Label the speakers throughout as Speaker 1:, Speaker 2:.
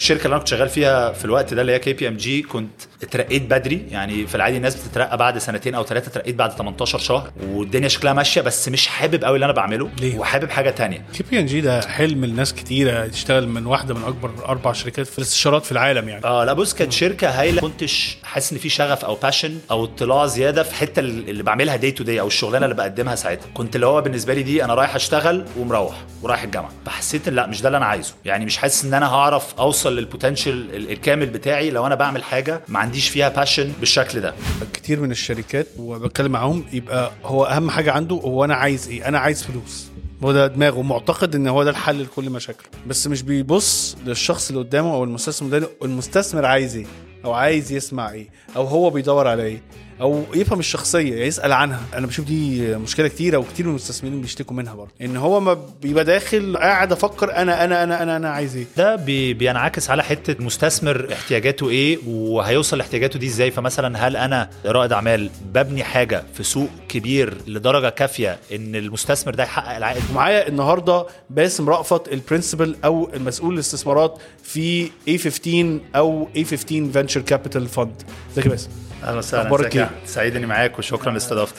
Speaker 1: الشركه اللي انا كنت شغال فيها في الوقت ده اللي هي كي بي ام جي كنت اترقيت بدري يعني في العادي الناس بتترقى بعد سنتين او ثلاثه اترقيت بعد 18 شهر والدنيا شكلها ماشيه بس مش حابب قوي اللي انا بعمله
Speaker 2: ليه؟
Speaker 1: وحابب حاجه تانية
Speaker 2: كي بي ان جي ده حلم الناس كتيره تشتغل من واحده من اكبر اربع شركات في الاستشارات في العالم يعني
Speaker 1: اه لا بص كانت شركه هايله كنتش حاسس ان في شغف او باشن او اطلاع زياده في حته اللي بعملها دي تو دي او الشغلانه اللي بقدمها ساعتها كنت اللي هو بالنسبه لي دي انا رايح اشتغل ومروح ورايح الجامعه فحسيت ان لا مش ده اللي انا عايزه يعني مش حاسس ان انا هعرف اوصل للبوتنشال ال- الكامل بتاعي لو انا بعمل حاجه ما عنديش فيها باشن بالشكل ده
Speaker 2: كتير من الشركات وبتكلم معاهم يبقى هو اهم حاجه عنده هو انا عايز ايه انا عايز فلوس هو ده دماغه معتقد ان هو ده الحل لكل مشاكله بس مش بيبص للشخص اللي قدامه او المستثمر ده المستثمر عايز ايه او عايز يسمع ايه او هو بيدور على ايه او يفهم الشخصيه يسال عنها انا بشوف دي مشكله كتيره وكتير من المستثمرين بيشتكوا منها برضه ان هو ما بيبقى داخل قاعد افكر انا انا انا انا انا عايز ايه
Speaker 1: ده بي بينعكس على حته مستثمر احتياجاته ايه وهيوصل لاحتياجاته دي ازاي فمثلا هل انا رائد اعمال ببني حاجه في سوق كبير لدرجه كافيه ان المستثمر ده يحقق العائد
Speaker 2: ومعايا النهارده باسم رأفت البرنسبل او المسؤول الاستثمارات في A15 او A15 فينشر كابيتال فند ازيك يا باسم
Speaker 1: اهلا وسهلا
Speaker 2: أخبارك
Speaker 1: ازيك يا
Speaker 2: إيه؟
Speaker 1: أحمد؟ سعيد اني معاك وشكرا لاستضافتك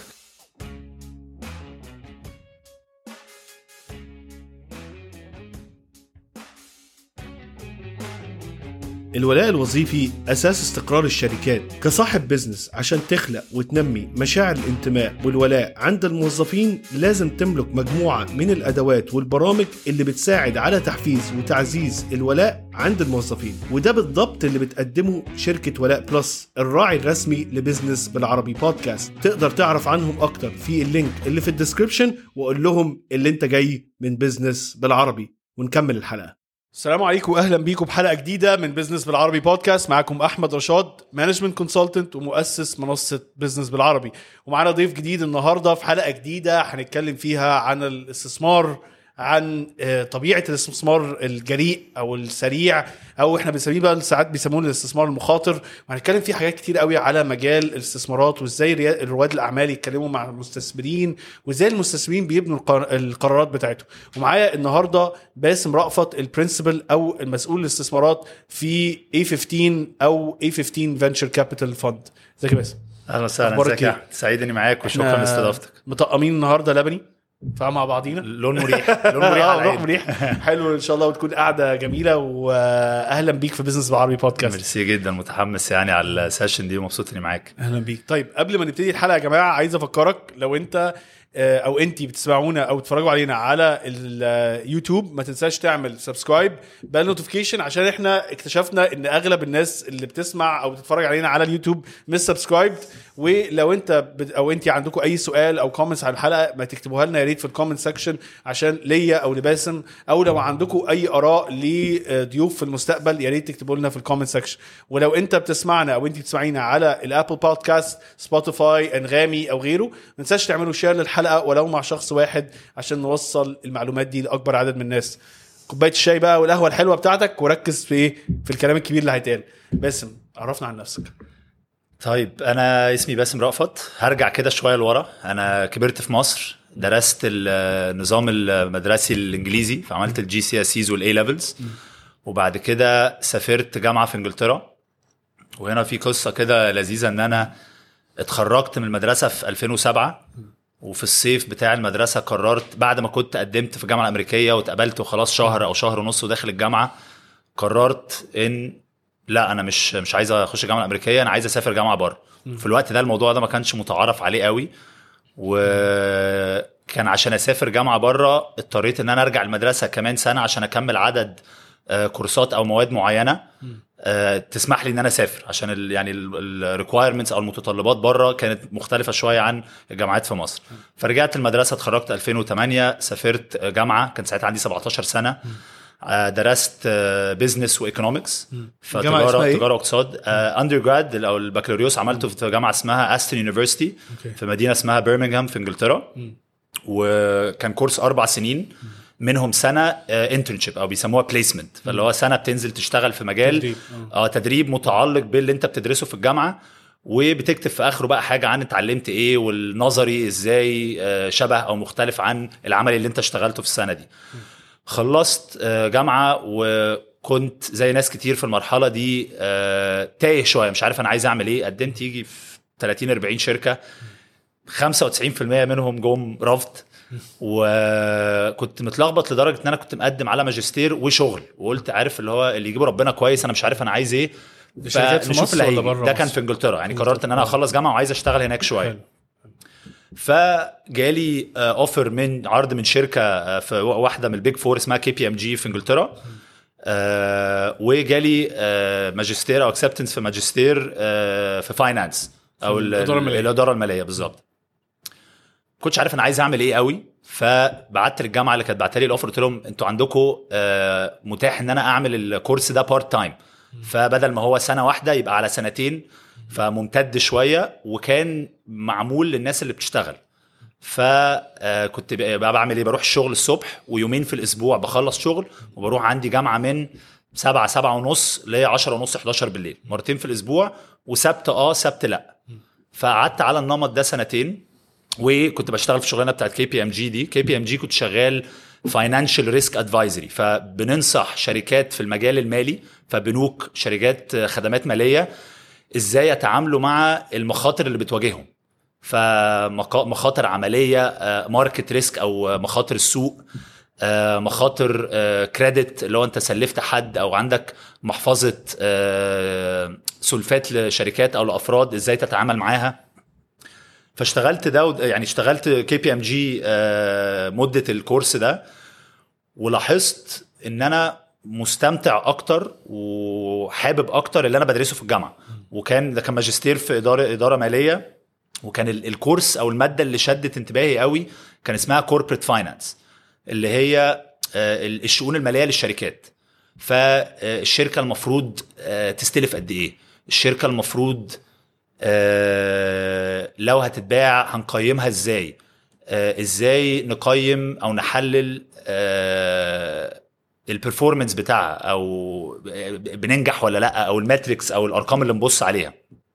Speaker 3: الولاء الوظيفي أساس استقرار الشركات كصاحب بزنس عشان تخلق وتنمي مشاعر الانتماء والولاء عند الموظفين لازم تملك مجموعة من الأدوات والبرامج اللي بتساعد على تحفيز وتعزيز الولاء عند الموظفين وده بالضبط اللي بتقدمه شركة ولاء بلس الراعي الرسمي لبزنس بالعربي بودكاست تقدر تعرف عنهم أكتر في اللينك اللي في الديسكريبشن وقول لهم اللي انت جاي من بزنس بالعربي ونكمل الحلقة
Speaker 2: السلام عليكم واهلا بيكم بحلقه جديده من بزنس بالعربي بودكاست معاكم احمد رشاد مانجمنت كونسلتنت ومؤسس منصه بزنس بالعربي ومعانا ضيف جديد النهارده في حلقه جديده هنتكلم فيها عن الاستثمار عن آه، طبيعه الاستثمار الجريء او السريع او احنا بنسميه بقى ساعات بيسموه الاستثمار المخاطر وهنتكلم فيه حاجات كتير قوي على مجال الاستثمارات وازاي ريا- رواد الاعمال يتكلموا مع المستثمرين وازاي المستثمرين بيبنوا القر- القرارات بتاعتهم ومعايا النهارده باسم رأفت البرنسبل او المسؤول الاستثمارات في A15 او A15 فينشر كابيتال فند ازيك يا باسم
Speaker 1: اهلا وسهلا
Speaker 2: أخبارك
Speaker 1: ازيك يا
Speaker 2: إيه؟
Speaker 1: أحمد؟ سعيد اني معاك وشكرا
Speaker 2: إحنا
Speaker 1: لاستضافتك
Speaker 2: مطقمين النهارده لبني فمع بعضينا
Speaker 1: لون مريح لون مريح
Speaker 2: آه،
Speaker 1: على
Speaker 2: روح
Speaker 1: العين.
Speaker 2: مريح حلو ان شاء الله وتكون قاعده جميله واهلا بيك في بزنس بالعربي بودكاست
Speaker 1: ميرسي جدا متحمس يعني على السيشن دي ومبسوط اني معاك
Speaker 2: اهلا بيك طيب قبل ما نبتدي الحلقه يا جماعه عايز افكرك لو انت آه، او انت بتسمعونا او تتفرجوا علينا على اليوتيوب ما تنساش تعمل سبسكرايب بال نوتيفيكيشن عشان احنا اكتشفنا ان اغلب الناس اللي بتسمع او بتتفرج علينا على اليوتيوب مش سبسكرايبد ولو انت بت او انت عندكم اي سؤال او كومنتس على الحلقه ما تكتبوها لنا يا ريت في الكومنت سكشن عشان ليا او لباسم او لو عندكم اي اراء لضيوف في المستقبل يا ريت تكتبوا لنا في الكومنت سكشن ولو انت بتسمعنا او انت بتسمعينا على الابل بودكاست سبوتيفاي انغامي او غيره ما تنساش تعملوا شير للحلقه ولو مع شخص واحد عشان نوصل المعلومات دي لاكبر عدد من الناس كوبايه الشاي بقى والقهوه الحلوه بتاعتك وركز في ايه في الكلام الكبير اللي هيتقال باسم عرفنا عن نفسك
Speaker 1: طيب انا اسمي باسم رأفت هرجع كده شويه لورا انا كبرت في مصر درست النظام المدرسي الانجليزي فعملت الجي سي اس سيز والاي ليفلز وبعد كده سافرت جامعه في انجلترا وهنا في قصه كده لذيذه ان انا اتخرجت من المدرسه في 2007 وفي الصيف بتاع المدرسه قررت بعد ما كنت قدمت في الجامعه الامريكيه واتقبلت وخلاص شهر او شهر ونص وداخل الجامعه قررت ان لا انا مش مش عايز اخش الجامعه الامريكيه انا عايز اسافر جامعه بره في الوقت ده الموضوع ده ما كانش متعارف عليه قوي وكان عشان اسافر جامعه بره اضطريت ان انا ارجع المدرسه كمان سنه عشان اكمل عدد آه، كورسات او مواد معينه آه، تسمح لي ان انا اسافر عشان ال يعني الريكوايرمنتس او المتطلبات بره كانت مختلفه شويه عن الجامعات في مصر فرجعت المدرسه اتخرجت 2008 سافرت جامعه كان ساعتها عندي 17 سنه آه، درست بزنس وايكونومكس
Speaker 2: الجامعة اسمها
Speaker 1: فتجاره
Speaker 2: إيه؟
Speaker 1: تجاره واقتصاد اندر جراد او البكالوريوس عملته في جامعه اسمها استون يونيفرستي
Speaker 2: أوكي.
Speaker 1: في مدينه اسمها برمنغهام في انجلترا وكان كورس اربع سنين منهم سنه انترنشيب او بيسموها بليسمنت فاللي هو سنه بتنزل تشتغل في مجال
Speaker 2: تدريب،
Speaker 1: اه تدريب متعلق باللي انت بتدرسه في الجامعه وبتكتب في اخره بقى حاجه عن اتعلمت ايه والنظري ازاي آه، شبه او مختلف عن العمل اللي انت اشتغلته في السنه دي خلصت آه، جامعه وكنت كنت زي ناس كتير في المرحله دي آه، تايه شويه مش عارف انا عايز اعمل ايه قدمت يجي في 30 40 شركه 95% منهم جم رفض وكنت متلخبط لدرجه ان انا كنت مقدم على ماجستير وشغل وقلت عارف اللي هو اللي يجيبه ربنا كويس انا مش عارف انا عايز ايه
Speaker 2: دي شركات في
Speaker 1: فنشوف
Speaker 2: مصر
Speaker 1: اللي
Speaker 2: ولا
Speaker 1: هيجي.
Speaker 2: بره
Speaker 1: ده كان
Speaker 2: مصر؟
Speaker 1: في انجلترا يعني قررت ان انا اخلص جامعه وعايز اشتغل هناك شويه
Speaker 2: حلو.
Speaker 1: فجالي اوفر من عرض من شركه آه، في واحده من البيج فور اسمها كي بي ام جي في انجلترا آه، وجالي آه، ماجستير او اكسبتنس في ماجستير آه، في فاينانس او ال-
Speaker 2: الإدارة المالية.
Speaker 1: الاداره الماليه بالظبط كنتش عارف انا عايز اعمل ايه قوي فبعت للجامعه اللي كانت بعتلي الاوفر قلت لهم انتوا عندكم آه، متاح ان انا اعمل الكورس ده بارت تايم فبدل ما هو سنه واحده يبقى على سنتين فممتد شويه وكان معمول للناس اللي بتشتغل فكنت بقى بعمل ايه بروح الشغل الصبح ويومين في الاسبوع بخلص شغل وبروح عندي جامعه من سبعة سبعة ونص ل 10 ونص 11 بالليل مرتين في الاسبوع وسبت اه سبت لا فقعدت على النمط ده سنتين وكنت بشتغل في الشغلانه بتاعت كي بي ام جي دي كي بي ام جي كنت شغال فاينانشال ريسك ادفايزري فبننصح شركات في المجال المالي فبنوك شركات خدمات ماليه ازاي يتعاملوا مع المخاطر اللي بتواجههم فمخاطر عمليه ماركت ريسك او مخاطر السوق آه، مخاطر كريدت اللي هو انت سلفت حد او عندك محفظه آه، سلفات لشركات او لافراد ازاي تتعامل معاها فاشتغلت ده ود- يعني اشتغلت كي بي ام جي مده الكورس ده ولاحظت ان انا مستمتع اكتر وحابب اكتر اللي انا بدرسه في الجامعه وكان ده كان ماجستير في اداره اداره ماليه وكان ال- الكورس او الماده اللي شدت انتباهي قوي كان اسمها كوربريت فاينانس اللي هي آه، ال- الشؤون الماليه للشركات فالشركه المفروض آه، تستلف قد ايه الشركه المفروض آه، لو هتتباع هنقيمها ازاي آه، ازاي نقيم او نحلل البرفورمانس بتاعها او بننجح ولا لا او الماتريكس او الارقام اللي نبص عليها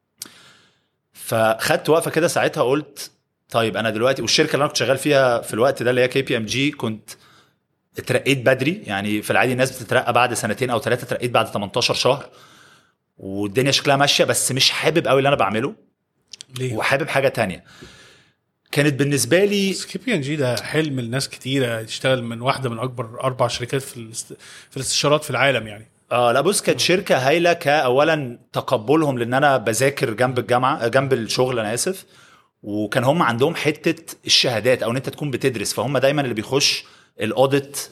Speaker 1: فخدت وقفه كده ساعتها قلت طيب انا دلوقتي والشركه اللي انا كنت شغال فيها في الوقت ده اللي هي كي بي ام جي كنت اترقيت بدري يعني في العادي الناس بتترقى بعد سنتين او ثلاثه اترقيت بعد 18 شهر والدنيا شكلها ماشيه بس مش حابب قوي اللي انا بعمله
Speaker 2: ليه؟
Speaker 1: وحابب حاجه تانية كانت بالنسبه لي
Speaker 2: بس كي بي ان جي ده حلم لناس كتيره تشتغل من واحده من اكبر اربع شركات في الاست... في الاستشارات في العالم يعني
Speaker 1: اه لا بص كانت شركه هايله كاولا تقبلهم لان انا بذاكر جنب الجامعه جنب الشغل انا اسف وكان هم عندهم حته الشهادات او ان انت تكون بتدرس فهم دايما اللي بيخش الاوديت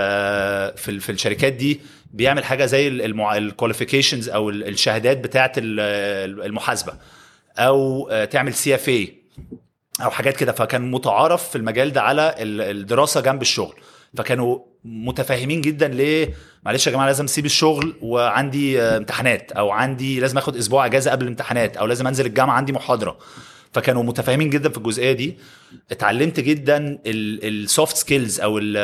Speaker 1: آه في ال- في الشركات دي بيعمل حاجه زي الكواليفيكيشنز او ال- الشهادات بتاعه ال- المحاسبه او آه، تعمل سي اف اي او حاجات كده فكان متعارف في المجال ده على ال- الدراسه جنب الشغل فكانوا متفاهمين جدا ليه معلش يا جماعه لازم اسيب الشغل وعندي آه، امتحانات او عندي لازم اخد اسبوع اجازه قبل الامتحانات او لازم انزل الجامعه عندي محاضره فكانوا متفاهمين جدا في الجزئيه دي اتعلمت جدا السوفت سكيلز او ال-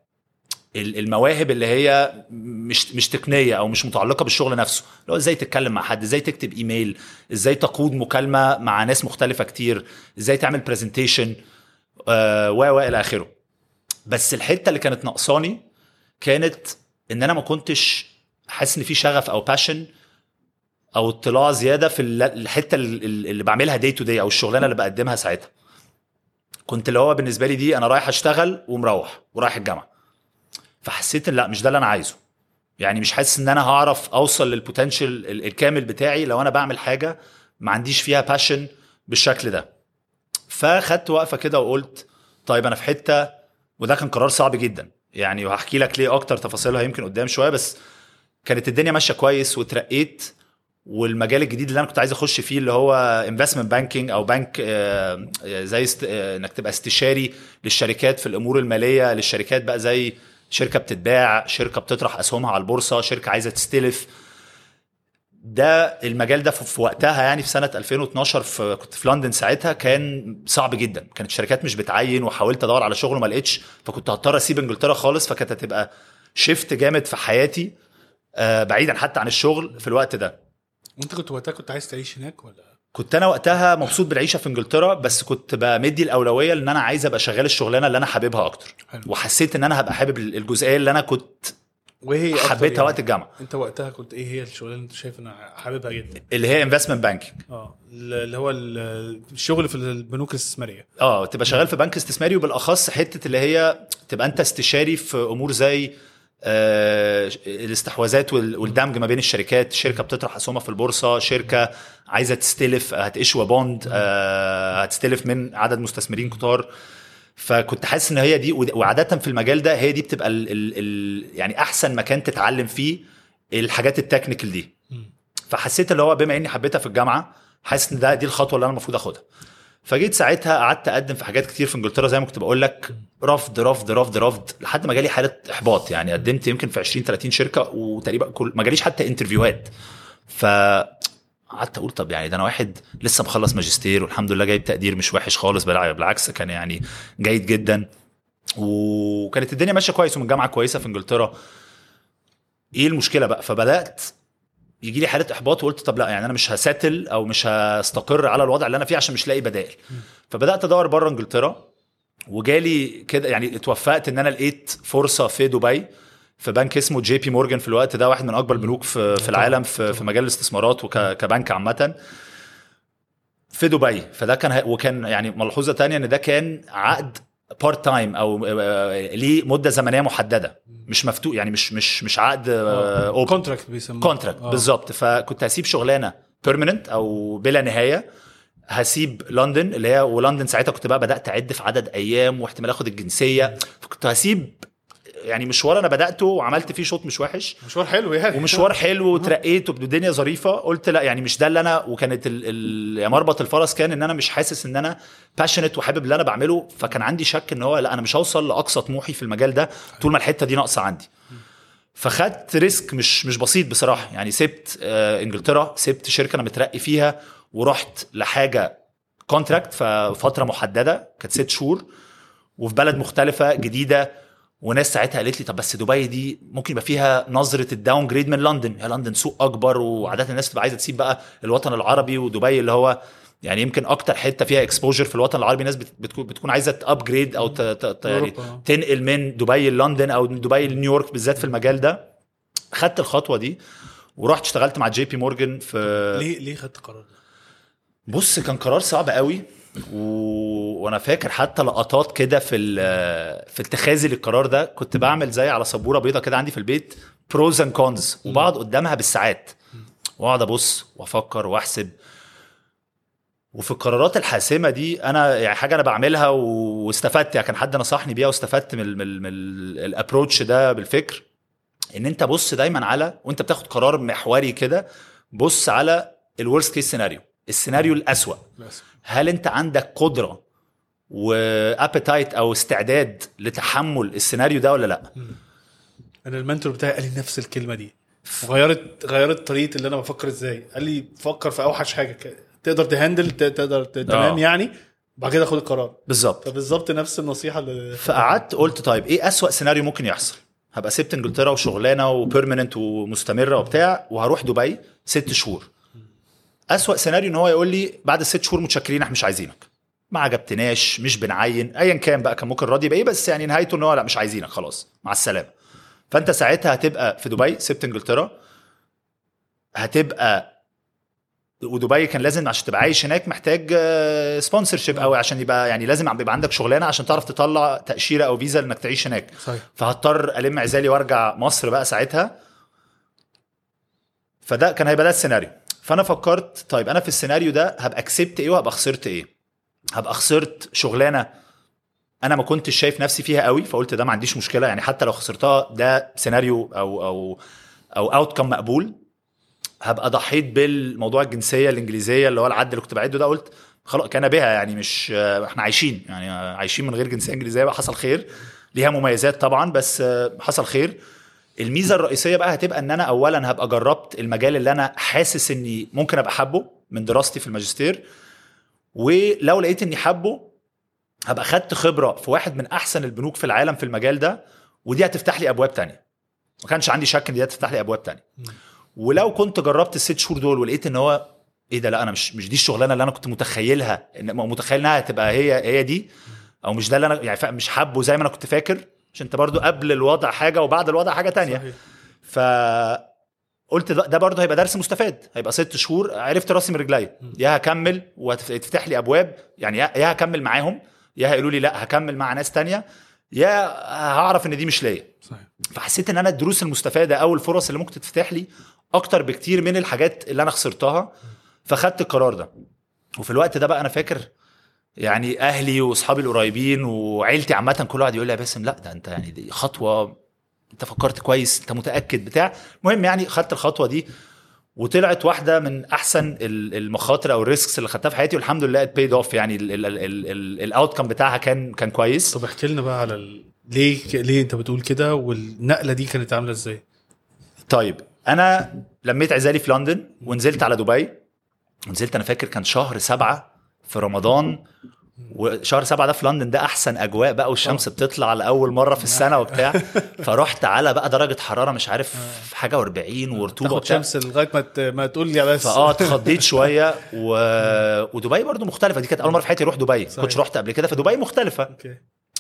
Speaker 1: ال- المواهب اللي هي مش مش تقنيه او مش متعلقه بالشغل نفسه اللي هو ازاي تتكلم مع حد ازاي تكتب ايميل ازاي تقود مكالمه مع ناس مختلفه كتير ازاي تعمل برزنتيشن و و الى اخره بس الحته اللي كانت ناقصاني كانت ان انا ما كنتش حاسس ان في شغف او باشن او اطلاع زياده في ال- الحته ال- ال- اللي بعملها دي تو دي او الشغلانه اللي بقدمها ساعتها كنت اللي هو بالنسبه لي دي انا رايح اشتغل ومروح ورايح الجامعه فحسيت ان لا مش ده اللي انا عايزه يعني مش حاسس ان انا هعرف اوصل للبوتنشال ال- الكامل بتاعي لو انا بعمل حاجه ما عنديش فيها باشن بالشكل ده فخدت وقفه كده وقلت طيب انا في حته وده كان قرار صعب جدا يعني وهحكي لك ليه اكتر تفاصيلها يمكن قدام شويه بس كانت الدنيا ماشيه كويس واترقيت والمجال الجديد اللي انا كنت عايز اخش فيه اللي هو انفستمنت بانكينج او بنك آه، آه، زي است... آه، انك تبقى استشاري للشركات في الامور الماليه للشركات بقى زي شركه بتتباع شركه بتطرح اسهمها على البورصه شركه عايزه تستلف ده المجال ده في في وقتها يعني في سنه 2012 في كنت في لندن ساعتها كان صعب جدا كانت الشركات مش بتعين وحاولت ادور على شغل وما لقيتش فكنت هضطر اسيب انجلترا خالص فكانت هتبقى شيفت جامد في حياتي آه، بعيدا حتى عن الشغل في الوقت ده
Speaker 2: وانت كنت وقتها كنت عايز تعيش هناك ولا
Speaker 1: كنت انا وقتها مبسوط بالعيشه في انجلترا بس كنت بمدي الاولويه لان انا عايز ابقى شغال الشغلانه اللي انا حاببها اكتر
Speaker 2: حلو.
Speaker 1: وحسيت ان انا هبقى حابب الجزئيه اللي انا كنت
Speaker 2: وايه أكتر
Speaker 1: حبيتها
Speaker 2: يعني؟
Speaker 1: وقت الجامعه
Speaker 2: انت وقتها كنت ايه هي الشغلانه اللي انت شايف ان حاببها جدا
Speaker 1: اللي هي انفستمنت بانكينج
Speaker 2: اه اللي هو ال- الشغل في البنوك الاستثماريه
Speaker 1: اه تبقى شغال في بنك استثماري وبالاخص حته اللي هي تبقى انت استشاري في امور زي آه، الاستحواذات وال- والدمج ما بين الشركات شركه بتطرح اسهمها في البورصه شركه عايزه تستلف هتشوى بوند آه، هتستلف من عدد مستثمرين كتار فكنت حاسس ان هي دي ود- وعاده في المجال ده هي دي بتبقى ال ال ال يعني احسن مكان تتعلم فيه الحاجات التكنيكال دي فحسيت اللي هو بما اني حبيتها في الجامعه حاسس ان ده دي الخطوه اللي انا المفروض اخدها فجيت ساعتها قعدت اقدم في حاجات كتير في انجلترا زي ما كنت بقول لك رفض رفض رفض رفض لحد ما جالي حاله احباط يعني قدمت يمكن في 20 30 شركه وتقريبا كل ما جاليش حتى انترفيوهات ف قعدت اقول طب يعني ده انا واحد لسه مخلص ماجستير والحمد لله جايب تقدير مش وحش خالص بالع- بالعكس كان يعني جيد جدا وكانت الدنيا ماشيه كويس ومن جامعه كويسه في انجلترا ايه المشكله بقى فبدات يجي لي حاله احباط وقلت طب لا يعني انا مش هساتل او مش هستقر على الوضع اللي انا فيه عشان مش لاقي بدائل فبدات ادور بره انجلترا وجالي كده يعني اتوفقت ان انا لقيت فرصه في دبي في بنك اسمه جي بي مورجان في الوقت ده واحد من اكبر البنوك في, في العالم في, في مجال الاستثمارات وكبنك عامه في دبي فده كان ه- وكان يعني ملحوظه تانية ان ده كان عقد بارت تايم او آه، ليه مده زمنيه محدده مش مفتوح يعني مش مش مش عقد اوبن
Speaker 2: كونتراكت بيسموه
Speaker 1: كونتراكت
Speaker 2: آه.
Speaker 1: بالظبط فكنت هسيب شغلانه بيرمننت او بلا نهايه هسيب لندن اللي هي ولندن ساعتها كنت بقى بدات اعد في عدد ايام واحتمال اخد الجنسيه فكنت هسيب يعني مشوار انا بداته وعملت فيه شوط مش وحش
Speaker 2: مشوار حلو يعني
Speaker 1: ومشوار حلو وترقيت والدنيا ظريفه قلت لا يعني مش ده اللي انا وكانت ال ال يا مربط الفرس كان ان انا مش حاسس ان انا باشنت وحابب اللي انا بعمله فكان عندي شك ان هو لا انا مش هوصل لاقصى طموحي في المجال ده طول ما الحته دي ناقصه عندي فخدت ريسك مش مش بسيط بصراحه يعني سبت آه انجلترا سبت شركه انا مترقي فيها ورحت لحاجه كونتراكت ففتره محدده كانت ست شهور وفي بلد مختلفه جديده وناس ساعتها قالت لي طب بس دبي دي ممكن يبقى فيها نظره الداون جريد من لندن يا لندن سوق اكبر وعاده الناس تبقى عايزه تسيب بقى الوطن العربي ودبي اللي هو يعني يمكن اكتر حته فيها اكسبوجر في الوطن العربي ناس بت- بتكون بتكون عايزه تابجريد او ت- ت- ت- يعني
Speaker 2: أوروبا.
Speaker 1: تنقل من دبي لندن او من دبي لنيويورك بالذات في المجال ده خدت الخطوه دي ورحت اشتغلت مع جي بي مورجان في
Speaker 2: ليه ليه خدت القرار ده؟
Speaker 1: بص كان قرار صعب قوي و... وانا فاكر حتى لقطات كده في ال- في اتخاذي للقرار ده كنت بعمل زي على سبوره بيضه كده عندي في البيت بروز اند كونز وبقعد قدامها بالساعات واقعد ابص وافكر واحسب وفي القرارات الحاسمه دي انا يعني حاجه انا بعملها و- واستفدت يعني كان حد نصحني بيها واستفدت من ال- من, ال- من الابروتش ده بالفكر ان انت بص دايما على وانت بتاخد قرار محوري كده بص على الورست كيس سيناريو السيناريو الاسوأ
Speaker 2: بس
Speaker 1: هل انت عندك قدره وابيتايت او استعداد لتحمل السيناريو ده ولا لا
Speaker 2: انا المنتور بتاعي قال لي نفس الكلمه دي وغيرت غيرت طريقه اللي انا بفكر ازاي قال لي فكر في اوحش حاجه ك- تقدر تهندل ت- تقدر ت- تمام يعني بعد كده خد القرار
Speaker 1: بالظبط
Speaker 2: فبالظبط نفس النصيحه اللي
Speaker 1: فقعدت قلت طيب ايه اسوأ سيناريو ممكن يحصل هبقى سبت انجلترا وشغلانه وبيرمننت ومستمره وبتاع وهروح دبي ست شهور اسوأ سيناريو ان هو يقول لي بعد الست شهور متشكرين احنا مش عايزينك ما عجبتناش مش بنعين ايا كان بقى كان ممكن راضي بايه بس يعني نهايته ان هو لا مش عايزينك خلاص مع السلامه فانت ساعتها هتبقى في دبي سبت انجلترا هتبقى ودبي كان لازم عشان تبقى عايش هناك محتاج سبونسر شيب او عشان يبقى يعني لازم يبقى عندك شغلانه عشان تعرف تطلع تاشيره او فيزا انك تعيش هناك
Speaker 2: صحيح
Speaker 1: فهضطر الم عزالي وارجع مصر بقى ساعتها فده كان هيبقى ده السيناريو فانا فكرت طيب انا في السيناريو ده هبقى كسبت ايه وهبقى خسرت ايه هبقى خسرت شغلانه انا ما كنتش شايف نفسي فيها قوي فقلت ده ما عنديش مشكله يعني حتى لو خسرتها ده سيناريو او او او اوت كم مقبول هبقى ضحيت بالموضوع الجنسيه الانجليزيه اللي هو العد اللي كنت بعده ده قلت خلاص كان بها يعني مش احنا عايشين يعني عايشين من غير جنسيه انجليزيه بقى حصل خير ليها مميزات طبعا بس حصل خير الميزه الرئيسيه بقى هتبقى ان انا اولا هبقى جربت المجال اللي انا حاسس اني ممكن ابقى حابه من دراستي في الماجستير ولو لقيت اني حابه هبقى خدت خبره في واحد من احسن البنوك في العالم في المجال ده ودي هتفتح لي ابواب تانية ما كانش عندي شك ان دي هتفتح لي ابواب تانية ولو كنت جربت الست شهور دول ولقيت ان هو ايه ده لا انا مش مش دي الشغلانه اللي انا كنت متخيلها ان متخيل انها هتبقى هي هي دي او مش ده اللي انا يعني مش حابه زي ما انا كنت فاكر عشان انت برضو قبل الوضع حاجه وبعد الوضع حاجه تانية
Speaker 2: صحيح.
Speaker 1: ف قلت ده, ده برضه هيبقى درس مستفاد هيبقى ست شهور عرفت راسي من رجليا يا هكمل وتفتح لي ابواب يعني يا يا هكمل معاهم يا هيقولوا لي لا هكمل مع ناس تانية يا هعرف ان دي مش ليا
Speaker 2: صحيح
Speaker 1: فحسيت ان انا الدروس المستفاده او الفرص اللي ممكن تتفتح لي اكتر بكتير من الحاجات اللي انا خسرتها فخدت القرار ده وفي الوقت ده بقى انا فاكر يعني اهلي واصحابي القريبين وعيلتي عامه كل واحد يقول لي يا باسم لا ده انت يعني دي خطوه انت فكرت كويس انت متاكد بتاع المهم يعني خدت الخطوه دي وطلعت واحده من احسن ال- المخاطر او الريسكس اللي خدتها في حياتي والحمد لله ات بيد اوف يعني الاوت كم بتاعها كان كان كويس
Speaker 2: طب احكي لنا بقى على ال... ليه ليه انت بتقول كده والنقله دي كانت عامله ازاي؟
Speaker 1: طيب انا لميت عزالي في لندن ونزلت على دبي ونزلت انا فاكر كان شهر سبعة في رمضان وشهر سبعة ده في لندن ده احسن اجواء بقى والشمس بتطلع لاول مره في السنه وبتاع فرحت على بقى درجه حراره مش عارف حاجه و40 ورطوبه
Speaker 2: تاخد
Speaker 1: وبتاع
Speaker 2: شمس لغايه ما ت... ما تقول لي بس
Speaker 1: فاه اتخضيت شويه و... ودبي برضو مختلفه دي كانت اول مره في حياتي اروح دبي
Speaker 2: صحيح.
Speaker 1: كنتش رحت قبل كده فدبي مختلفه
Speaker 2: اوكي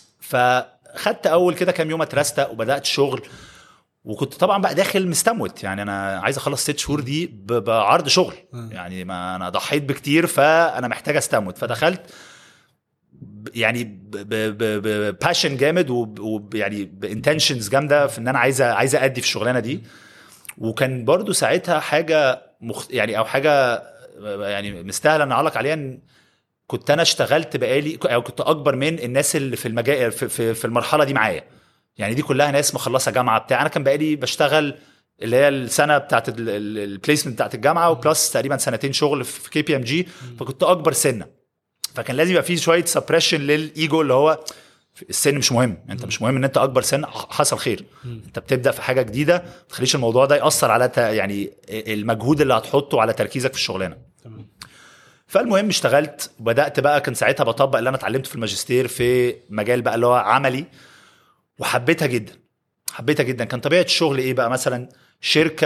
Speaker 1: فخدت اول كده كام يوم اترستق وبدات شغل وكنت طبعا بقى داخل مستموت يعني انا عايز اخلص ست شهور دي ب- بعرض شغل
Speaker 2: مم.
Speaker 1: يعني ما انا ضحيت بكتير فانا محتاج استموت فدخلت ب- يعني بباشن جامد وب- وب- يعني بانتنشنز جامده في ان انا عايز عايز ادي في الشغلانه دي وكان برضو ساعتها حاجه مخ... يعني او حاجه يعني مستاهله ان اعلق عليها ان كنت انا اشتغلت بقالي او كنت اكبر من الناس اللي في المجال في, في, في المرحله دي معايا يعني دي كلها ناس مخلصه جامعه بتاع انا كان بقالي بشتغل اللي هي السنه بتاعت البليسمنت بتاعت الجامعه وبلس تقريبا سنتين شغل في كي بي ام جي فكنت اكبر سنه فكان لازم يبقى في شويه سبريشن للايجو اللي هو السن مش مهم انت مش مهم ان انت اكبر سن حصل خير انت بتبدا في حاجه جديده ما تخليش الموضوع ده ياثر على ت- يعني المجهود اللي هتحطه على تركيزك في الشغلانه
Speaker 2: تمام
Speaker 1: فالمهم اشتغلت وبدات بقى كان ساعتها بطبق اللي انا اتعلمته في الماجستير في مجال بقى اللي هو عملي وحبيتها جدا حبيتها جدا كان طبيعه الشغل ايه بقى مثلا شركه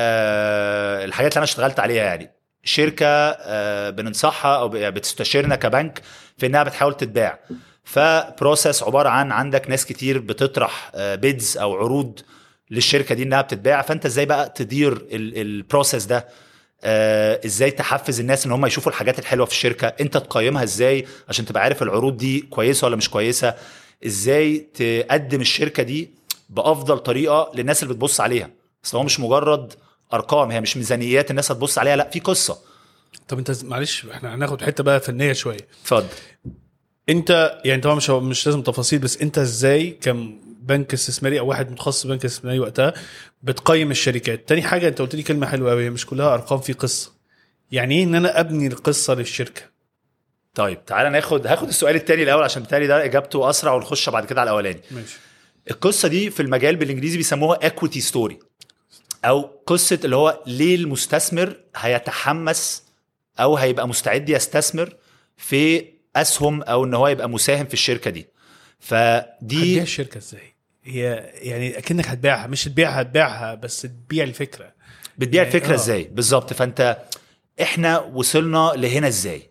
Speaker 1: آه الحاجات اللي انا اشتغلت عليها يعني شركه آه بننصحها او بتستشيرنا كبنك في انها بتحاول تتباع فبروسيس عباره عن عندك ناس كتير بتطرح بيدز او عروض للشركه دي انها بتتباع فانت ازاي بقى تدير البروسيس ده آه، ازاي تحفز الناس ان هم يشوفوا الحاجات الحلوه في الشركه انت تقيمها ازاي عشان تبقى عارف العروض دي كويسه ولا مش كويسه ازاي تقدم الشركه دي بافضل طريقه للناس اللي بتبص عليها اصل هو مش مجرد ارقام هي مش ميزانيات الناس هتبص عليها لا في قصه
Speaker 2: طب انت ز- معلش احنا هناخد حته بقى فنيه شويه
Speaker 1: اتفضل
Speaker 2: انت يعني طبعا مش مش لازم تفاصيل بس انت ازاي كبنك استثماري او واحد متخصص بنك استثماري وقتها بتقيم الشركات تاني حاجه انت قلت لي كلمه حلوه قوي مش كلها ارقام في قصه يعني ايه ان انا ابني القصه للشركه
Speaker 1: طيب تعالى ناخد هاخد السؤال التاني الاول عشان بالتالي ده اجابته اسرع ونخش بعد كده على الاولاني
Speaker 2: ماشي
Speaker 1: القصه دي في المجال بالانجليزي بيسموها اكويتي ستوري او قصه اللي هو ليه المستثمر هيتحمس او هيبقى مستعد يستثمر في اسهم او ان هو يبقى مساهم في الشركه دي
Speaker 2: هتبيع
Speaker 1: فدي
Speaker 2: الشركه ازاي هي يعني اكنك هتبيعها مش تبيعها هتبيعها بس تبيع الفكره
Speaker 1: بتبيع
Speaker 2: يعني
Speaker 1: الفكره
Speaker 2: آه.
Speaker 1: ازاي بالظبط فانت احنا وصلنا لهنا ازاي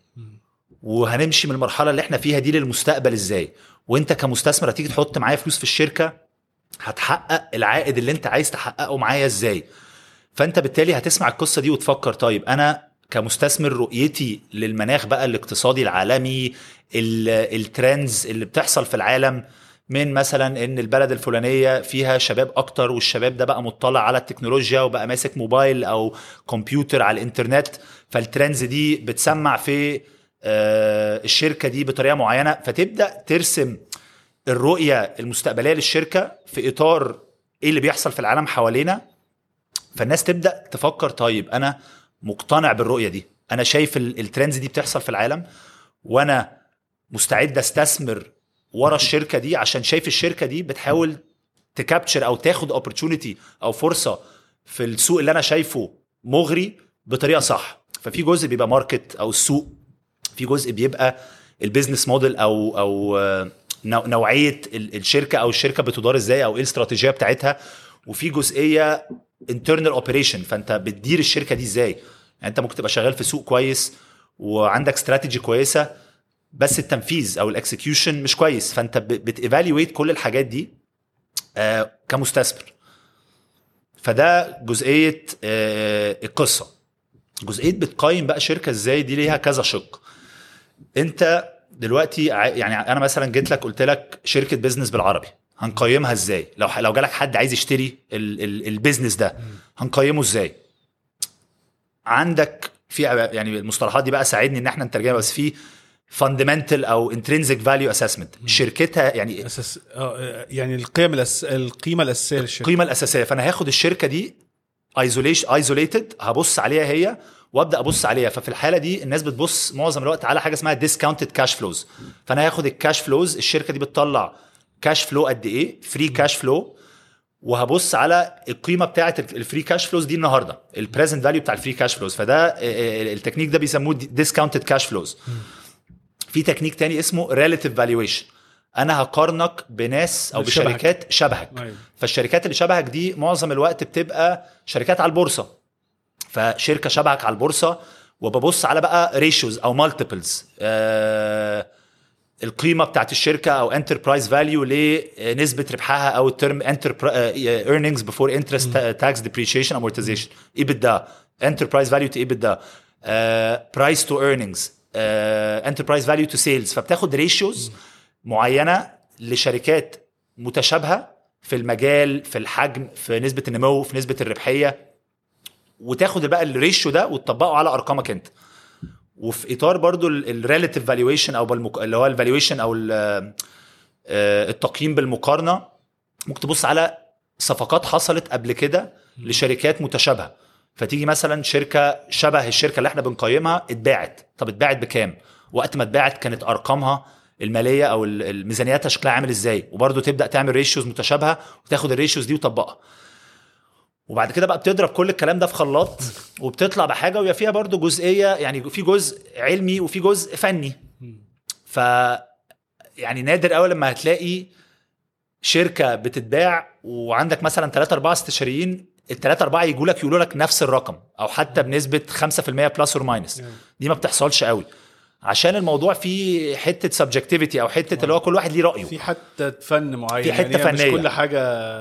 Speaker 1: وهنمشي من المرحله اللي احنا فيها دي للمستقبل ازاي وانت كمستثمر هتيجي تحط معايا فلوس في الشركه هتحقق العائد اللي انت عايز تحققه معايا ازاي فانت بالتالي هتسمع القصه دي وتفكر طيب انا كمستثمر رؤيتي للمناخ بقى الاقتصادي العالمي ال- الترندز اللي بتحصل في العالم من مثلا ان البلد الفلانيه فيها شباب اكتر والشباب ده بقى مطلع على التكنولوجيا وبقى ماسك موبايل او كمبيوتر على الانترنت فالترندز دي بتسمع في آه، الشركه دي بطريقه معينه فتبدا ترسم الرؤيه المستقبليه للشركه في اطار ايه اللي بيحصل في العالم حوالينا فالناس تبدا تفكر طيب انا مقتنع بالرؤيه دي انا شايف ال- الترندز دي بتحصل في العالم وانا مستعد استثمر ورا الشركه دي عشان شايف الشركه دي بتحاول تكابتشر او تاخد اوبورتونيتي او فرصه في السوق اللي انا شايفه مغري بطريقه صح ففي جزء بيبقى ماركت او السوق في جزء بيبقى البيزنس موديل او او آه، نوع- نوعيه ال- الشركه او الشركه بتدار ازاي او ايه الاستراتيجيه بتاعتها وفي جزئيه انترنال اوبريشن فانت بتدير الشركه دي ازاي يعني انت ممكن تبقى شغال في سوق كويس وعندك استراتيجي كويسه بس التنفيذ او الاكسكيوشن مش كويس فانت بتيفالويت كل الحاجات دي آه كمستثمر فده جزئيه آه، القصه جزئيه بتقيم بقى شركه ازاي دي ليها كذا شق انت دلوقتي ع- يعني انا مثلا جيت لك قلت لك شركه بيزنس بالعربي هنقيمها ازاي لو ح- لو جالك حد عايز يشتري ال- ال- البيزنس ده هنقيمه ازاي عندك في يعني المصطلحات دي بقى ساعدني ان احنا نترجمها بس في فاندمنتال او انترنسيك فاليو اسسمنت شركتها يعني
Speaker 2: اساس آه، يعني القيم الأس... القيمه الاساسيه للشركه
Speaker 1: القيمه الاساسيه فانا هاخد الشركه دي ايزوليشن ايزوليتد هبص عليها هي وابدا ابص عليها ففي الحاله دي الناس بتبص معظم الوقت على حاجه اسمها ديسكاونتد كاش فلوز فانا هاخد الكاش فلوز الشركه دي بتطلع كاش فلو قد ايه فري كاش فلو وهبص على القيمه بتاعه الفري كاش فلوز دي النهارده البريزنت فاليو بتاع الفري كاش فلوز فده آه، آه، التكنيك ده بيسموه ديسكاونتد كاش فلوز في تكنيك تاني اسمه ريليتيف فالويشن انا هقارنك بناس او
Speaker 2: شبهك.
Speaker 1: بشركات شبهك
Speaker 2: أيوة.
Speaker 1: فالشركات اللي شبهك دي معظم الوقت بتبقى شركات على البورصه فشركه شبهك على البورصه وببص على بقى ريشيوز او مالتيبلز آه القيمه بتاعت الشركه او انتربرايز فاليو لنسبه ربحها او الترم ايرنينجز بفور انترست تاكس ديبريشيشن امورتيزيشن ايبيدا انتربرايز فاليو تو ايبيدا برايس تو ايرنينجز انتربرايز فاليو تو سيلز فبتاخد ريشيوز معينه لشركات متشابهه في المجال في الحجم في نسبه النمو في نسبه الربحيه وتاخد بقى الريشيو ده وتطبقه على ارقامك انت وفي اطار برضو الريلاتيف فالويشن او بالمك... اللي هو الفالويشن او ال- آه، التقييم بالمقارنه ممكن تبص على صفقات حصلت قبل كده لشركات متشابهه فتيجي مثلا شركه شبه الشركه اللي احنا بنقيمها اتباعت طب اتباعت بكام وقت ما اتباعت كانت ارقامها الماليه او ال- الميزانياتها شكلها عامل ازاي وبرضه تبدا تعمل ريشيوز متشابهه وتاخد الريشيوز دي وتطبقها وبعد كده بقى بتضرب كل الكلام ده في خلاط وبتطلع بحاجه ويبقى فيها برضو جزئيه يعني في جزء علمي وفي جزء فني ف يعني نادر قوي لما هتلاقي شركه بتتباع وعندك مثلا ثلاثة أربعة استشاريين الثلاثة أربعة يجوا لك يقولوا لك نفس الرقم أو حتى بنسبة 5% بلس اور ماينس دي ما بتحصلش قوي عشان الموضوع فيه حته سبجكتيفيتي او حته اللي هو كل واحد ليه رايه
Speaker 2: في حته فن معين
Speaker 1: في حتة
Speaker 2: يعني هي مش
Speaker 1: فنية.
Speaker 2: كل حاجه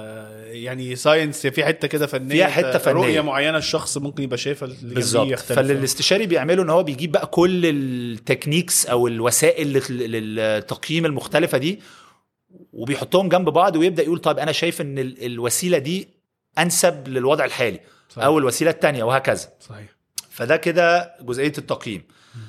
Speaker 2: يعني ساينس في حته كده فنيه
Speaker 1: فيها حتة
Speaker 2: أنت رؤيه
Speaker 1: فنية.
Speaker 2: معينه الشخص ممكن يبقى شايفها اللي جنبيه
Speaker 1: بالظبط
Speaker 2: يختلف.
Speaker 1: فاللي الاستشاري بيعمله ان هو بيجيب بقى كل التكنيكس او الوسائل لل- للتقييم المختلفه دي وبيحطهم جنب بعض ويبدا يقول طيب انا شايف ان ال- الوسيله دي انسب للوضع الحالي
Speaker 2: صحيح.
Speaker 1: او الوسيله الثانيه وهكذا
Speaker 2: صحيح
Speaker 1: فده كده جزئيه التقييم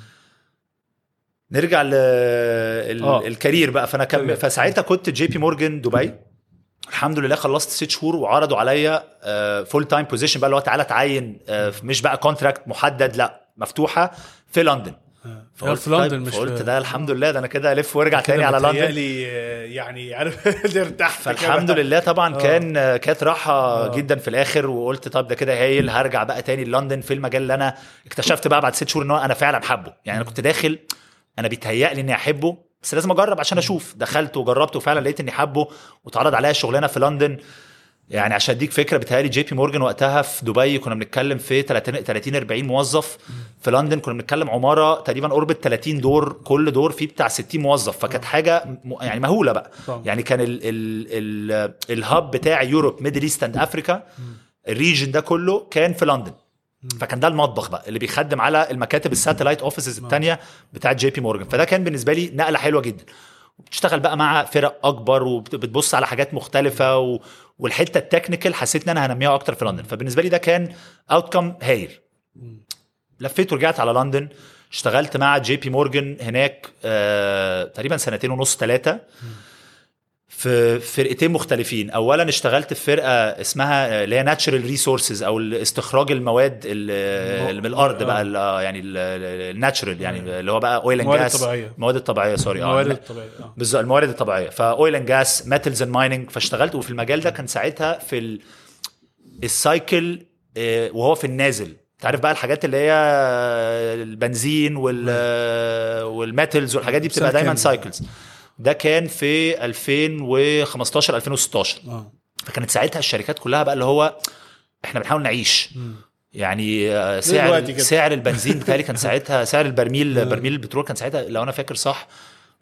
Speaker 1: نرجع
Speaker 2: آه.
Speaker 1: للكارير بقى فانا كم
Speaker 2: تمام.
Speaker 1: فساعتها كنت جي بي مورجان دبي الحمد لله خلصت ست شهور وعرضوا عليا فول تايم بوزيشن بقى اللي هو تعالى تعين آه، مش بقى كونتراكت محدد لا مفتوحه في لندن
Speaker 2: فقلت في لندن
Speaker 1: طيب
Speaker 2: مش
Speaker 1: فقلت
Speaker 2: في-
Speaker 1: ده الحمد لله ده انا كده الف وارجع
Speaker 2: كده
Speaker 1: تاني على لندن
Speaker 2: متهيألي، آه، يعني عارف ارتحت
Speaker 1: فالحمد
Speaker 2: كده.
Speaker 1: لله طبعا
Speaker 2: آه.
Speaker 1: كان آه، كانت راحه
Speaker 2: آه.
Speaker 1: جدا في الاخر وقلت طب ده كده هايل هرجع بقى تاني لندن في المجال اللي انا اكتشفت بقى بعد ست شهور ان هو انا فعلا حابه يعني انا كنت داخل انا بيتهيأ لي اني احبه بس لازم اجرب عشان اشوف دخلت وجربت وفعلا لقيت اني حابه واتعرض عليا شغلانه في لندن يعني عشان اديك فكره بتهيألي جي بي مورجان وقتها في دبي كنا بنتكلم في 30 30 40 موظف في لندن كنا بنتكلم عماره تقريبا قرب ال 30 دور كل دور فيه بتاع 60 موظف فكانت حاجه م- يعني مهوله بقى
Speaker 2: طبعا.
Speaker 1: يعني كان ال ال ال الهاب بتاع يوروب ميدل ايست اند افريكا الريجن ده كله كان في لندن فكان ده المطبخ بقى اللي بيخدم على المكاتب الساتلايت اوفيسز الثانيه بتاعت جي بي مورجان فده كان بالنسبه لي نقله حلوه جدا بتشتغل بقى مع فرق اكبر وبتبص على حاجات مختلفه و... والحته التكنيكال حسيت ان انا هنميها اكتر في لندن فبالنسبه لي ده كان اوتكم هايل لفيت ورجعت على لندن اشتغلت مع جي بي مورجان هناك آه تقريبا سنتين ونص ثلاثه في فرقتين مختلفين اولا اشتغلت في فرقه اسمها آه، اللي هي ناتشرال ريسورسز او استخراج المواد ال- اللي من الارض
Speaker 2: آه.
Speaker 1: بقى ال- آه، يعني الناتشرال يعني اللي هو بقى اويل اند
Speaker 2: الموارد
Speaker 1: جاس
Speaker 2: الطبيعية.
Speaker 1: المواد الطبيعيه سوري
Speaker 2: الموارد
Speaker 1: اه
Speaker 2: الطبيعيه آه.
Speaker 1: بالظبط الموارد الطبيعيه فاويل اند جاس ميتالز اند مايننج فاشتغلت وفي المجال ده كان ساعتها في ال- السايكل آه، وهو في النازل انت عارف بقى الحاجات اللي هي البنزين وال والميتالز والحاجات دي بتبقى دايما
Speaker 2: كامل.
Speaker 1: سايكلز ده كان في 2015 2016
Speaker 2: اه
Speaker 1: فكانت ساعتها الشركات كلها بقى اللي هو احنا بنحاول نعيش يعني آه،
Speaker 2: دلوقتي
Speaker 1: سعر
Speaker 2: كده.
Speaker 1: سعر البنزين بتاعي كان ساعتها سعر البرميل برميل البترول كان ساعتها لو انا فاكر صح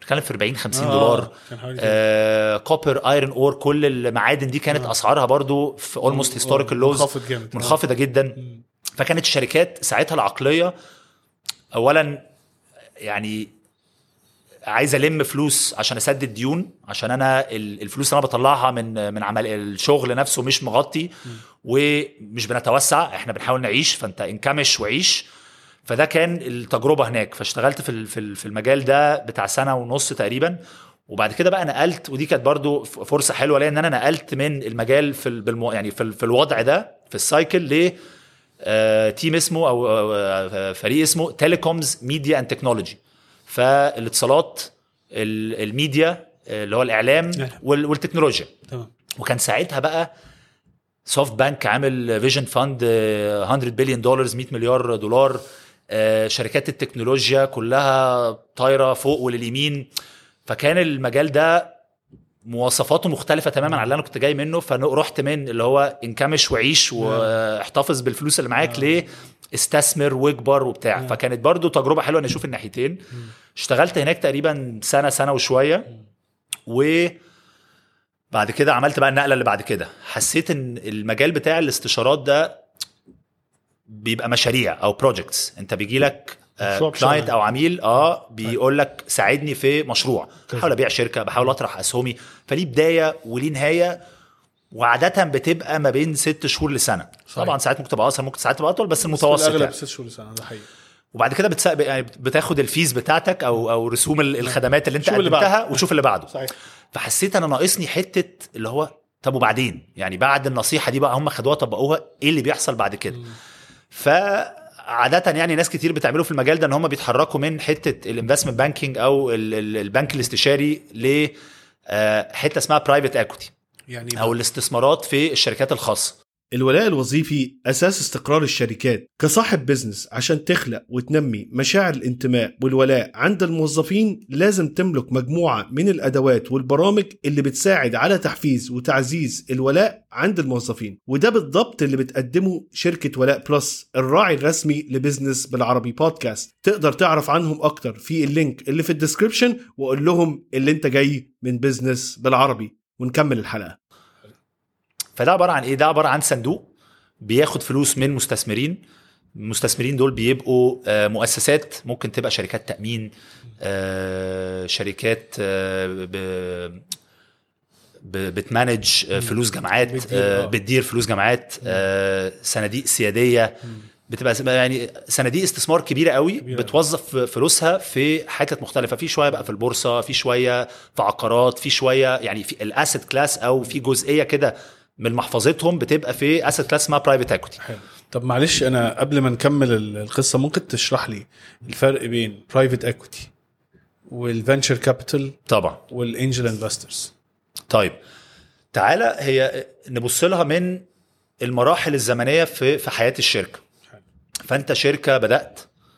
Speaker 1: بنتكلم في 40 50
Speaker 2: آه،
Speaker 1: دولار
Speaker 2: كان حوالي كده.
Speaker 1: آه كوبر ايرون اور كل المعادن دي كانت اسعارها برضو في اولموست هيستوريكال لوز
Speaker 2: منخفض جامد
Speaker 1: منخفضه جدا
Speaker 2: مم.
Speaker 1: فكانت الشركات ساعتها العقليه اولا يعني عايز الم فلوس عشان اسدد ديون عشان انا ال- الفلوس اللي انا بطلعها من من عمل الشغل نفسه مش مغطي ومش بنتوسع احنا بنحاول نعيش فانت انكمش وعيش فده كان التجربه هناك فاشتغلت في ال- في ال- في المجال ده بتاع سنه ونص تقريبا وبعد كده بقى نقلت ودي كانت برضو ف- فرصه حلوه ليا ان انا نقلت من المجال في ال- بالمو يعني في, ال- في الوضع ده في السايكل ل آه، تيم اسمه او أو، آه، فريق اسمه تيليكومز ميديا اند تكنولوجي فالاتصالات ال- الميديا آه، اللي هو الاعلام
Speaker 2: نعم.
Speaker 1: وال- والتكنولوجيا
Speaker 2: تمام
Speaker 1: وكان ساعتها بقى سوفت بانك عامل فيجن فاند 100 بليون دولار 100 مليار دولار آه، شركات التكنولوجيا كلها طايره فوق ولليمين فكان المجال ده مواصفاته مختلفة تماما عن اللي انا كنت جاي منه فرحت من اللي هو انكمش وعيش واحتفظ بالفلوس اللي معاك ليه استثمر واكبر وبتاع فكانت برضو تجربة حلوة ان اشوف الناحيتين اشتغلت هناك تقريبا سنة سنة وشوية و بعد كده عملت بقى النقله اللي بعد كده حسيت ان المجال بتاع الاستشارات ده بيبقى مشاريع او بروجكتس انت بيجي لك
Speaker 2: مشروع
Speaker 1: كلاينت
Speaker 2: بشغل.
Speaker 1: او عميل اه بيقول لك ساعدني في مشروع بحاول ابيع شركه بحاول اطرح اسهمي فليه بدايه وليه نهايه وعاده بتبقى ما بين ست شهور لسنه
Speaker 2: صحيح.
Speaker 1: طبعا ساعات ممكن تبقى اقصر ممكن ساعات تبقى اطول بس
Speaker 2: في
Speaker 1: المتوسط
Speaker 2: الاغلب
Speaker 1: يعني.
Speaker 2: ست شهور سنه ده حقيقي
Speaker 1: وبعد كده بتسا... يعني بتاخد الفيز بتاعتك او او رسوم ال- الخدمات اللي انت
Speaker 2: شوف اللي
Speaker 1: قدمتها
Speaker 2: بعده.
Speaker 1: وتشوف اللي بعده
Speaker 2: صحيح
Speaker 1: فحسيت انا ناقصني حته اللي هو طب وبعدين يعني بعد النصيحه دي بقى هم خدوها طبقوها ايه اللي بيحصل بعد كده فعادة يعني ناس كتير بتعمله في المجال ده ان هم بيتحركوا من حته الانفستمنت بانكينج او ال- ال- البنك الاستشاري ل آه، حته اسمها برايفت اكويتي
Speaker 2: يعني
Speaker 1: او الاستثمارات في الشركات الخاصه
Speaker 3: الولاء الوظيفي أساس استقرار الشركات كصاحب بزنس عشان تخلق وتنمي مشاعر الانتماء والولاء عند الموظفين لازم تملك مجموعة من الأدوات والبرامج اللي بتساعد على تحفيز وتعزيز الولاء عند الموظفين وده بالضبط اللي بتقدمه شركة ولاء بلس الراعي الرسمي لبزنس بالعربي بودكاست تقدر تعرف عنهم أكتر في اللينك اللي في الديسكريبشن وقول لهم اللي انت جاي من بزنس بالعربي ونكمل الحلقة
Speaker 1: فده عباره عن ايه ده عباره عن صندوق بياخد فلوس من مستثمرين المستثمرين دول بيبقوا آه، مؤسسات ممكن تبقى شركات تامين آه، شركات آه، ب- ب- بتمانج آه، فلوس جامعات
Speaker 2: بتدير،
Speaker 1: آه،
Speaker 2: آه.
Speaker 1: بتدير فلوس جامعات آه، صناديق سياديه بتبقى اسمها يعني صناديق استثمار كبيره قوي
Speaker 2: كبيرة.
Speaker 1: بتوظف فلوسها في حتت مختلفه في شويه بقى في البورصه في شويه في عقارات في شويه يعني في الاسيت كلاس او في جزئيه كده من محفظتهم بتبقى في اسيت كلاس اسمها برايفت اكويتي
Speaker 2: حلو طب معلش انا قبل ما نكمل ال- القصه ممكن تشرح لي الفرق بين برايفت اكويتي والفنتشر كابيتال
Speaker 1: طبعا
Speaker 2: والانجل انفسترز
Speaker 1: طيب تعالى هي نبص لها من المراحل الزمنيه في في حياه الشركه
Speaker 2: حلو.
Speaker 1: فانت شركه بدات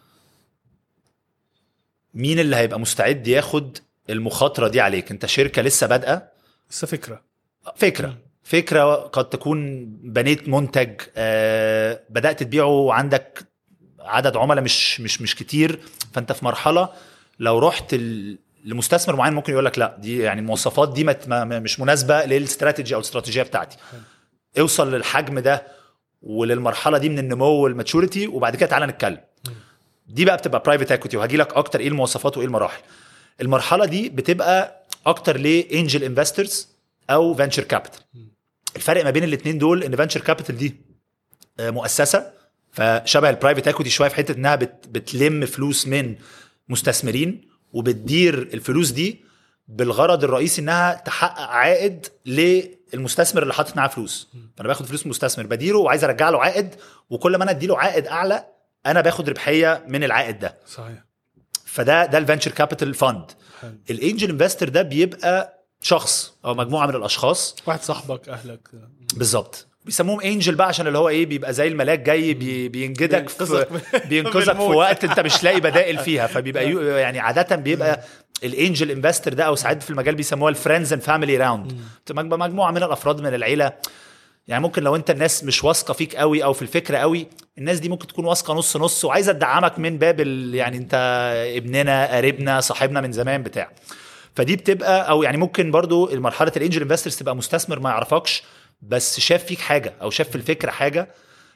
Speaker 1: مين اللي هيبقى مستعد ياخد المخاطره دي عليك انت شركه لسه بادئه
Speaker 2: لسه فكره
Speaker 1: فكره فكره قد تكون بنيت منتج آه، بدات تبيعه وعندك عدد عملاء مش مش مش كتير فانت في مرحله لو رحت ال- لمستثمر معين ممكن يقول لك لا دي يعني المواصفات دي ما ما- ما- مش مناسبه للاستراتيجي او الاستراتيجيه بتاعتي اوصل للحجم ده وللمرحله دي من النمو والماتشوريتي وبعد كده تعالى نتكلم دي بقى بتبقى برايفت اكويتي وهجي لك اكتر ايه المواصفات وايه المراحل المرحله دي بتبقى اكتر لانجل انفسترز او فينشر كابيتال الفرق ما بين الاثنين دول ان فينشر كابيتال دي آه، مؤسسه فشبه البرايفت اكويتي شويه في حته انها بت بتلم فلوس من مستثمرين وبتدير الفلوس دي بالغرض الرئيسي انها تحقق عائد للمستثمر اللي حاطط معاه فلوس فانا باخد فلوس من مستثمر بديره وعايز ارجع له عائد وكل ما انا اديله عائد اعلى انا باخد ربحيه من العائد ده
Speaker 2: صحيح
Speaker 1: فده ده الفنتشر كابيتال فاند
Speaker 2: حلو.
Speaker 1: الانجل انفستر ده بيبقى شخص او مجموعه من الاشخاص
Speaker 2: واحد صاحبك اهلك
Speaker 1: بالظبط بيسموهم انجل بقى عشان اللي هو ايه بيبقى زي الملاك جاي بي بينجدك في
Speaker 2: بينقذك
Speaker 1: بينقذك في
Speaker 2: بالموت.
Speaker 1: وقت انت مش لاقي بدائل فيها فبيبقى يو- يعني عاده بيبقى الانجل انفستر ده او ساعات في المجال بيسموها الفريندز اند فاميلي راوند مجموعه من الافراد من العيله يعني ممكن لو انت الناس مش واثقه فيك قوي او في الفكره قوي الناس دي ممكن تكون واثقه نص نص وعايزه تدعمك من باب ال- يعني انت ابننا قريبنا صاحبنا من زمان بتاع فدي بتبقى او يعني ممكن برضو المرحله الانجل انفسترز تبقى مستثمر ما يعرفكش بس شاف فيك حاجه او شاف في الفكره حاجه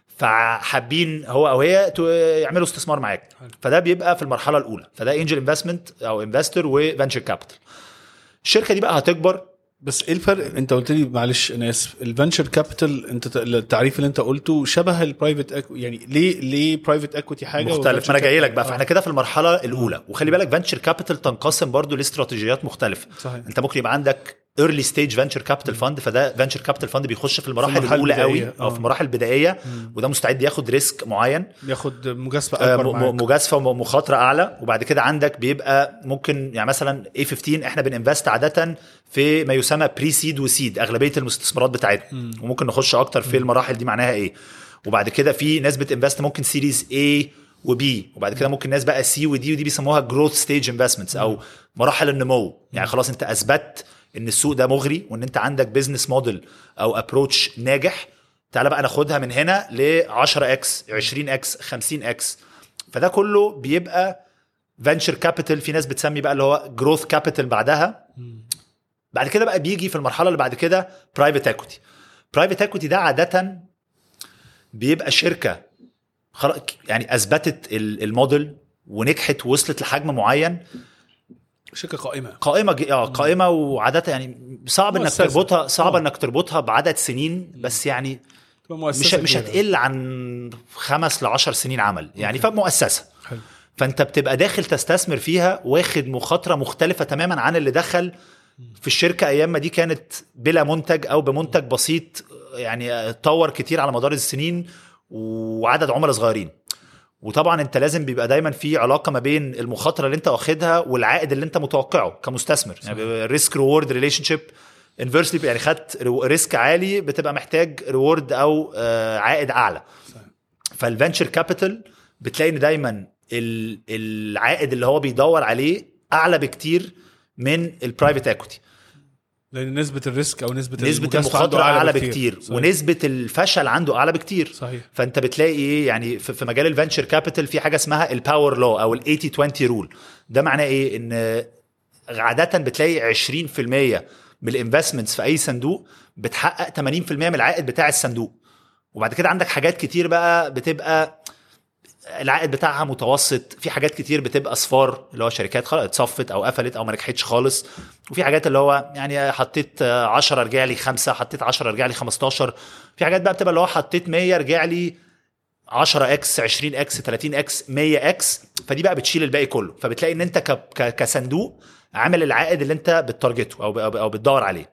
Speaker 1: فحابين هو او هي تو- يعملوا استثمار معاك فده بيبقى في المرحله الاولى فده انجل انفستمنت او انفستور وفنشر كابيتال الشركه دي بقى هتكبر
Speaker 2: بس ايه الفرق انت قلت لي معلش انا اسف الفنشر كابيتال انت ت- التعريف اللي انت قلته شبه البرايفت يعني ليه ليه برايفت اكويتي حاجه
Speaker 1: مختلف ما انا جاي لك بقى
Speaker 2: آه.
Speaker 1: فاحنا كده في المرحله الاولى وخلي بالك فنشر كابيتال تنقسم برضو لاستراتيجيات مختلفه
Speaker 2: صحيح.
Speaker 1: انت ممكن يبقى عندك ايرلي ستيج فنشر كابيتال فند فده فنشر كابيتال فند بيخش في المراحل
Speaker 2: المرحلة
Speaker 1: الاولى قوي
Speaker 2: البدائية.
Speaker 1: او
Speaker 2: آه.
Speaker 1: في المراحل البدائيه وده مستعد ياخد ريسك معين
Speaker 2: ياخد مجازفه
Speaker 1: آه،
Speaker 2: اكبر
Speaker 1: م-
Speaker 2: معاك.
Speaker 1: م- مجازفه ومخاطره اعلى وبعد كده عندك بيبقى ممكن يعني مثلا اي 15 احنا بننفست عاده في ما يسمى بري سيد وسيد اغلبيه المستثمرات بتاعتنا وممكن نخش اكتر في المراحل دي معناها ايه وبعد كده في ناس بتنفست ممكن سيريز A وبي وبعد كده ممكن ناس بقى سي ودي ودي بيسموها جروث ستيج انفستمنتس او مراحل النمو يعني خلاص انت اثبت ان السوق ده مغري وان انت عندك بزنس موديل او ابروتش ناجح تعالى بقى ناخدها من هنا ل 10 اكس 20 اكس 50 اكس فده كله بيبقى فينشر كابيتال في ناس بتسمي بقى اللي هو جروث كابيتال بعدها بعد كده بقى بيجي في المرحله اللي بعد كده برايفت اكويتي برايفت اكويتي ده عاده بيبقى شركه خلاص يعني اثبتت ال- الموديل ونجحت ووصلت لحجم معين
Speaker 2: شركه قائمه
Speaker 1: قائمه ج- اه قائمه وعاده يعني صعب انك
Speaker 2: مؤسسة.
Speaker 1: تربطها صعب
Speaker 2: آه.
Speaker 1: انك تربطها بعدد سنين بس يعني
Speaker 2: تبقى
Speaker 1: مش
Speaker 2: مؤسسه
Speaker 1: مش
Speaker 2: كبيرة.
Speaker 1: هتقل عن خمس لعشر سنين عمل يعني فمؤسسه
Speaker 2: حلو.
Speaker 1: فانت بتبقى داخل تستثمر فيها واخد مخاطره مختلفه تماما عن اللي دخل في الشركه ايام ما دي كانت بلا منتج او بمنتج بسيط يعني اتطور كتير على مدار السنين وعدد عملاء صغيرين وطبعا انت لازم بيبقى دايما في علاقه ما بين المخاطره اللي انت واخدها والعائد اللي انت متوقعه كمستثمر يعني ريسك ريورد ريليشن شيب انفرسلي يعني خدت ريسك عالي بتبقى محتاج ريورد او آه، عائد اعلى فالفنشر كابيتال بتلاقي ان دايما ال- العائد اللي هو بيدور عليه اعلى بكتير من البرايفت اكويتي
Speaker 2: لان نسبه الريسك او نسبه
Speaker 1: نسبه
Speaker 2: المجازفة
Speaker 1: المخاطره
Speaker 2: عنده
Speaker 1: اعلى بكتير
Speaker 2: صحيح.
Speaker 1: ونسبه الفشل عنده اعلى بكتير
Speaker 2: صحيح
Speaker 1: فانت بتلاقي ايه يعني في في مجال الفنشر كابيتال في حاجه اسمها الباور لو او ال 80 20 رول ده معناه ايه ان عاده بتلاقي 20% من الانفستمنتس في اي صندوق بتحقق 80% من العائد بتاع الصندوق وبعد كده عندك حاجات كتير بقى بتبقى العائد بتاعها متوسط في حاجات كتير بتبقى صفار اللي هو شركات خلاص اتصفت او قفلت او ما نجحتش خالص وفي حاجات اللي هو يعني حطيت 10 رجع لي 5 حطيت 10 رجع لي 15 في حاجات بقى بتبقى اللي هو حطيت 100 رجع لي 10 اكس 20 اكس 30 اكس 100 اكس فدي بقى بتشيل الباقي كله فبتلاقي ان انت ك- ك- كصندوق عامل العائد اللي انت بتارجته او او أو بتدور عليه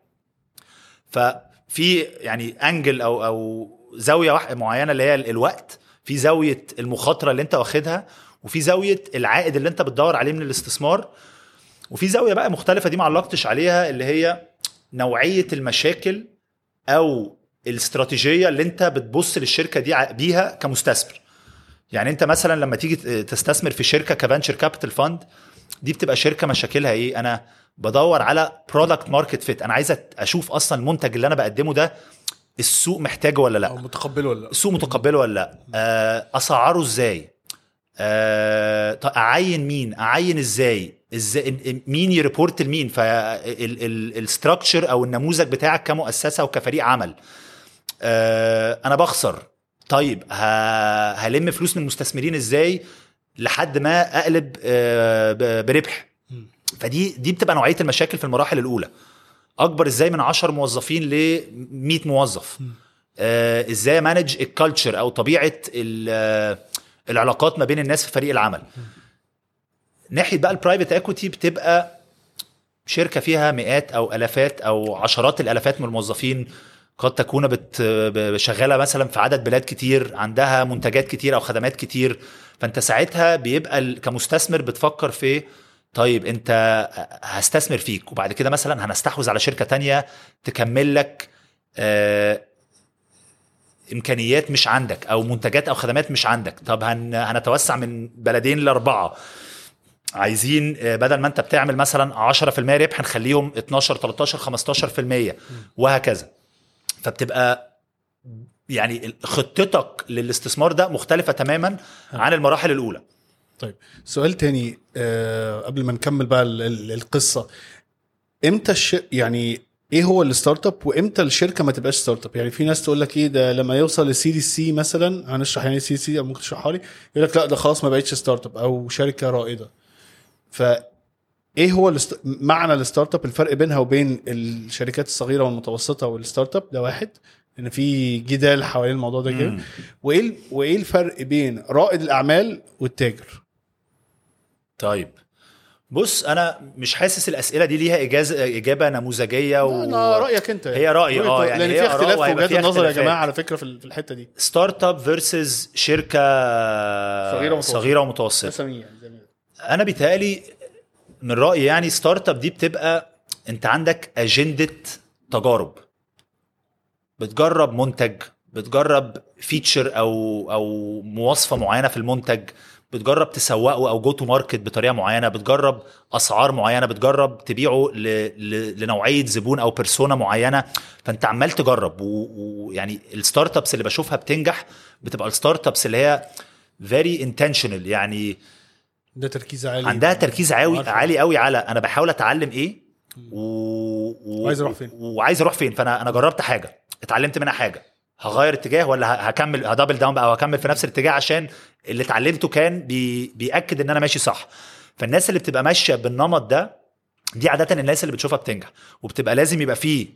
Speaker 1: ففي يعني انجل او او زاويه واحده معينه اللي هي الوقت في زاويه المخاطره اللي انت واخدها وفي زاويه العائد اللي انت بتدور عليه من الاستثمار وفي زاويه بقى مختلفه دي ما علقتش عليها اللي هي نوعيه المشاكل او الاستراتيجيه اللي انت بتبص للشركه دي ع- بيها كمستثمر يعني انت مثلا لما تيجي ت- تستثمر في شركه كفانشر كابيتال فاند دي بتبقى شركه مشاكلها ايه انا بدور على برودكت ماركت فيت انا عايز أت- اشوف اصلا المنتج اللي انا بقدمه ده السوق محتاجه ولا لا
Speaker 2: او متقبله ولا لا
Speaker 1: السوق متقبله ولا لا آه، اسعره ازاي آه، طب اعين مين اعين ازاي ازاي ال- ال- مين يريبورت لمين فالستراكشر او النموذج بتاعك كمؤسسه وكفريق عمل آه، انا بخسر طيب ه- هلم فلوس من المستثمرين ازاي لحد ما اقلب آه، ب- بربح فدي دي بتبقى نوعيه المشاكل في المراحل الاولى اكبر ازاي من 10 موظفين ل 100 موظف آه ازاي مانج الكالتشر او طبيعه ال- آه، العلاقات ما بين الناس في فريق العمل ناحيه بقى البرايفت اكويتي بتبقى شركه فيها مئات او الافات او عشرات الالافات من الموظفين قد تكون بت ب- شغاله مثلا في عدد بلاد كتير عندها منتجات كتير او خدمات كتير فانت ساعتها بيبقى ال- كمستثمر بتفكر في طيب انت هستثمر فيك وبعد كده مثلا هنستحوذ على شركه تانية تكمل لك آه، امكانيات مش عندك او منتجات او خدمات مش عندك طب هن هنتوسع من بلدين لاربعه عايزين آه، بدل ما انت بتعمل مثلا 10% ربح نخليهم 12 13 15% وهكذا فبتبقى يعني ال- خطتك للاستثمار ده مختلفه تماما عن المراحل الاولى
Speaker 2: طيب سؤال تاني آه قبل ما نكمل بقى ال- ال- القصه امتى الش... يعني ايه هو الستارت اب وامتى الشركه ما تبقاش ستارت اب يعني في ناس تقول لك ايه ده لما يوصل للسي دي سي مثلا هنشرح يعني سي دي سي او ممكن تشرحها لي يقول لك لا ده خلاص ما بقتش ستارت اب او شركه رائده ف ايه هو الست... معنى الستارت اب الفرق بينها وبين الشركات الصغيره والمتوسطه والستارت اب ده واحد ان في جدال حوالين الموضوع ده كده
Speaker 1: مم.
Speaker 2: وايه ال- وايه الفرق بين رائد الاعمال والتاجر
Speaker 1: طيب بص انا مش حاسس الاسئله دي ليها إجازة اجابه نموذجيه و...
Speaker 2: انا رايك انت
Speaker 1: هي رأيي،
Speaker 2: رؤية-
Speaker 1: آه، يعني
Speaker 2: لان
Speaker 1: هي
Speaker 2: في
Speaker 1: آراء
Speaker 2: اختلاف في
Speaker 1: وهيبقى
Speaker 2: وجهات
Speaker 1: فيها
Speaker 2: النظر يا
Speaker 1: اختلافات.
Speaker 2: جماعه على فكره في ال- في الحته دي
Speaker 1: ستارت اب فيرسز شركه
Speaker 2: صغيرة ومتوسطة.
Speaker 1: صغيره ومتوسطه
Speaker 2: اسامي يعني زي ما
Speaker 1: انا بيتهيألي من رايي يعني ستارت اب دي بتبقى انت عندك اجنده تجارب بتجرب منتج بتجرب فيتشر او او مواصفه معينه في المنتج بتجرب تسوقه او جو تو ماركت بطريقه معينه بتجرب اسعار معينه بتجرب تبيعه ل... ل... لنوعيه زبون او بيرسونا معينه فانت عمال تجرب ويعني و... الستارت ابس اللي بشوفها بتنجح بتبقى الستارت ابس اللي هي فيري انتشنال يعني
Speaker 2: ده تركيز عالي
Speaker 1: عندها تركيز عالي
Speaker 2: عارفة.
Speaker 1: عالي قوي على انا بحاول اتعلم ايه و... و...
Speaker 2: وعايز أروح فين.
Speaker 1: وعايز اروح فين فانا انا جربت حاجه اتعلمت منها حاجه هغير اتجاه ولا ه- هكمل هدبل داون بقى وهكمل في نفس الاتجاه عشان اللي اتعلمته كان بي... بياكد ان انا ماشي صح فالناس اللي بتبقى ماشيه بالنمط ده دي عاده الناس اللي بتشوفها بتنجح وبتبقى لازم يبقى فيه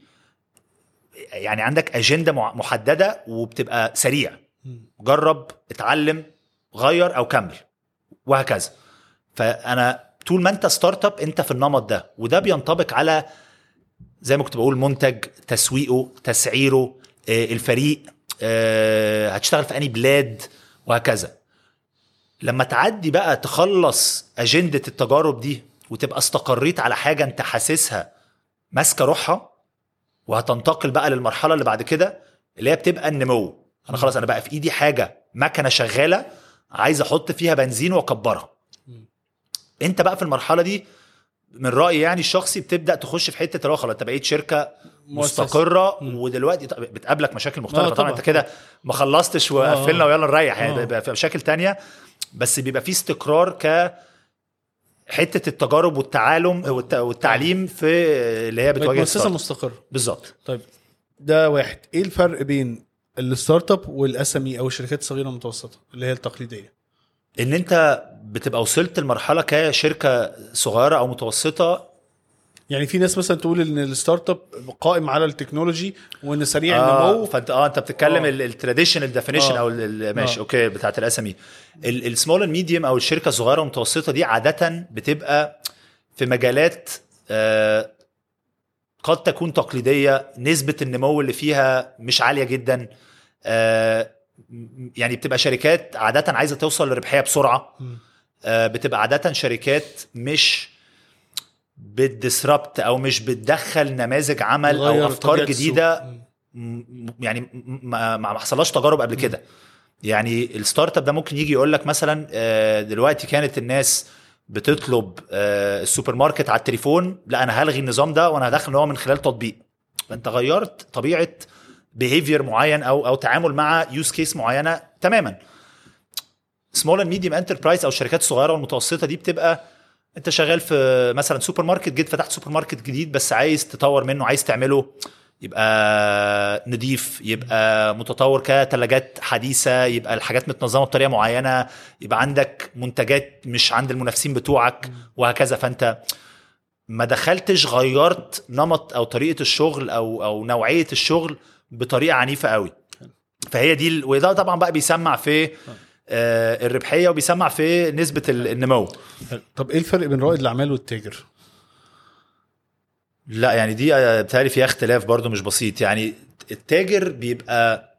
Speaker 1: يعني عندك اجنده مع- محدده وبتبقى سريع
Speaker 2: مم.
Speaker 1: جرب اتعلم غير او كمل وهكذا فانا طول ما انت ستارت اب انت في النمط ده وده بينطبق على زي ما كنت بقول منتج تسويقه تسعيره آه، الفريق آه، هتشتغل في انهي بلاد وهكذا لما تعدي بقى تخلص اجنده التجارب دي وتبقى استقريت على حاجه انت حاسسها ماسكه روحها وهتنتقل بقى للمرحله اللي بعد كده اللي هي بتبقى النمو انا خلاص انا بقى في ايدي حاجه مكنه شغاله عايز احط فيها بنزين واكبرها انت بقى في المرحله دي من رايي يعني الشخصي بتبدا تخش في حته اللي هو خلاص انت بقيت شركه
Speaker 2: مؤسسة.
Speaker 1: مستقره
Speaker 2: مم.
Speaker 1: ودلوقتي طب- بتقابلك مشاكل
Speaker 2: آه،
Speaker 1: مختلفه طبعا
Speaker 2: طبعا.
Speaker 1: انت كده ما خلصتش وقفلنا
Speaker 2: آه.
Speaker 1: ويلا نريح يعني
Speaker 2: آه.
Speaker 1: بيبقى في مشاكل تانية بس بيبقى في استقرار ك حته التجارب والتعالم والت- والتعليم في اللي هي
Speaker 2: بقت
Speaker 1: بتواجه
Speaker 2: مؤسسه
Speaker 1: الستارت.
Speaker 2: مستقره
Speaker 1: بالظبط
Speaker 2: طيب ده واحد ايه الفرق بين الستارت اب والاسمي او الشركات الصغيره والمتوسطه اللي هي التقليديه
Speaker 1: ان انت بتبقى وصلت لمرحله كشركه صغيره او متوسطه
Speaker 2: يعني في ناس مثلا تقول ان الستارت اب قائم على التكنولوجي وان سريع
Speaker 1: آه
Speaker 2: النمو
Speaker 1: فانت اه انت بتتكلم
Speaker 2: آه.
Speaker 1: التراديشنال ديفينيشن
Speaker 2: آه.
Speaker 1: او ال- ال- ماشي
Speaker 2: آه.
Speaker 1: اوكي بتاعت الاس ام اي السمول اند ميديوم او الشركه الصغيره والمتوسطه دي عاده بتبقى في مجالات آه قد تكون تقليديه نسبه النمو اللي فيها مش عاليه جدا آه م- يعني بتبقى شركات عاده عايزه توصل لربحيه بسرعه
Speaker 2: مم.
Speaker 1: آه، بتبقى عادة شركات مش بتدسربت او مش بتدخل نماذج عمل
Speaker 2: تغير
Speaker 1: او افكار
Speaker 2: طبيعة السوق.
Speaker 1: جديده
Speaker 2: مم.
Speaker 1: م- يعني م- ما ما حصلهاش تجارب قبل كده يعني الستارت اب ده ممكن يجي يقول لك مثلا آه، دلوقتي كانت الناس بتطلب آه، السوبر ماركت على التليفون لا انا هلغي النظام ده وانا هدخل ان هو من خلال تطبيق فانت غيرت طبيعه بيهيفير معين او او تعامل مع يوز كيس معينه تماما سمول اند ميديوم انتربرايز او الشركات الصغيره والمتوسطه دي بتبقى انت شغال في مثلا سوبر ماركت جيت فتحت سوبر ماركت جديد بس عايز تطور منه عايز تعمله يبقى نضيف يبقى متطور كثلاجات حديثه يبقى الحاجات متنظمه بطريقه معينه يبقى عندك منتجات مش عند المنافسين بتوعك وهكذا فانت ما دخلتش غيرت نمط او طريقه الشغل او او نوعيه الشغل بطريقه عنيفه قوي فهي دي ال- وده طبعا بقى بيسمع في آه، الربحيه وبيسمع في نسبه ال- النمو
Speaker 2: طب ايه الفرق بين رائد الاعمال والتاجر
Speaker 1: لا يعني دي آه، بتهيألي فيها اختلاف برضو مش بسيط يعني التاجر بيبقى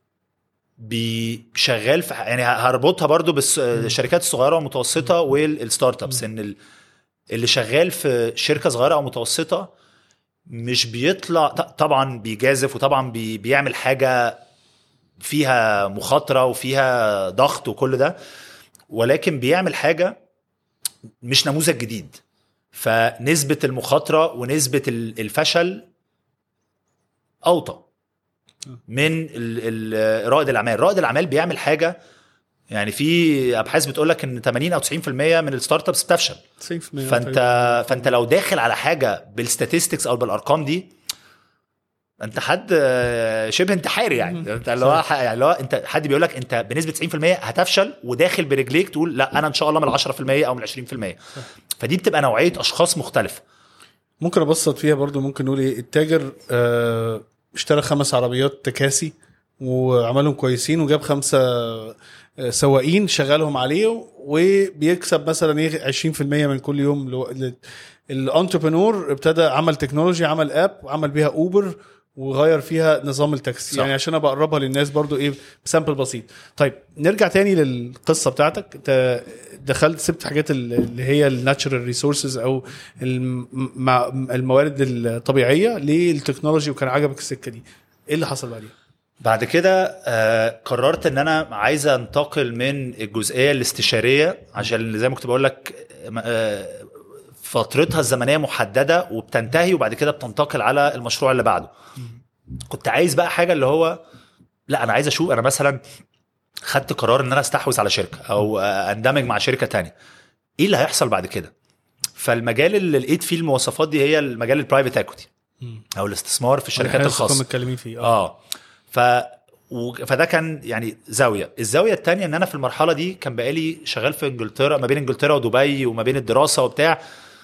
Speaker 1: بيشغال في ح- يعني هربطها برضو بالشركات الصغيره والمتوسطه والستارت ابس ان ال- اللي شغال في شركه صغيره او متوسطه مش بيطلع ط- طبعا بيجازف وطبعا بي بيعمل حاجه فيها مخاطره وفيها ضغط وكل ده ولكن بيعمل حاجه مش نموذج جديد فنسبه المخاطره ونسبه ال- الفشل اوطى من ال- ال- رائد الاعمال رائد الاعمال بيعمل حاجه يعني في ابحاث بتقول لك ان 80 او 90% من الستارت ابس بتفشل
Speaker 2: 90%
Speaker 1: فانت فانت لو داخل على حاجه بالستاتستكس او بالارقام دي انت حد آه، شبه انتحاري يعني انت اللي هو ح- يعني اللي هو انت حد بيقول لك انت بنسبه 90% هتفشل وداخل برجليك تقول لا انا ان شاء الله من ال 10% او من ال 20% فدي بتبقى نوعيه اشخاص مختلفه
Speaker 2: ممكن ابسط فيها برضو ممكن نقول ايه التاجر آه اشترى خمس عربيات تكاسي وعملهم كويسين وجاب خمسه آه، سواقين شغلهم عليه وبيكسب مثلا ايه 20% من كل يوم لو- ل- الانتربرنور ابتدى عمل تكنولوجي عمل اب وعمل بيها اوبر وغير فيها نظام التاكسي
Speaker 1: صح.
Speaker 2: يعني عشان ابقى اقربها للناس برضو ايه بسامبل بسيط طيب نرجع تاني للقصه بتاعتك انت دخلت سبت حاجات ال- اللي هي الناتشرال ريسورسز او الم- مع- الموارد الطبيعيه للتكنولوجي وكان عجبك السكه دي ايه اللي حصل بعدين
Speaker 1: بعد كده آه قررت ان انا عايز انتقل من الجزئيه الاستشاريه عشان زي ما كنت بقول لك آه فترتها الزمنيه محدده وبتنتهي وبعد كده بتنتقل على المشروع اللي بعده كنت عايز بقى حاجه اللي هو لا انا عايز اشوف انا مثلا خدت قرار ان انا استحوذ على شركه او آه، اندمج مع شركه تانية ايه اللي هيحصل بعد كده فالمجال اللي لقيت فيه المواصفات دي هي المجال البرايفت اكوتي او الاستثمار في الشركات
Speaker 2: إحنا
Speaker 1: الخاصه
Speaker 2: كنا متكلمين فيه اه
Speaker 1: اه ف و- فده كان يعني زاويه الزاويه الثانيه ان انا في المرحله دي كان بقالي شغال في انجلترا ما بين انجلترا ودبي وما بين الدراسه وبتاع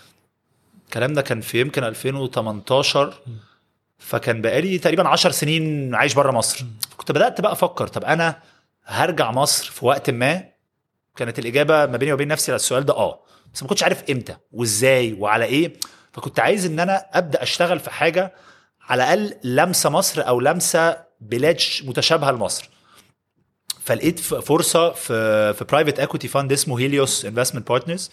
Speaker 1: الكلام ده كان في يمكن 2018 فكان بقالي تقريبا 10 سنين عايش بره مصر كنت بدات بقى افكر طب انا هرجع مصر في وقت ما كانت الاجابه ما بيني وبين نفسي على السؤال ده اه بس ما كنتش عارف امتى وازاي وعلى ايه فكنت عايز ان انا ابدا اشتغل في حاجه على الاقل لمسه مصر او لمسه بلاد ش- متشابهه لمصر فلقيت ف- فرصه في في برايفت اكويتي فاند اسمه هيليوس انفستمنت بارتنرز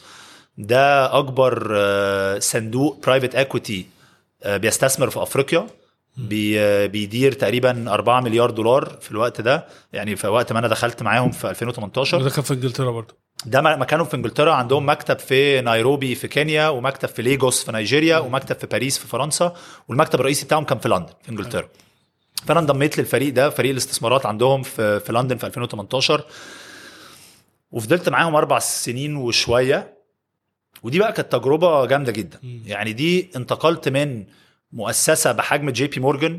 Speaker 1: ده اكبر آه، صندوق برايفت اكويتي بيستثمر في افريقيا بي آه، بيدير تقريبا 4 مليار دولار في الوقت ده يعني في وقت ما انا دخلت معاهم في 2018
Speaker 2: ده كان في انجلترا برضو
Speaker 1: ده م- مكانهم في انجلترا عندهم مكتب في نيروبي في كينيا ومكتب في ليجوس في نيجيريا ومكتب في باريس في فرنسا والمكتب الرئيسي بتاعهم كان في لندن في انجلترا فانا انضميت للفريق ده فريق الاستثمارات عندهم في في لندن في 2018 وفضلت معاهم اربع سنين وشويه ودي بقى كانت تجربه جامده جدا يعني دي انتقلت من مؤسسه بحجم جي بي مورجان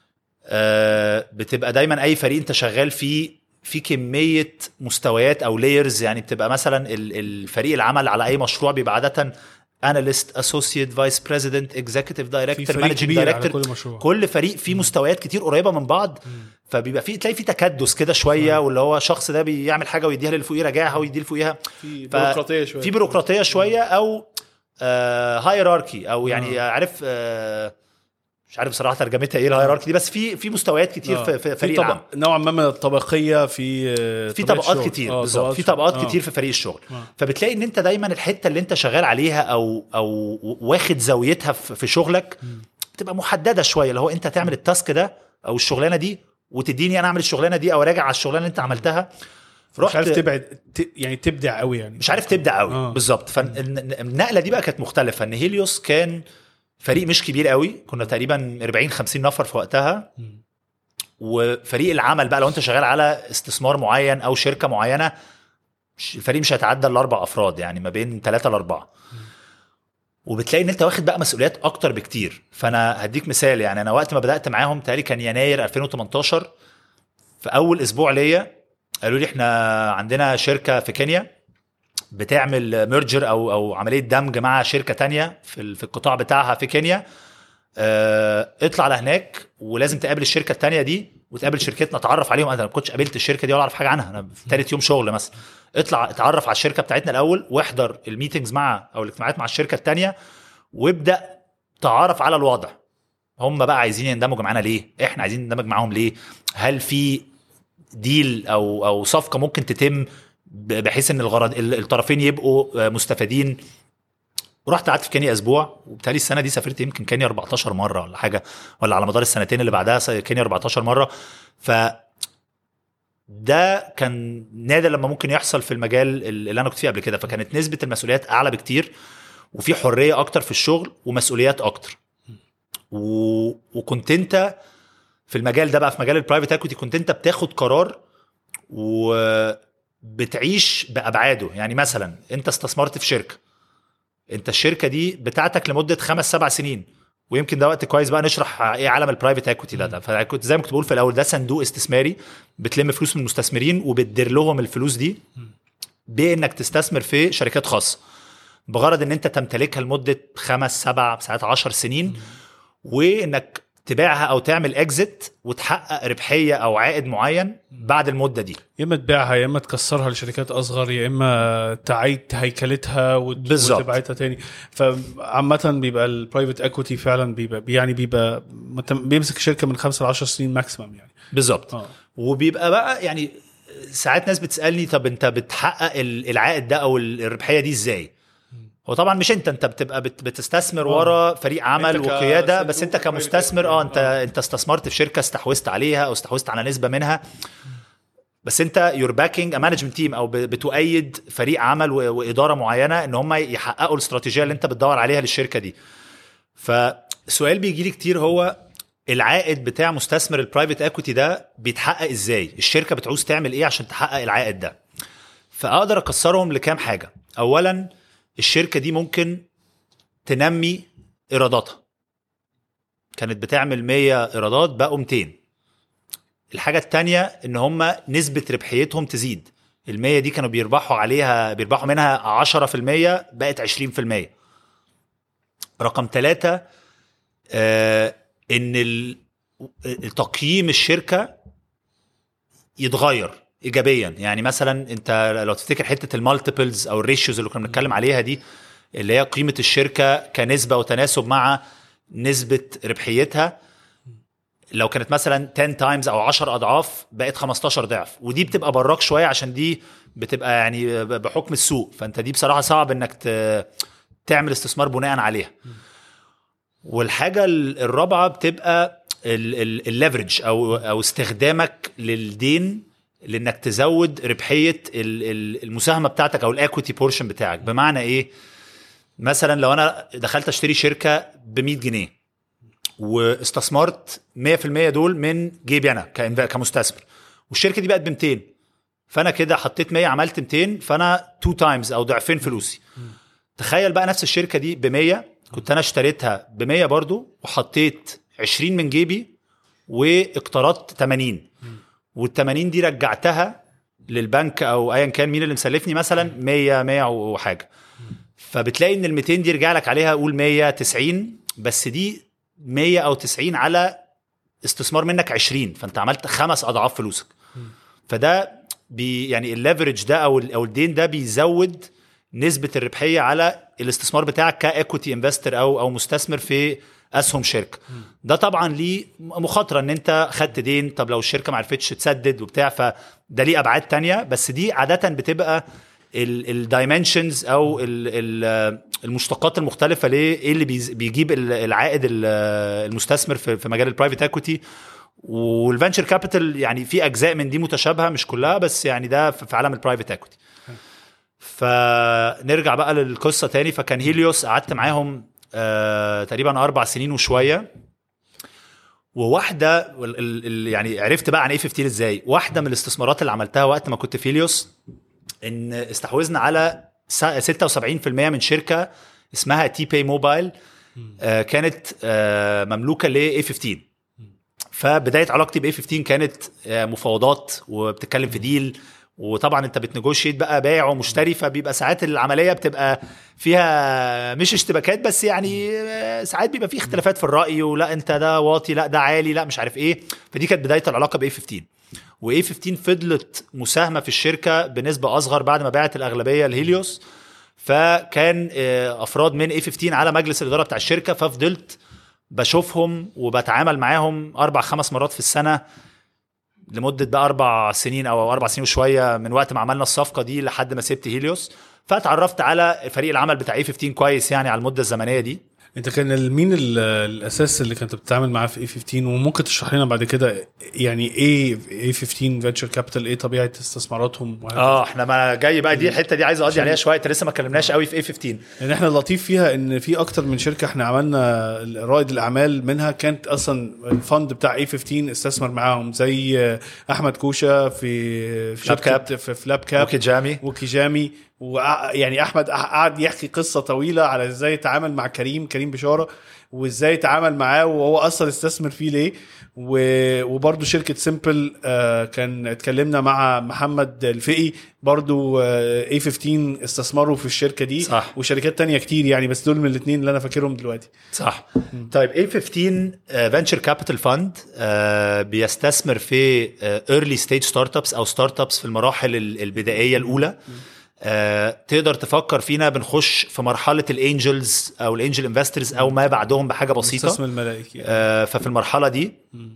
Speaker 1: آه، بتبقى دايما اي فريق انت شغال فيه في كميه مستويات او لايرز يعني بتبقى مثلا ال- الفريق العمل على اي مشروع بيبقى عاده اناليست اسوسييت فايس بريزيدنت اكزيكتيف
Speaker 2: في
Speaker 1: دايركتور
Speaker 2: فريق
Speaker 1: مانجنج
Speaker 2: كبير على
Speaker 1: دايركتور
Speaker 2: كل مشروع
Speaker 1: كل فريق فيه مستويات كتير قريبه من بعض فبيبقى في تلاقي في تكدس كده شويه واللي هو شخص ده بيعمل حاجه ويديها للي فوقيه راجعها ويدي اللي فوقيها
Speaker 2: في
Speaker 1: ف-
Speaker 2: بيروقراطيه شويه
Speaker 1: في بيروقراطيه شويه او هايراركي او يعني عارف آه، مش عارف بصراحه ترجمتها ايه الهايراركي دي بس في في مستويات كتير
Speaker 2: آه.
Speaker 1: في, في فريق
Speaker 2: طبق-
Speaker 1: العمل
Speaker 2: نوعا ما من الطبقيه في آه،
Speaker 1: في
Speaker 2: طبيعة
Speaker 1: طبقات
Speaker 2: الشغل.
Speaker 1: كتير
Speaker 2: آه،
Speaker 1: بالظبط في
Speaker 2: شغل.
Speaker 1: طبقات
Speaker 2: آه.
Speaker 1: كتير في فريق الشغل
Speaker 2: آه.
Speaker 1: فبتلاقي ان انت دايما الحته اللي انت شغال عليها او او واخد زاويتها في في شغلك بتبقى محدده شويه اللي هو انت تعمل التاسك ده او الشغلانه دي وتديني انا اعمل الشغلانه دي او اراجع على الشغلانه اللي انت عملتها
Speaker 2: مش عارف تبعد ت- يعني تبدع قوي يعني
Speaker 1: مش عارف تبدع قوي
Speaker 2: آه.
Speaker 1: بالظبط فالنقله دي بقى كانت مختلفه ان هيليوس كان فريق مش كبير قوي كنا تقريبا 40 50 نفر في وقتها
Speaker 2: مم.
Speaker 1: وفريق العمل بقى لو انت شغال على استثمار معين او شركه معينه مش- الفريق مش هيتعدى الاربع افراد يعني ما بين ثلاثه لاربعه وبتلاقي ان انت واخد بقى مسؤوليات اكتر بكتير فانا هديك مثال يعني انا وقت ما بدات معاهم تقريبا كان يناير 2018 في اول اسبوع ليا قالوا لي احنا عندنا شركه في كينيا بتعمل ميرجر او او عمليه دمج مع شركه تانية في ال- في القطاع بتاعها في كينيا اه اطلع على هناك ولازم تقابل الشركه التانية دي وتقابل شركتنا اتعرف عليهم انا ما كنتش قابلت الشركه دي ولا اعرف حاجه عنها انا في ثالث يوم شغل مثلا اطلع اتعرف على الشركه بتاعتنا الاول واحضر الميتنجز مع او الاجتماعات مع الشركه التانية وابدا تعرف على الوضع هم بقى عايزين يندمجوا معانا ليه احنا عايزين نندمج معاهم ليه هل في ديل او او صفقه ممكن تتم ب- بحيث ان الغرض ال- الطرفين يبقوا آه، مستفيدين ورحت قعدت في كينيا اسبوع وبالتالي السنه دي سافرت يمكن كينيا 14 مره ولا حاجه ولا على مدار السنتين اللي بعدها س- كينيا 14 مره ف ده كان نادر لما ممكن يحصل في المجال اللي انا كنت فيه قبل كده فكانت نسبه المسؤوليات اعلى بكتير وفي حريه اكتر في الشغل ومسؤوليات اكتر و... وكنت انت في المجال ده بقى في مجال البرايفت اكويتي كنت انت بتاخد قرار وبتعيش بابعاده يعني مثلا انت استثمرت في شركه انت الشركه دي بتاعتك لمده خمس سبع سنين ويمكن ده وقت كويس بقى نشرح ايه عالم البرايفت اكويتي ده, ده فكنت زي ما كنت بقول في الاول ده صندوق استثماري بتلم فلوس من المستثمرين وبتدير لهم الفلوس دي بانك تستثمر في شركات خاصه بغرض ان انت تمتلكها لمده خمس سبع ساعات عشر سنين وانك تبيعها او تعمل اكزit وتحقق ربحيه او عائد معين بعد المده دي
Speaker 2: يا اما تبيعها يا اما تكسرها لشركات اصغر يا اما تعيد هيكلتها وت-
Speaker 1: بالظبط.
Speaker 2: وتبعتها تاني فعامة بيبقى البرايفت اكويتي فعلا بيبقى يعني بيبقى متم- بيمسك الشركه من خمسة ل 10 سنين ماكسيمم يعني
Speaker 1: بالظبط
Speaker 2: اه
Speaker 1: وبيبقى بقى يعني ساعات ناس بتسالني طب انت بتحقق ال- العائد ده او ال- الربحيه دي ازاي هو طبعا مش انت انت بتبقى بت- بتستثمر
Speaker 2: آه.
Speaker 1: ورا فريق عمل
Speaker 2: انت
Speaker 1: وقياده
Speaker 2: كصندوق
Speaker 1: بس انت
Speaker 2: private
Speaker 1: كمستثمر اه انت
Speaker 2: آه.
Speaker 1: انت استثمرت في شركه استحوذت عليها او استحوذت على نسبه منها بس انت يور باكينج مانجمنت تيم او ب- بتؤيد فريق عمل و- واداره معينه ان هم يحققوا الاستراتيجيه اللي انت بتدور عليها للشركه دي فسؤال بيجي لي كتير هو العائد بتاع مستثمر البرايفت اكويتي ده بيتحقق ازاي الشركه بتعوز تعمل ايه عشان تحقق العائد ده فاقدر اكسرهم لكام حاجه اولا الشركه دي ممكن تنمي ايراداتها كانت بتعمل 100 ايرادات بقوا 200 الحاجه التانية ان هم نسبه ربحيتهم تزيد ال 100 دي كانوا بيربحوا عليها بيربحوا منها 10% بقت 20% رقم ثلاثة آه ان ال- تقييم الشركه يتغير ايجابيا يعني مثلا انت لو تفتكر حته المالتيبلز او الريشيوز اللي كنا بنتكلم عليها دي اللي هي قيمه الشركه كنسبه وتناسب مع نسبه ربحيتها لو كانت مثلا 10 تايمز او 10 اضعاف بقت 15 ضعف ودي بتبقى براك شويه عشان دي بتبقى يعني بحكم السوق فانت دي بصراحه صعب انك ت- تعمل استثمار بناء عليها والحاجه ال- الرابعه بتبقى الليفرج او او استخدامك للدين لانك تزود ربحيه ال- ال- المساهمه بتاعتك او الاكويتي بورشن بتاعك بمعنى ايه مثلا لو انا دخلت اشتري شركه ب 100 جنيه واستثمرت 100% دول من جيبي انا كإنف- كمستثمر والشركه دي بقت ب 200 فانا كده حطيت 100 عملت 200 فانا 2 تايمز او ضعفين فلوسي تخيل بقى نفس الشركه دي ب 100 كنت انا اشتريتها ب 100 برضو وحطيت 20 من جيبي واقترضت 80 وال 80 دي رجعتها للبنك او ايا كان مين اللي مسلفني مثلا 100 100 وحاجه فبتلاقي ان ال 200 دي رجع لك عليها قول 100 90 بس دي 100 او 90 على استثمار منك 20 فانت عملت خمس اضعاف فلوسك فده بي يعني الليفرج ده او ال- او الدين ده بيزود نسبه الربحيه على الاستثمار بتاعك كايكوتي انفستور او او مستثمر في اسهم شركه ده طبعا ليه مخاطره ان انت خدت دين طب لو الشركه ما عرفتش تسدد وبتاع فده ليه ابعاد تانية بس دي عاده بتبقى الدايمنشنز او ال- ال- المشتقات المختلفه ليه ايه اللي بيز- بيجيب ال- العائد ال- المستثمر في في مجال البرايفت اكويتي والفنشر كابيتال يعني في اجزاء من دي متشابهه مش كلها بس يعني ده في في عالم البرايفت اكويتي فنرجع بقى للقصه تاني فكان هيليوس قعدت معاهم آه تقريبا اربع سنين وشويه وواحده ال- ال- ال- يعني عرفت بقى عن ايه 15 ازاي واحده من الاستثمارات اللي عملتها وقت ما كنت في هيليوس ان استحوذنا على س- 76% من شركه اسمها تي باي موبايل آه كانت آه مملوكه ل اي 15 فبدايه علاقتي باي 15 كانت آه مفاوضات وبتتكلم في ديل وطبعا انت بتنجوشيت بقى بايع ومشتري فبيبقى ساعات العمليه بتبقى فيها مش اشتباكات بس يعني آه، ساعات بيبقى في اختلافات في الراي ولا انت ده واطي لا ده عالي لا مش عارف ايه فدي كانت بدايه العلاقه باي 15 واي 15 فضلت مساهمه في الشركه بنسبه اصغر بعد ما باعت الاغلبيه لهيليوس فكان آه، افراد من اي 15 على مجلس الاداره بتاع الشركه ففضلت بشوفهم وبتعامل معاهم اربع خمس مرات في السنه لمده بقى اربع سنين او اربع سنين وشويه من وقت ما عملنا الصفقه دي لحد ما سبت هيليوس فتعرفت على فريق العمل بتاع اي 15 كويس يعني على المده الزمنيه دي
Speaker 2: انت كان ال- مين ال- الاساس اللي كنت بتتعامل معاه في اي 15 وممكن تشرح لنا بعد كده يعني ايه اي 15 فينشر كابيتال ايه طبيعه استثماراتهم وهكذا.
Speaker 1: اه احنا ما جاي بقى دي الحته دي عايز اقضي عليها شويه انت لسه ما اتكلمناش قوي في اي 15
Speaker 2: لان احنا اللطيف فيها ان في اكتر من شركه احنا عملنا رائد الاعمال منها كانت اصلا الفند بتاع اي 15 استثمر معاهم زي احمد كوشه في في
Speaker 1: فلاب
Speaker 2: شركة-
Speaker 1: كاب.
Speaker 2: في فلاب كاب
Speaker 1: اوكي جامي
Speaker 2: وكيجامي ويعني احمد قعد يحكي قصه طويله على ازاي يتعامل مع كريم كريم بشاره وازاي يتعامل معاه وهو اصلا استثمر فيه ليه و- وبرضه شركه سيمبل آه، كان اتكلمنا مع محمد الفقي برضه اي 15 استثمروا في الشركه دي
Speaker 1: صح.
Speaker 2: وشركات تانية كتير يعني بس دول من الاثنين اللي انا فاكرهم دلوقتي
Speaker 1: صح طيب اي 15 فينشر كابيتال فاند بيستثمر في ايرلي ستيج ستارت ابس او ستارت ابس في المراحل ال- البدائيه الاولى آه، تقدر تفكر فينا بنخش في مرحله الانجلز او الانجل انفسترز او ما بعدهم بحاجه بسيطه
Speaker 2: استثمر الملائكي يعني.
Speaker 1: آه، ففي المرحله دي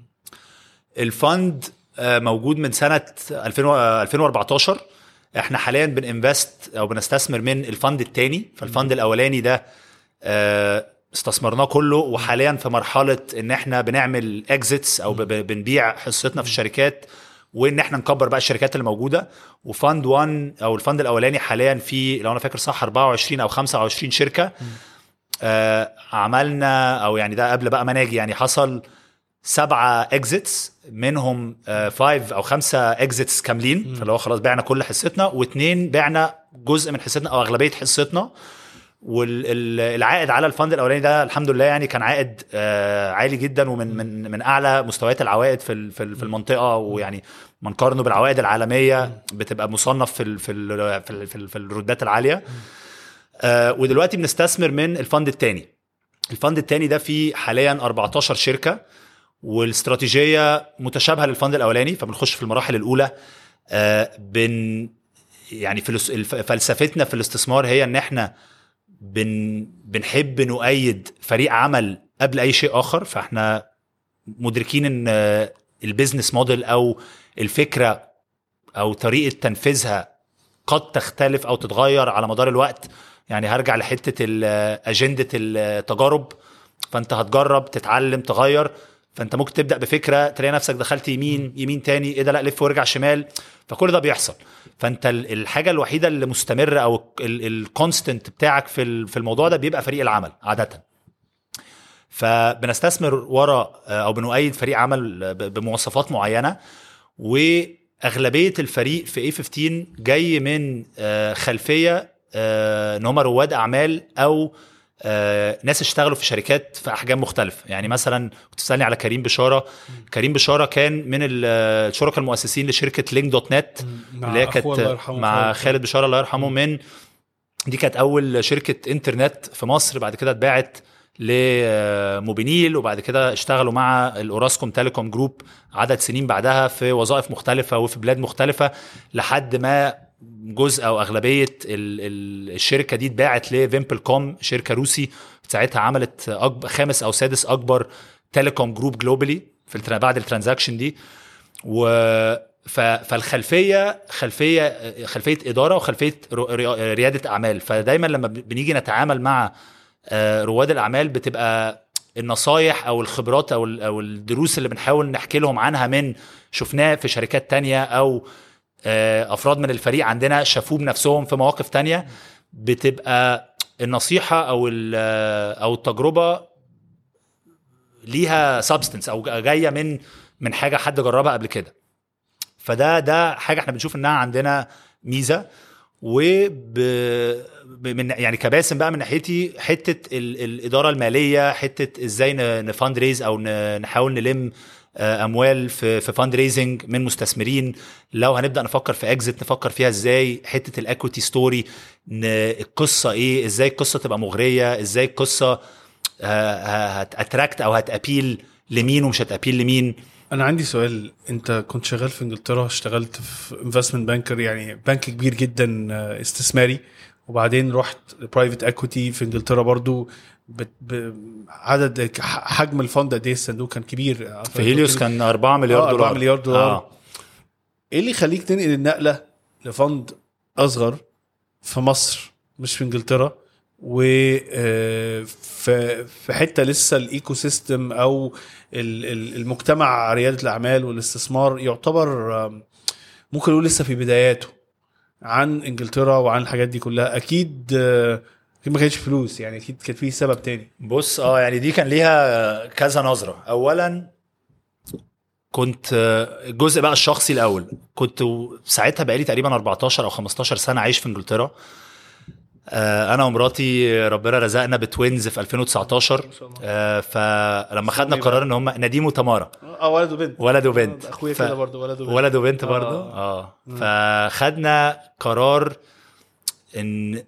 Speaker 1: الفند آه، موجود من سنه 2000 و- آه، 2014 احنا حاليا بننفست او بنستثمر من الفند الثاني فالفند الاولاني ده آه، استثمرناه كله وحاليا في مرحله ان احنا بنعمل اكزيتس او ب- ب- بنبيع حصتنا في الشركات وان احنا نكبر بقى الشركات اللي موجوده وفند 1 او الفند الاولاني حاليا في لو انا فاكر صح 24 او 25 شركه آه عملنا او يعني ده قبل بقى ما ناجي يعني حصل سبعة اكزيتس منهم آه فايف او خمسة اكزيتس كاملين فاللي هو خلاص بعنا كل حصتنا واثنين بعنا جزء من حصتنا او اغلبيه حصتنا والعائد على الفند الاولاني ده الحمد لله يعني كان عائد آه عالي جدا ومن من من اعلى مستويات العوائد في ال- في ال- في المنطقه ويعني ما نقارنه بالعوائد العالميه بتبقى مصنف في ال- في ال- في ال- في, ال- في الردات العاليه آه ودلوقتي بنستثمر من الفند الثاني الفند الثاني ده فيه حاليا 14 شركه والاستراتيجيه متشابهه للفند الاولاني فبنخش في المراحل الاولى آه بن يعني فلس- الف- فلسفتنا في الاستثمار هي ان احنا بن بنحب نؤيد فريق عمل قبل اي شيء اخر فاحنا مدركين ان آه، البيزنس موديل او الفكره او طريقه تنفيذها قد تختلف او تتغير على مدار الوقت يعني هرجع لحته ال- اجنده التجارب فانت هتجرب تتعلم تغير فانت ممكن تبدا بفكره تلاقي نفسك دخلت يمين يمين تاني ايه ده لا لف وارجع شمال فكل ده بيحصل فانت ال- الحاجه الوحيده اللي مستمره او الكونستنت بتاعك في ال- في الموضوع ده بيبقى فريق العمل عاده فبنستثمر ورا او بنؤيد فريق عمل ب- بمواصفات معينه واغلبيه الفريق في اي 15 جاي من آه، خلفيه آه، ان هم رواد اعمال او آه، ناس اشتغلوا في شركات في احجام مختلفه يعني مثلا كنت تسالني على كريم بشاره كريم بشاره كان من ال- الشركاء المؤسسين لشركه لينك دوت نت
Speaker 2: مع
Speaker 1: اللي هي
Speaker 2: أخوه
Speaker 1: كانت
Speaker 2: الله يرحمه
Speaker 1: مع خالد بشاره الله يرحمه من دي كانت اول شركه انترنت في مصر بعد كده اتباعت لموبينيل وبعد كده اشتغلوا مع الاوراسكوم تيليكوم جروب عدد سنين بعدها في وظائف مختلفه وفي بلاد مختلفه لحد ما جزء او اغلبيه ال- ال- الشركه دي اتباعت لفيمبل كوم شركه روسي ساعتها عملت أكبر خامس او سادس اكبر تيليكوم جروب جلوبالي في الترا- بعد الترانزاكشن دي و ف... فالخلفيه خلفيه خلفيه اداره وخلفيه رو- ري- رياده اعمال فدايما لما ب- بنيجي نتعامل مع آه، رواد الاعمال بتبقى النصايح او الخبرات او ال- او الدروس اللي بنحاول نحكي لهم عنها من شفناه في شركات تانية او آه، افراد من الفريق عندنا شافوه بنفسهم في مواقف تانية بتبقى النصيحه او ال- او التجربه ليها سبستنس او جايه من من حاجه حد جربها قبل كده فده ده حاجه احنا بنشوف انها عندنا ميزه وب ب- من يعني كباسم بقى من ناحيتي حته ال... الاداره الماليه حته ازاي نفاند ريز او ن- نحاول نلم آه، اموال في في فاند ريزنج من مستثمرين لو هنبدا نفكر في اكزيت نفكر فيها ازاي حته الاكويتي ستوري القصه ايه ازاي القصه تبقى مغريه ازاي القصه هتاتراكت او هتابيل لمين ومش هتابيل لمين
Speaker 2: انا عندي سؤال انت كنت شغال في انجلترا اشتغلت في انفستمنت بانكر يعني بنك كبير جدا آه، استثماري وبعدين رحت برايفت اكويتي في انجلترا برضو بت- ب- عدد ح- حجم الفند قد ايه الصندوق كان كبير
Speaker 1: في هيليوس كان 4 مليار
Speaker 2: آه،
Speaker 1: دولار
Speaker 2: 4 مليار دولار.
Speaker 1: آه.
Speaker 2: ايه اللي يخليك تنقل النقله لفند اصغر في مصر مش في انجلترا و آه، في في حته لسه الايكو سيستم او ال- ال- المجتمع رياده الاعمال والاستثمار يعتبر آم، ممكن نقول لسه في بداياته عن انجلترا وعن الحاجات دي كلها اكيد آه، اكيد ما كانش فلوس يعني اكيد كان في سبب تاني
Speaker 1: بص اه يعني دي كان ليها كذا نظره اولا كنت آه، الجزء بقى الشخصي الاول كنت و- ساعتها بقالي تقريبا 14 او 15 سنه عايش في انجلترا آه، انا ومراتي ربنا رزقنا بتوينز في 2019 آه، فلما خدنا
Speaker 2: إيه
Speaker 1: قرار ان هم نديم وتمارا
Speaker 2: اه ولد وبنت
Speaker 1: ولد وبنت
Speaker 2: اخويا
Speaker 1: ف-
Speaker 2: كده برضه ولد وبنت
Speaker 1: ولد وبنت
Speaker 2: آه.
Speaker 1: برضه اه فخدنا قرار ان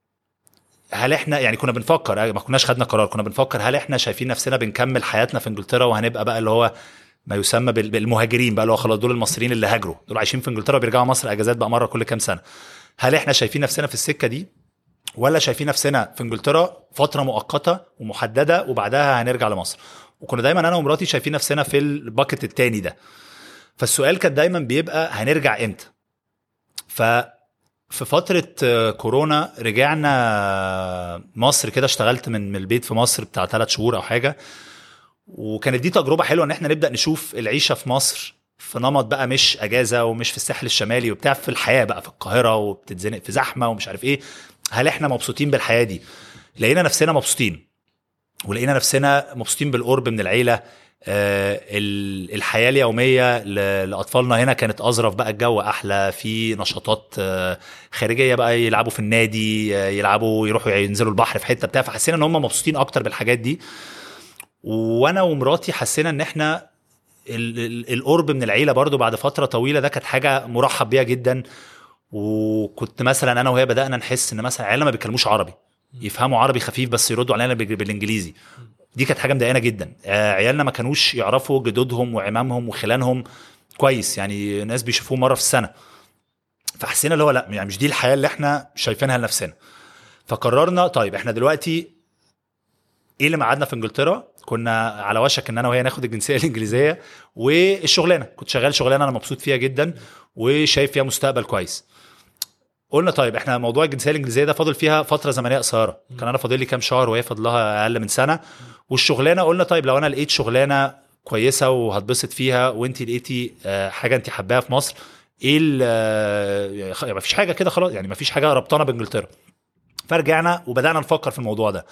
Speaker 1: هل احنا يعني كنا بنفكر ما كناش خدنا قرار كنا بنفكر هل احنا شايفين نفسنا بنكمل حياتنا في انجلترا وهنبقى بقى اللي هو ما يسمى بال- بالمهاجرين بقى اللي هو خلاص دول المصريين اللي هاجروا دول عايشين في انجلترا وبيرجعوا مصر اجازات بقى مره كل كام سنه هل احنا شايفين نفسنا في السكه دي ولا شايفين نفسنا في انجلترا فتره مؤقته ومحدده وبعدها هنرجع لمصر وكنا دايما انا ومراتي شايفين نفسنا في الباكت التاني ده فالسؤال كان دايما بيبقى هنرجع امتى ف في فترة آه، كورونا رجعنا مصر كده اشتغلت من من البيت في مصر بتاع ثلاث شهور او حاجة وكانت دي تجربة حلوة ان احنا نبدأ نشوف العيشة في مصر في نمط بقى مش اجازة ومش في الساحل الشمالي وبتاع في الحياة بقى في القاهرة وبتتزنق في زحمة ومش عارف ايه هل احنا مبسوطين بالحياة دي لقينا نفسنا مبسوطين ولقينا نفسنا مبسوطين بالقرب من العيلة آه، ال- الحياه اليوميه ل- لاطفالنا هنا كانت اظرف بقى الجو احلى في نشاطات آه، خارجيه بقى يلعبوا في النادي آه، يلعبوا يروحوا ينزلوا البحر في حته بتاع فحسينا ان هم مبسوطين اكتر بالحاجات دي وانا ومراتي حسينا ان احنا ال- ال- القرب من العيله برضو بعد فتره طويله ده كانت حاجه مرحب بيها جدا وكنت مثلا انا وهي بدانا نحس ان مثلا عيالنا ما بيتكلموش عربي يفهموا عربي خفيف بس يردوا علينا بال- بالانجليزي دي كانت حاجه مضايقانا جدا آه، عيالنا ما كانوش يعرفوا جدودهم وعمامهم وخلانهم كويس يعني ناس بيشوفوهم مره في السنه فحسينا اللي هو لا يعني مش دي الحياه اللي احنا شايفينها لنفسنا فقررنا طيب احنا دلوقتي ايه اللي مقعدنا في انجلترا كنا على وشك ان انا وهي ناخد الجنسيه الانجليزيه والشغلانه كنت شغال شغلانه انا مبسوط فيها جدا وشايف فيها مستقبل كويس قلنا طيب احنا موضوع الجنسيه الانجليزيه ده فاضل فيها فتره زمنيه قصيره كان انا فاضل لي كام شهر وهي فاضل لها اقل من سنه والشغلانه قلنا طيب لو انا لقيت شغلانه كويسه وهتبسط فيها وانت لقيتي آه، حاجه انت حباها في مصر ايه ال- آه، خ- ما فيش حاجه كده خلاص يعني ما فيش حاجه ربطانه بانجلترا فرجعنا وبدانا نفكر في الموضوع ده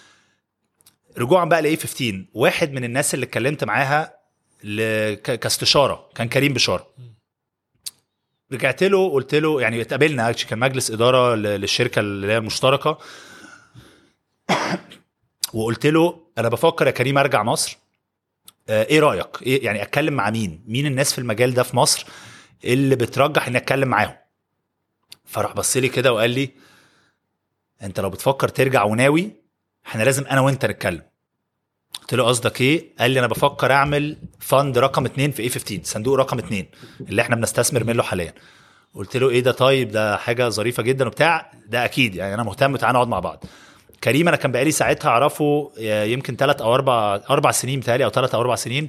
Speaker 1: رجوعا بقى لايه 15 واحد من الناس اللي اتكلمت معاها ل... ك... كاستشاره كان كريم بشاره رجعت له قلت له يعني اتقابلنا actually كان مجلس اداره ل- للشركه اللي هي المشتركه وقلت له انا بفكر يا كريم ارجع مصر آه، ايه رايك إيه يعني اتكلم مع مين مين الناس في المجال ده في مصر اللي بترجح اني اتكلم معاهم فراح بص لي كده وقال لي انت لو بتفكر ترجع وناوي احنا لازم انا وانت نتكلم قلت له قصدك ايه قال لي انا بفكر اعمل فند رقم اتنين في اي 15 صندوق رقم اتنين اللي احنا بنستثمر منه حاليا قلت له ايه ده طيب ده حاجه ظريفه جدا وبتاع ده اكيد يعني انا مهتم تعالى نقعد مع بعض كريم انا كان بقالي ساعتها اعرفه يمكن ثلاث او اربع اربع سنين بتهيألي او ثلاث او اربع سنين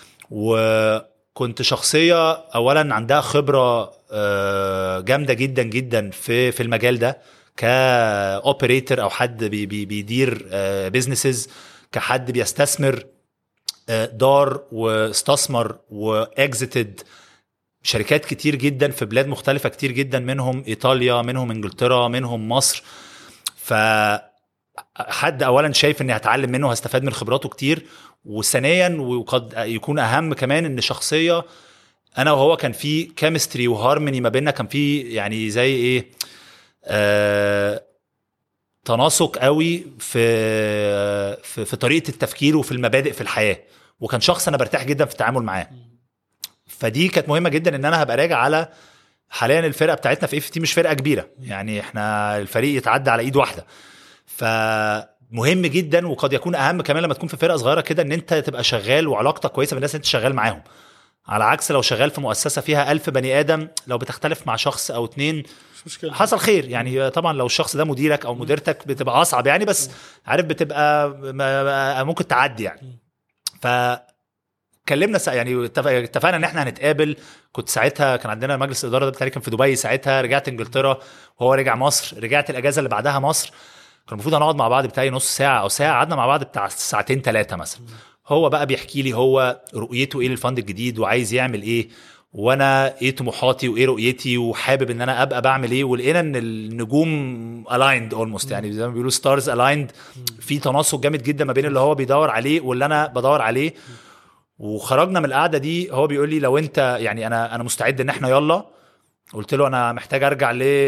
Speaker 1: وكنت شخصيه اولا عندها خبره آه، جامده جدا جدا في في المجال ده كاوبريتور او حد بي بي بيدير بيزنسز كحد بيستثمر آه، دار واستثمر واكزيتد شركات كتير جدا في بلاد مختلفه كتير جدا منهم ايطاليا منهم انجلترا منهم مصر ف حد اولا شايف اني هتعلم منه هستفاد من خبراته كتير وثانيا وقد يكون اهم كمان ان شخصيه انا وهو كان في كيمستري وهارموني ما بيننا كان في يعني زي ايه آه تناسق قوي في في, في طريقه التفكير وفي المبادئ في الحياه وكان شخص انا برتاح جدا في التعامل معاه فدي كانت مهمه جدا ان انا هبقى راجع على حاليا الفرقه بتاعتنا في اف تي مش فرقه كبيره يعني احنا الفريق يتعدى على ايد واحده فمهم جدا وقد يكون اهم كمان لما تكون في فرقه صغيره كده ان انت تبقى شغال وعلاقتك كويسه بالناس اللي انت شغال معاهم على عكس لو شغال في مؤسسه فيها ألف بني ادم لو بتختلف مع شخص او اتنين
Speaker 2: مش مشكله
Speaker 1: حصل خير يعني طبعا لو الشخص ده مديرك او مديرتك بتبقى اصعب يعني بس عارف بتبقى ما- ممكن تعدي يعني ف كلمنا سا يعني اتفق- اتفقنا ان احنا هنتقابل كنت ساعتها كان عندنا مجلس الاداره ده بتاعي كان في دبي ساعتها رجعت انجلترا وهو رجع مصر رجعت الاجازه اللي بعدها مصر كان المفروض هنقعد مع بعض بتاعي نص ساعه او ساعه قعدنا مع بعض بتاع ساعتين ثلاثه مثلا هو بقى بيحكي لي هو رؤيته ايه للفند الجديد وعايز يعمل ايه وانا ايه طموحاتي وايه رؤيتي وحابب ان انا ابقى بعمل ايه ولقينا ان النجوم الايند اولموست يعني زي ما بيقولوا ستارز الايند في تناسق جامد جدا ما بين اللي هو بيدور عليه واللي انا بدور عليه وخرجنا من القعده دي هو بيقول لي لو انت يعني انا انا مستعد ان احنا يلا قلت له انا محتاج ارجع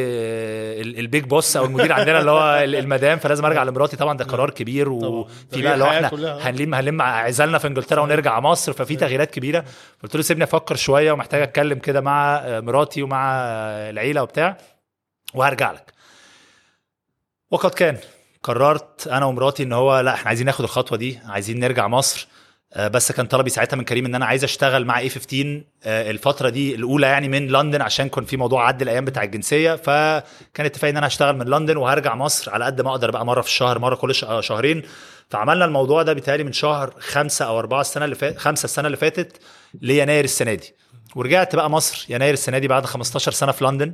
Speaker 1: للبيج بوس او المدير عندنا اللي هو المدام فلازم ارجع لمراتي طبعا ده قرار كبير وفي
Speaker 2: تغيير
Speaker 1: بقى لو
Speaker 2: الحياة
Speaker 1: احنا
Speaker 2: كلها.
Speaker 1: هنلم هنلم عزلنا في انجلترا ونرجع مصر ففي تغييرات كبيره قلت له سيبني افكر شويه ومحتاج اتكلم كده مع مراتي ومع العيله وبتاع وهرجع لك وقد كان قررت انا ومراتي ان هو لا احنا عايزين ناخد الخطوه دي عايزين نرجع مصر آه، بس كان طلبي ساعتها من كريم ان انا عايز اشتغل مع اي 15 آه، الفتره دي الاولى يعني من لندن عشان كان في موضوع عد الايام بتاع الجنسيه فكان اتفاق ان انا هشتغل من لندن وهرجع مصر على قد ما اقدر بقى مره في الشهر مره كل ش- آه، شهرين فعملنا الموضوع ده بيتهيألي من شهر خمسة او أربعة السنه اللي فاتت خمسة السنه اللي فاتت ليناير السنه دي ورجعت بقى مصر يناير السنه دي بعد 15 سنه في لندن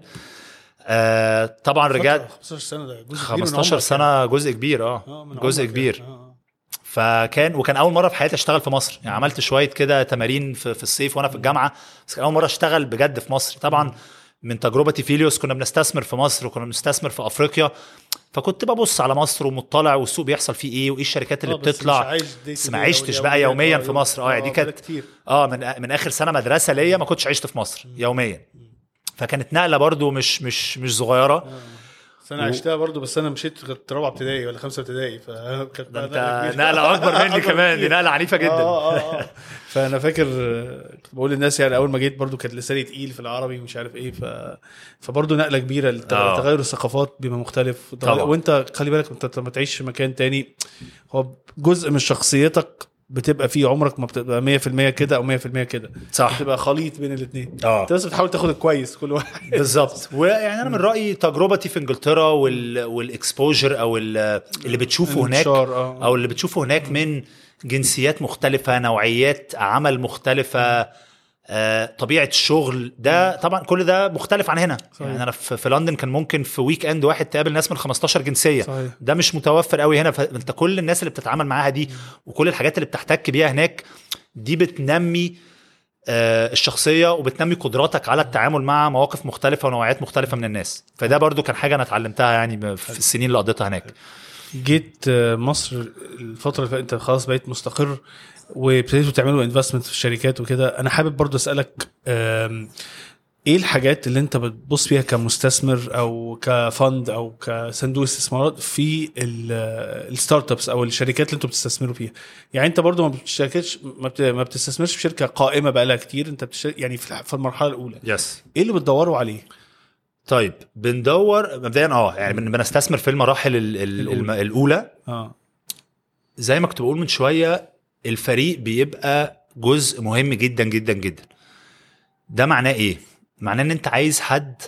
Speaker 1: آه طبعا رجعت
Speaker 2: 15 سنه ده جزء كبير من
Speaker 1: 15
Speaker 2: عمرك
Speaker 1: سنه جزء كبير
Speaker 2: يعني.
Speaker 1: اه
Speaker 2: من
Speaker 1: جزء
Speaker 2: عمرك
Speaker 1: كبير
Speaker 2: يعني. آه.
Speaker 1: فكان وكان اول مره في حياتي اشتغل في مصر يعني عملت شويه كده تمارين في, في الصيف وانا في الجامعه بس كان اول مره اشتغل بجد في مصر طبعا من تجربتي في ليوس كنا بنستثمر في مصر وكنا بنستثمر في افريقيا فكنت ببص على مصر ومطلع والسوق بيحصل فيه ايه وايه الشركات اللي
Speaker 2: آه، بس مش
Speaker 1: بتطلع
Speaker 2: عايش day to
Speaker 1: بس
Speaker 2: day
Speaker 1: ما
Speaker 2: أو
Speaker 1: عشتش بقى
Speaker 2: اليوميات،
Speaker 1: يوميا
Speaker 2: آه،
Speaker 1: في مصر اه يعني دي
Speaker 2: بقالك
Speaker 1: كانت
Speaker 2: كتير
Speaker 1: اه من من اخر سنه مدرسه ليا ما كنتش عشت في مصر يوميا فكانت نقله برضو مش مش مش صغيره
Speaker 2: بس انا عشتها برضو بس انا مشيت كنت رابعه ابتدائي ولا خمسه ابتدائي فكانت
Speaker 1: ده
Speaker 2: بقى
Speaker 1: انت
Speaker 2: كبيرة.
Speaker 1: نقله اكبر مني
Speaker 2: أكبر
Speaker 1: كمان دي
Speaker 2: كتير.
Speaker 1: نقله عنيفه جدا
Speaker 2: اه اه اه فانا فاكر آه، كنت بقول للناس يعني اول ما جيت برضو كانت لساني تقيل في العربي ومش عارف ايه ف فبرضو نقله كبيره لت-
Speaker 1: آه.
Speaker 2: تغير الثقافات بيبقى مختلف
Speaker 1: طبعا.
Speaker 2: وانت خلي بالك انت لما تعيش في مكان تاني هو جزء من شخصيتك بتبقى فيه عمرك ما بتبقى 100% كده او 100% كده
Speaker 1: صح
Speaker 2: بتبقى خليط بين الاثنين
Speaker 1: اه
Speaker 2: انت بس بتحاول تاخد الكويس كل واحد
Speaker 1: بالظبط ويعني انا من رايي تجربتي في انجلترا وال والاكسبوجر او ال- اللي بتشوفه هناك
Speaker 2: الانتشار، آه.
Speaker 1: او اللي بتشوفه هناك من جنسيات مختلفه نوعيات عمل مختلفه آه، طبيعه الشغل ده طبعا كل ده مختلف عن هنا
Speaker 2: صحيح.
Speaker 1: يعني انا في في لندن كان ممكن في ويك اند واحد تقابل ناس من 15 جنسيه
Speaker 2: صحيح.
Speaker 1: ده مش متوفر قوي هنا فانت كل الناس اللي بتتعامل معاها دي وكل الحاجات اللي بتحتك بيها هناك دي بتنمي آه، الشخصيه وبتنمي قدراتك على التعامل مع مواقف مختلفه ونوعيات مختلفه من الناس فده برضو كان حاجه انا اتعلمتها يعني في السنين اللي قضيتها هناك
Speaker 2: جيت آه، مصر الفتره اللي فاتت انت خلاص بقيت مستقر وابتديتوا تعملوا انفستمنت في الشركات وكده انا حابب برضو اسالك آم، ايه الحاجات اللي انت بتبص فيها كمستثمر او كفند او كصندوق استثمارات في ال- الستارت ابس او الشركات اللي انتوا بتستثمروا فيها يعني انت برضو ما بتشاركش ما بت- ما بتستثمرش في شركه قائمه بقالها كتير انت بتشارك يعني في الح- في المرحله الاولى
Speaker 1: يس
Speaker 2: ايه اللي بتدوروا عليه
Speaker 1: طيب بندور مبدئيا اه يعني بن- بنستثمر في المراحل ال- ال-
Speaker 2: الأولى.
Speaker 1: الم- الاولى
Speaker 2: اه
Speaker 1: زي ما كنت بقول من شويه الفريق بيبقى جزء مهم جدا جدا جدا ده معناه ايه معناه ان انت عايز حد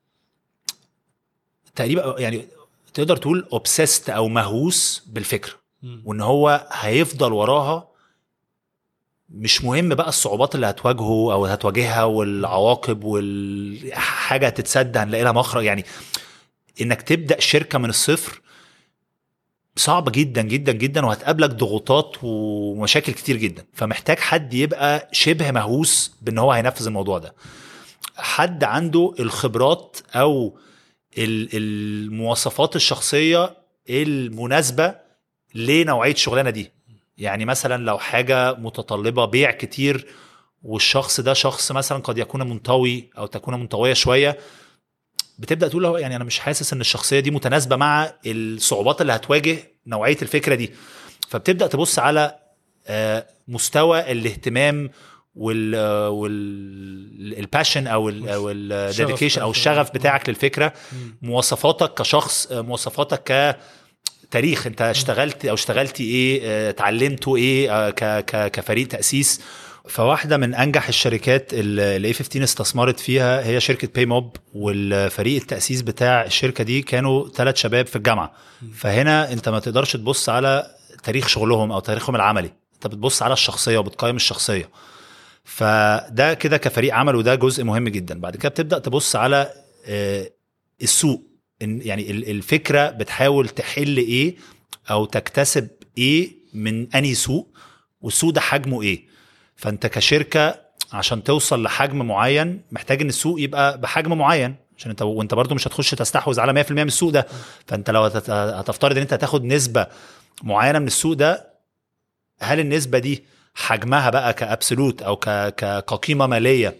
Speaker 1: تقريبا يعني تقدر تقول اوبسيست او مهووس بالفكره وان هو هيفضل وراها مش مهم بقى الصعوبات اللي هتواجهه او هتواجهها والعواقب والحاجه هتتسد هنلاقي لها مخرج يعني انك تبدا شركه من الصفر صعب جدا جدا جدا وهتقابلك ضغوطات ومشاكل كتير جدا فمحتاج حد يبقى شبه مهووس بان هو هينفذ الموضوع ده حد عنده الخبرات او ال- المواصفات الشخصيه المناسبه لنوعيه الشغلانه دي يعني مثلا لو حاجه متطلبه بيع كتير والشخص ده شخص مثلا قد يكون منطوي او تكون منطويه شويه بتبدا تقول له يعني انا مش حاسس ان الشخصيه دي متناسبه مع الصعوبات اللي هتواجه نوعيه الفكره دي فبتبدا تبص على آه، مستوى الاهتمام وال والباشن او ال او الديديكيشن او الشغف بتاعك للفكره مواصفاتك كشخص آه، مواصفاتك كتاريخ انت اشتغلت او اشتغلتي ايه آه، اتعلمتوا ايه آه، ك- ك- كفريق تاسيس فواحده من انجح الشركات الاي 15 استثمرت فيها هي شركه باي موب والفريق التاسيس بتاع الشركه دي كانوا ثلاث شباب في الجامعه فهنا انت ما تقدرش تبص على تاريخ شغلهم او تاريخهم العملي انت بتبص على الشخصيه وبتقيم الشخصيه فده كده كفريق عمل وده جزء مهم جدا بعد كده بتبدا تبص على آه، السوق إن يعني ال- الفكره بتحاول تحل ايه او تكتسب ايه من انهي سوق والسوق ده حجمه ايه فانت كشركه عشان توصل لحجم معين محتاج ان السوق يبقى بحجم معين عشان انت وانت برضو مش هتخش تستحوذ على 100% من السوق ده فانت لو هتت- هتفترض ان انت هتاخد نسبه معينه من السوق ده هل النسبه دي حجمها بقى كابسولوت او ك ك كقيمه ماليه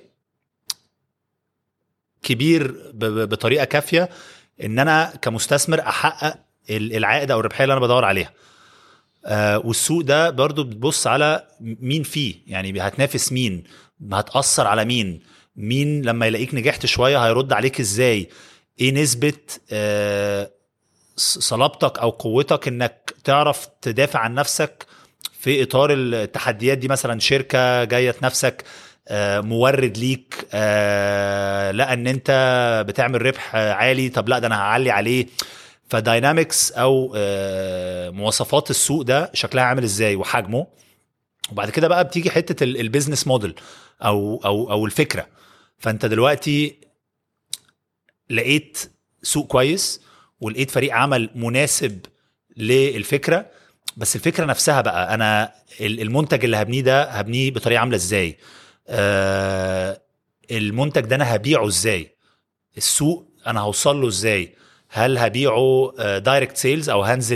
Speaker 1: كبير ب- ب- بطريقه كافيه ان انا كمستثمر احقق ال- العائد او الربحيه اللي انا بدور عليها آه والسوق ده برضو بتبص على مين فيه يعني هتنافس مين هتأثر على مين مين لما يلاقيك نجحت شوية هيرد عليك ازاي ايه نسبة آه ص- صلابتك او قوتك انك تعرف تدافع عن نفسك في اطار التحديات دي مثلا شركة جاية تنافسك آه، مورد ليك آه، لقى ان انت بتعمل ربح آه، عالي طب لا ده انا هعلي عليه فداينامكس او آه، مواصفات السوق ده شكلها عامل ازاي وحجمه وبعد كده بقى بتيجي حته ال- البيزنس موديل او او او الفكره فانت دلوقتي لقيت سوق كويس ولقيت فريق عمل مناسب للفكره بس الفكره نفسها بقى انا ال- المنتج اللي هبنيه ده هبنيه بطريقه عامله ازاي آه المنتج ده انا هبيعه ازاي السوق انا هوصل له ازاي هل هبيعه دايركت سيلز او هنزل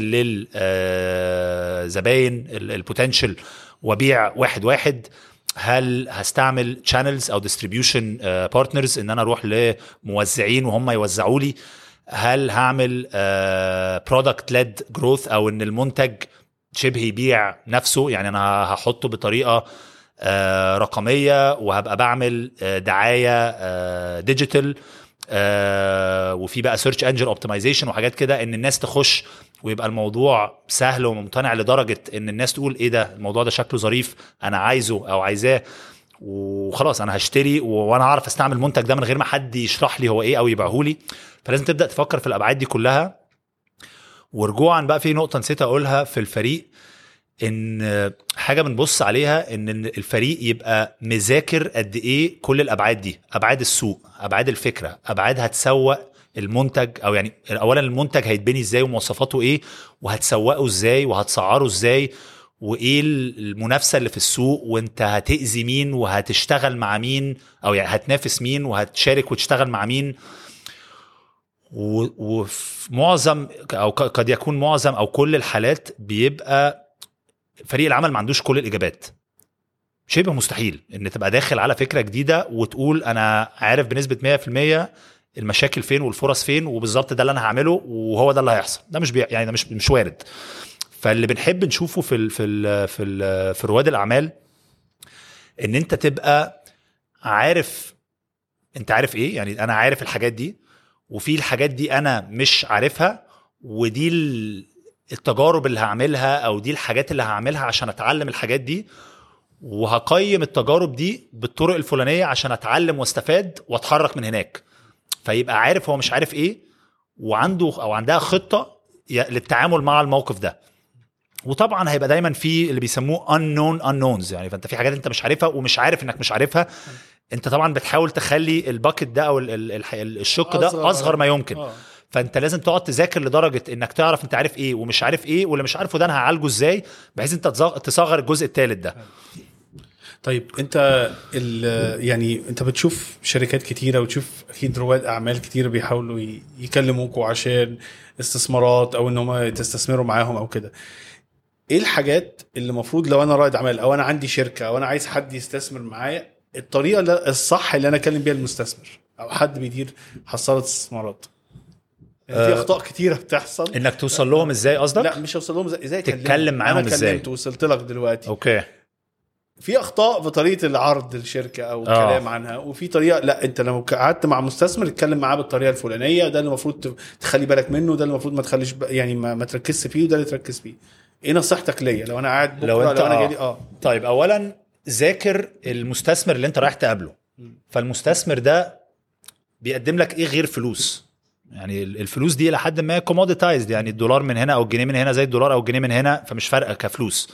Speaker 1: للزباين البوتنشال وابيع واحد واحد هل هستعمل شانلز او ديستريبيوشن بارتنرز ان انا اروح لموزعين وهم يوزعوا لي هل هعمل برودكت ليد جروث او ان المنتج شبه يبيع نفسه يعني انا هحطه بطريقه آه، رقميه وهبقى بعمل آه، دعايه ديجيتال وفي بقى سيرش انجن اوبتمايزيشن وحاجات كده ان الناس تخش ويبقى الموضوع سهل وممتنع لدرجه ان الناس تقول ايه ده الموضوع ده شكله ظريف انا عايزه او عايزاه وخلاص انا هشتري و- وانا اعرف استعمل المنتج ده من غير ما حد يشرح لي هو ايه او يبيعه لي فلازم تبدا تفكر في الابعاد دي كلها ورجوعا بقى في نقطه نسيت اقولها في الفريق ان حاجه بنبص عليها ان الفريق يبقى مذاكر قد ايه كل الابعاد دي ابعاد السوق ابعاد الفكره ابعاد هتسوق المنتج او يعني اولا المنتج هيتبني ازاي ومواصفاته ايه وهتسوقه ازاي وهتسعره ازاي وايه المنافسه اللي في السوق وانت هتاذي مين وهتشتغل مع مين او يعني هتنافس مين وهتشارك وتشتغل مع مين و- وفي معظم او ق- قد يكون معظم او كل الحالات بيبقى فريق العمل ما عندوش كل الاجابات شبه مستحيل ان تبقى داخل على فكره جديده وتقول انا عارف بنسبه 100% المشاكل فين والفرص فين وبالظبط ده اللي انا هعمله وهو ده اللي هيحصل ده مش بي... يعني ده مش مش وارد فاللي بنحب نشوفه في ال... في ال... في ال... في رواد الاعمال ان انت تبقى عارف انت عارف ايه يعني انا عارف الحاجات دي وفي الحاجات دي انا مش عارفها ودي ال- التجارب اللي هعملها او دي الحاجات اللي هعملها عشان اتعلم الحاجات دي وهقيم التجارب دي بالطرق الفلانيه عشان اتعلم واستفاد واتحرك من هناك فيبقى عارف هو مش عارف ايه وعنده او عندها خطه ي- للتعامل مع الموقف ده وطبعا هيبقى دايما في اللي بيسموه unknown unknowns يعني فانت في حاجات انت مش عارفها ومش عارف انك مش عارفها انت طبعا بتحاول تخلي الباكت ده او ال- ال- الح- الشق ده
Speaker 2: أصغر.
Speaker 1: اصغر ما يمكن
Speaker 2: آه.
Speaker 1: فانت لازم تقعد تذاكر لدرجه انك تعرف انت عارف ايه ومش عارف ايه واللي مش عارفه ده انا هعالجه ازاي بحيث انت تزغ- تصغر الجزء الثالث ده
Speaker 2: طيب انت ال- يعني انت بتشوف شركات كتيره وتشوف اكيد رواد اعمال كتير بيحاولوا ي- يكلموكوا عشان استثمارات او ان هم تستثمروا معاهم او كده ايه الحاجات اللي المفروض لو انا رائد اعمال او انا عندي شركه او انا عايز حد يستثمر معايا الطريقه اللي- الصح اللي انا اكلم بيها المستثمر او حد بيدير حصاله استثمارات يعني في
Speaker 1: أه،
Speaker 2: اخطاء كتيره بتحصل
Speaker 1: انك توصل لهم ازاي قصدك
Speaker 2: لا مش اوصل لهم ازاي ازاي
Speaker 1: تتكلم
Speaker 2: أكلمهم؟
Speaker 1: معاهم
Speaker 2: انا
Speaker 1: إزاي؟
Speaker 2: كلمت وصلت لك دلوقتي
Speaker 1: اوكي
Speaker 2: في اخطاء في طريقه العرض الشركه او
Speaker 1: آه.
Speaker 2: الكلام عنها وفي طريقه لا انت لو قعدت مع مستثمر اتكلم معاه بالطريقه الفلانيه ده اللي المفروض ت- تخلي بالك منه ده اللي المفروض ما تخليش ب... يعني ما, ما تركزش فيه وده اللي تركز فيه ايه نصيحتك ليا لو انا قاعد بكره
Speaker 1: لو
Speaker 2: لو,
Speaker 1: انت
Speaker 2: انا
Speaker 1: آه.
Speaker 2: جالي اه
Speaker 1: طيب اولا ذاكر المستثمر اللي انت رايح تقابله فالمستثمر ده بيقدم لك ايه غير فلوس يعني ال- الفلوس دي الى حد ما كوموديتايزد يعني الدولار من هنا او الجنيه من هنا زي الدولار او الجنيه من هنا فمش فارقه كفلوس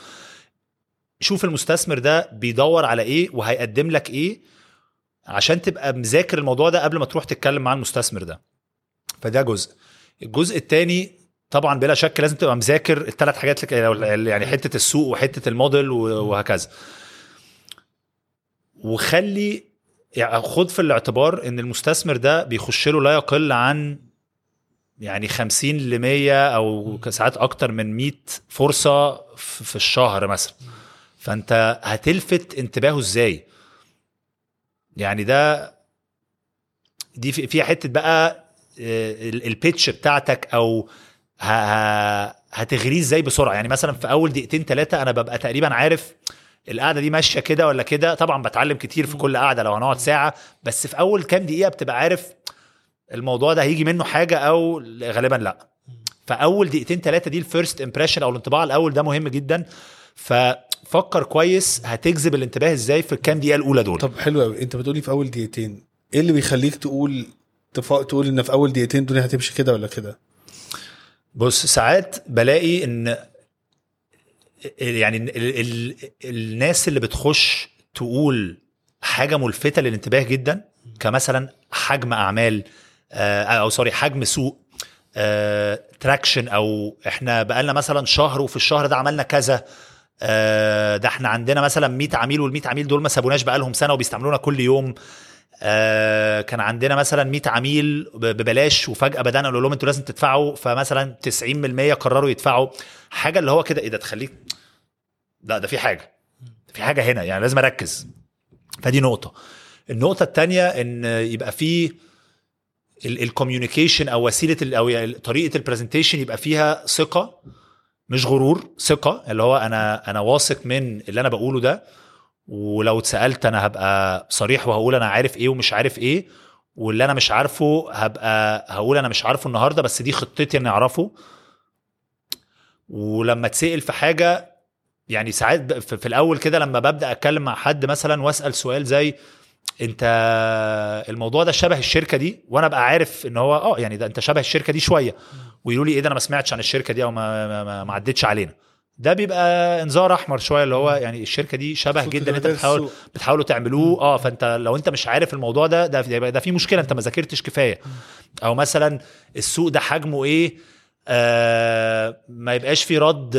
Speaker 1: شوف المستثمر ده بيدور على ايه وهيقدم لك ايه عشان تبقى مذاكر الموضوع ده قبل ما تروح تتكلم مع المستثمر ده فده جزء الجزء الثاني طبعا بلا شك لازم تبقى مذاكر الثلاث حاجات اللي- يعني حته السوق وحته الموديل و- وهكذا وخلي يعني خد في الاعتبار ان المستثمر ده بيخش له لا يقل عن يعني 50 ل 100 او ساعات اكتر من 100 فرصه في في الشهر مثلا فانت هتلفت انتباهه ازاي يعني ده دي في- فيها حته بقى آه، ال- البيتش بتاعتك او ه- ه- هتغريه ازاي بسرعه يعني مثلا في اول دقيقتين ثلاثه انا ببقى تقريبا عارف القعده دي ماشيه كده ولا كده طبعا بتعلم كتير في كل قعده لو هنقعد ساعه بس في اول كام دقيقه بتبقى عارف الموضوع ده هيجي منه حاجه او غالبا لا فاول دقيقتين ثلاثه دي الفيرست امبريشن او الانطباع الاول ده مهم جدا ففكر كويس هتجذب الانتباه ازاي في الكام دقيقه الاولى دول
Speaker 2: طب حلو قوي انت بتقولي في اول دقيقتين ايه اللي بيخليك تقول تف... تقول ان في اول دقيقتين الدنيا هتمشي كده ولا كده
Speaker 1: بص ساعات بلاقي ان يعني ال ال الناس اللي بتخش تقول حاجه ملفته للانتباه جدا كمثلا حجم اعمال آه، او سوري حجم سوق تراكشن او احنا بقالنا مثلا شهر وفي الشهر ده عملنا كذا آه، ده احنا عندنا مثلا 100 عميل وال 100 عميل دول ما سابوناش بقالهم سنه وبيستعملونا كل يوم آه، كان عندنا مثلا 100 عميل ب- ببلاش وفجاه بدانا نقول لهم انتوا لازم تدفعوا فمثلا 90% قرروا يدفعوا حاجه اللي هو كده ايه ده تخليك لا ده في حاجه في حاجه هنا يعني لازم اركز فدي نقطه النقطه الثانيه ان يبقى في الكوميونيكيشن او وسيله ال- او يعني طريقه البرزنتيشن يبقى فيها ثقه مش غرور ثقه اللي هو انا انا واثق من اللي انا بقوله ده ولو اتسالت انا هبقى صريح وهقول انا عارف ايه ومش عارف ايه واللي انا مش عارفه هبقى هقول انا مش عارفه النهارده بس دي خطتي اني اعرفه ولما اتسال في حاجه يعني ساعات ب- في في الاول كده لما ببدا اتكلم مع حد مثلا واسال سؤال زي انت الموضوع ده شبه الشركه دي وانا ابقى عارف ان هو اه يعني ده انت شبه الشركه دي شويه ويقولوا لي ايه ده انا ما سمعتش عن الشركه دي او ما ما, ما, ما عدتش علينا ده بيبقى انذار احمر شويه اللي هو يعني الشركه دي شبه
Speaker 2: صوت
Speaker 1: جدا انت
Speaker 2: الوداد
Speaker 1: بتحاول
Speaker 2: السوق.
Speaker 1: بتحاولوا تعملوه اه فانت لو انت مش عارف الموضوع ده ده ده, ده في مشكله انت ما ذاكرتش كفايه او مثلا السوق ده حجمه ايه آه ما يبقاش في رد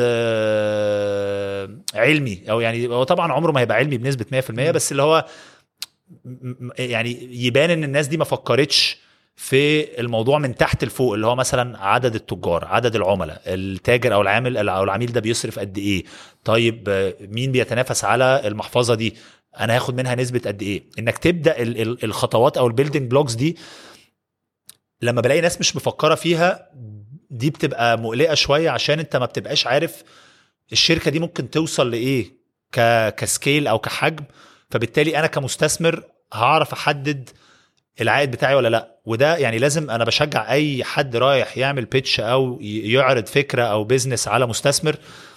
Speaker 1: آه علمي او يعني هو طبعا عمره ما هيبقى علمي بنسبه 100% بس اللي هو م- م- يعني يبان ان الناس دي ما فكرتش في الموضوع من تحت لفوق اللي هو مثلا عدد التجار عدد العملاء التاجر او العامل او العميل ده بيصرف قد ايه طيب آه، مين بيتنافس على المحفظه دي انا هاخد منها نسبه قد ايه انك تبدا ال- ال- الخطوات او البيلدينج بلوكس دي لما بلاقي ناس مش مفكره فيها دي بتبقى مقلقه شويه عشان انت ما بتبقاش عارف الشركه دي ممكن توصل لايه ك كسكيل او كحجم فبالتالي انا كمستثمر هعرف احدد العائد بتاعي ولا لا وده يعني لازم انا بشجع اي حد رايح يعمل بيتش او ي- يعرض فكره او بيزنس على مستثمر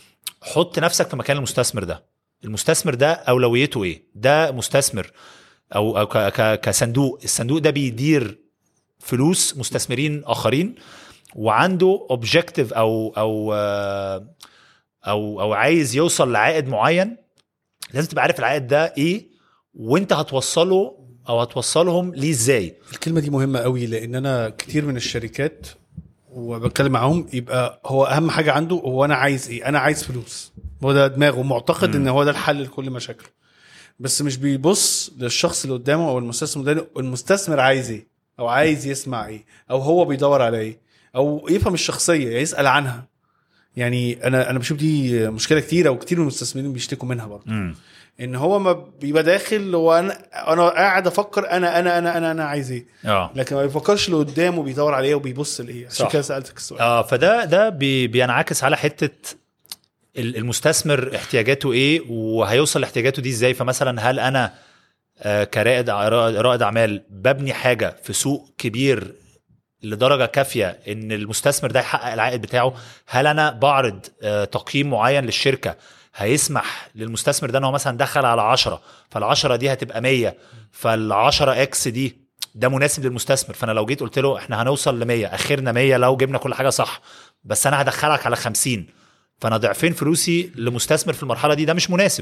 Speaker 1: حط نفسك في مكان المستثمر ده المستثمر ده اولويته ايه ده مستثمر او او ك- ك- كصندوق الصندوق ده بيدير فلوس مستثمرين اخرين وعنده اوبجيكتيف او او آه، او او عايز يوصل لعائد معين لازم تبقى عارف العائد ده ايه وانت هتوصله او هتوصلهم ليه ازاي
Speaker 2: الكلمه دي مهمه قوي لان انا كتير من الشركات وبتكلم معاهم يبقى هو اهم حاجه عنده هو انا عايز ايه انا عايز فلوس هو ده دماغه معتقد ان هو ده الحل لكل مشاكله بس مش بيبص للشخص اللي قدامه او المستثمر ده المستثمر عايز ايه او عايز يسمع ايه او هو بيدور على ايه او يفهم الشخصيه يسال عنها يعني انا انا بشوف دي مشكله كتيره وكتير من المستثمرين بيشتكوا منها برضه
Speaker 1: امم
Speaker 2: ان هو ما بيبقى داخل وانا انا قاعد افكر انا انا انا انا انا عايز ايه
Speaker 1: اه
Speaker 2: لكن ما بيفكرش اللي قدامه بيدور عليه وبيبص لايه عشان
Speaker 1: صح.
Speaker 2: كده سالتك السؤال
Speaker 1: اه فده ده بي بينعكس على حته ال- المستثمر احتياجاته ايه وهيوصل لاحتياجاته دي ازاي فمثلا هل انا آه، كرائد رائد رائد اعمال ببني حاجه في سوق كبير لدرجه كافيه ان المستثمر ده يحقق العائد بتاعه هل انا بعرض آه، تقييم معين للشركه هيسمح للمستثمر ده ان هو مثلا دخل على 10 فال10 دي هتبقى 100 فال10 اكس دي ده مناسب للمستثمر فانا لو جيت قلت له احنا هنوصل ل 100 اخرنا 100 لو جبنا كل حاجه صح بس انا هدخلك على 50 فانا ضعفين فلوسي لمستثمر في المرحله دي ده مش مناسب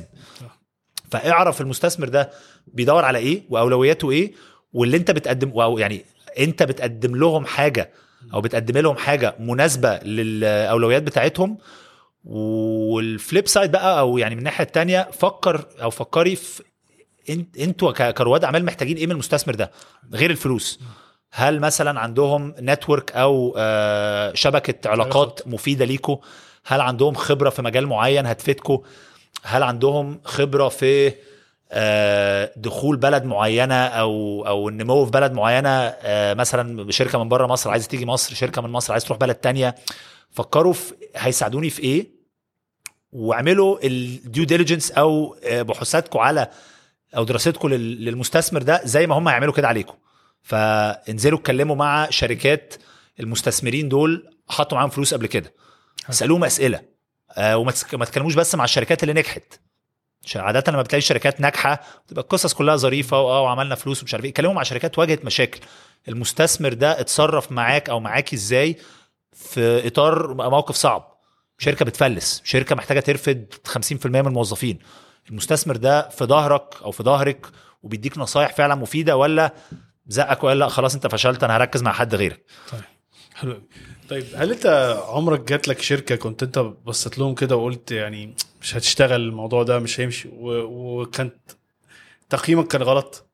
Speaker 1: فاعرف المستثمر ده بيدور على ايه واولوياته ايه واللي انت بتقدم او يعني انت بتقدم لهم حاجه او بتقدم لهم حاجه مناسبه للاولويات بتاعتهم والفليب سايد بقى او يعني من الناحيه التانية فكر او فكري في انت انتوا ك- كرواد اعمال محتاجين ايه من المستثمر ده غير الفلوس هل مثلا عندهم نتورك او آه، شبكه علاقات مفيده ليكوا هل عندهم خبره في مجال معين هتفيدكوا هل عندهم خبره في آه، دخول بلد معينه او او النمو في بلد معينه آه، مثلا شركه من بره مصر عايزه تيجي مصر شركه من مصر عايزه تروح بلد تانية فكروا في هيساعدوني في ايه واعملوا الديو ديليجنس او آه، بحوثاتكم على او دراستكم لل- للمستثمر ده زي ما هم هيعملوا كده عليكم فانزلوا اتكلموا مع شركات المستثمرين دول حطوا معاهم فلوس قبل كده اسالوهم اسئله آه وما تس- ما تتكلموش بس مع الشركات اللي نجحت ش- عادة لما بتلاقي شركات ناجحة بتبقى القصص كلها ظريفة واه وعملنا فلوس ومش عارف ايه اتكلموا مع شركات واجهت مشاكل المستثمر ده اتصرف معاك او معاكي ازاي في اطار موقف صعب شركة بتفلس شركة محتاجة ترفد 50% من الموظفين المستثمر ده في ظهرك او في ظهرك وبيديك نصايح فعلا مفيدة ولا زقك وقال لا خلاص انت فشلت انا هركز مع حد غيرك
Speaker 2: حلو أوي. طيب هل انت عمرك جات لك شركه كنت انت بصيت لهم كده وقلت يعني مش هتشتغل الموضوع ده مش هيمشي و- وكانت تقييمك كان غلط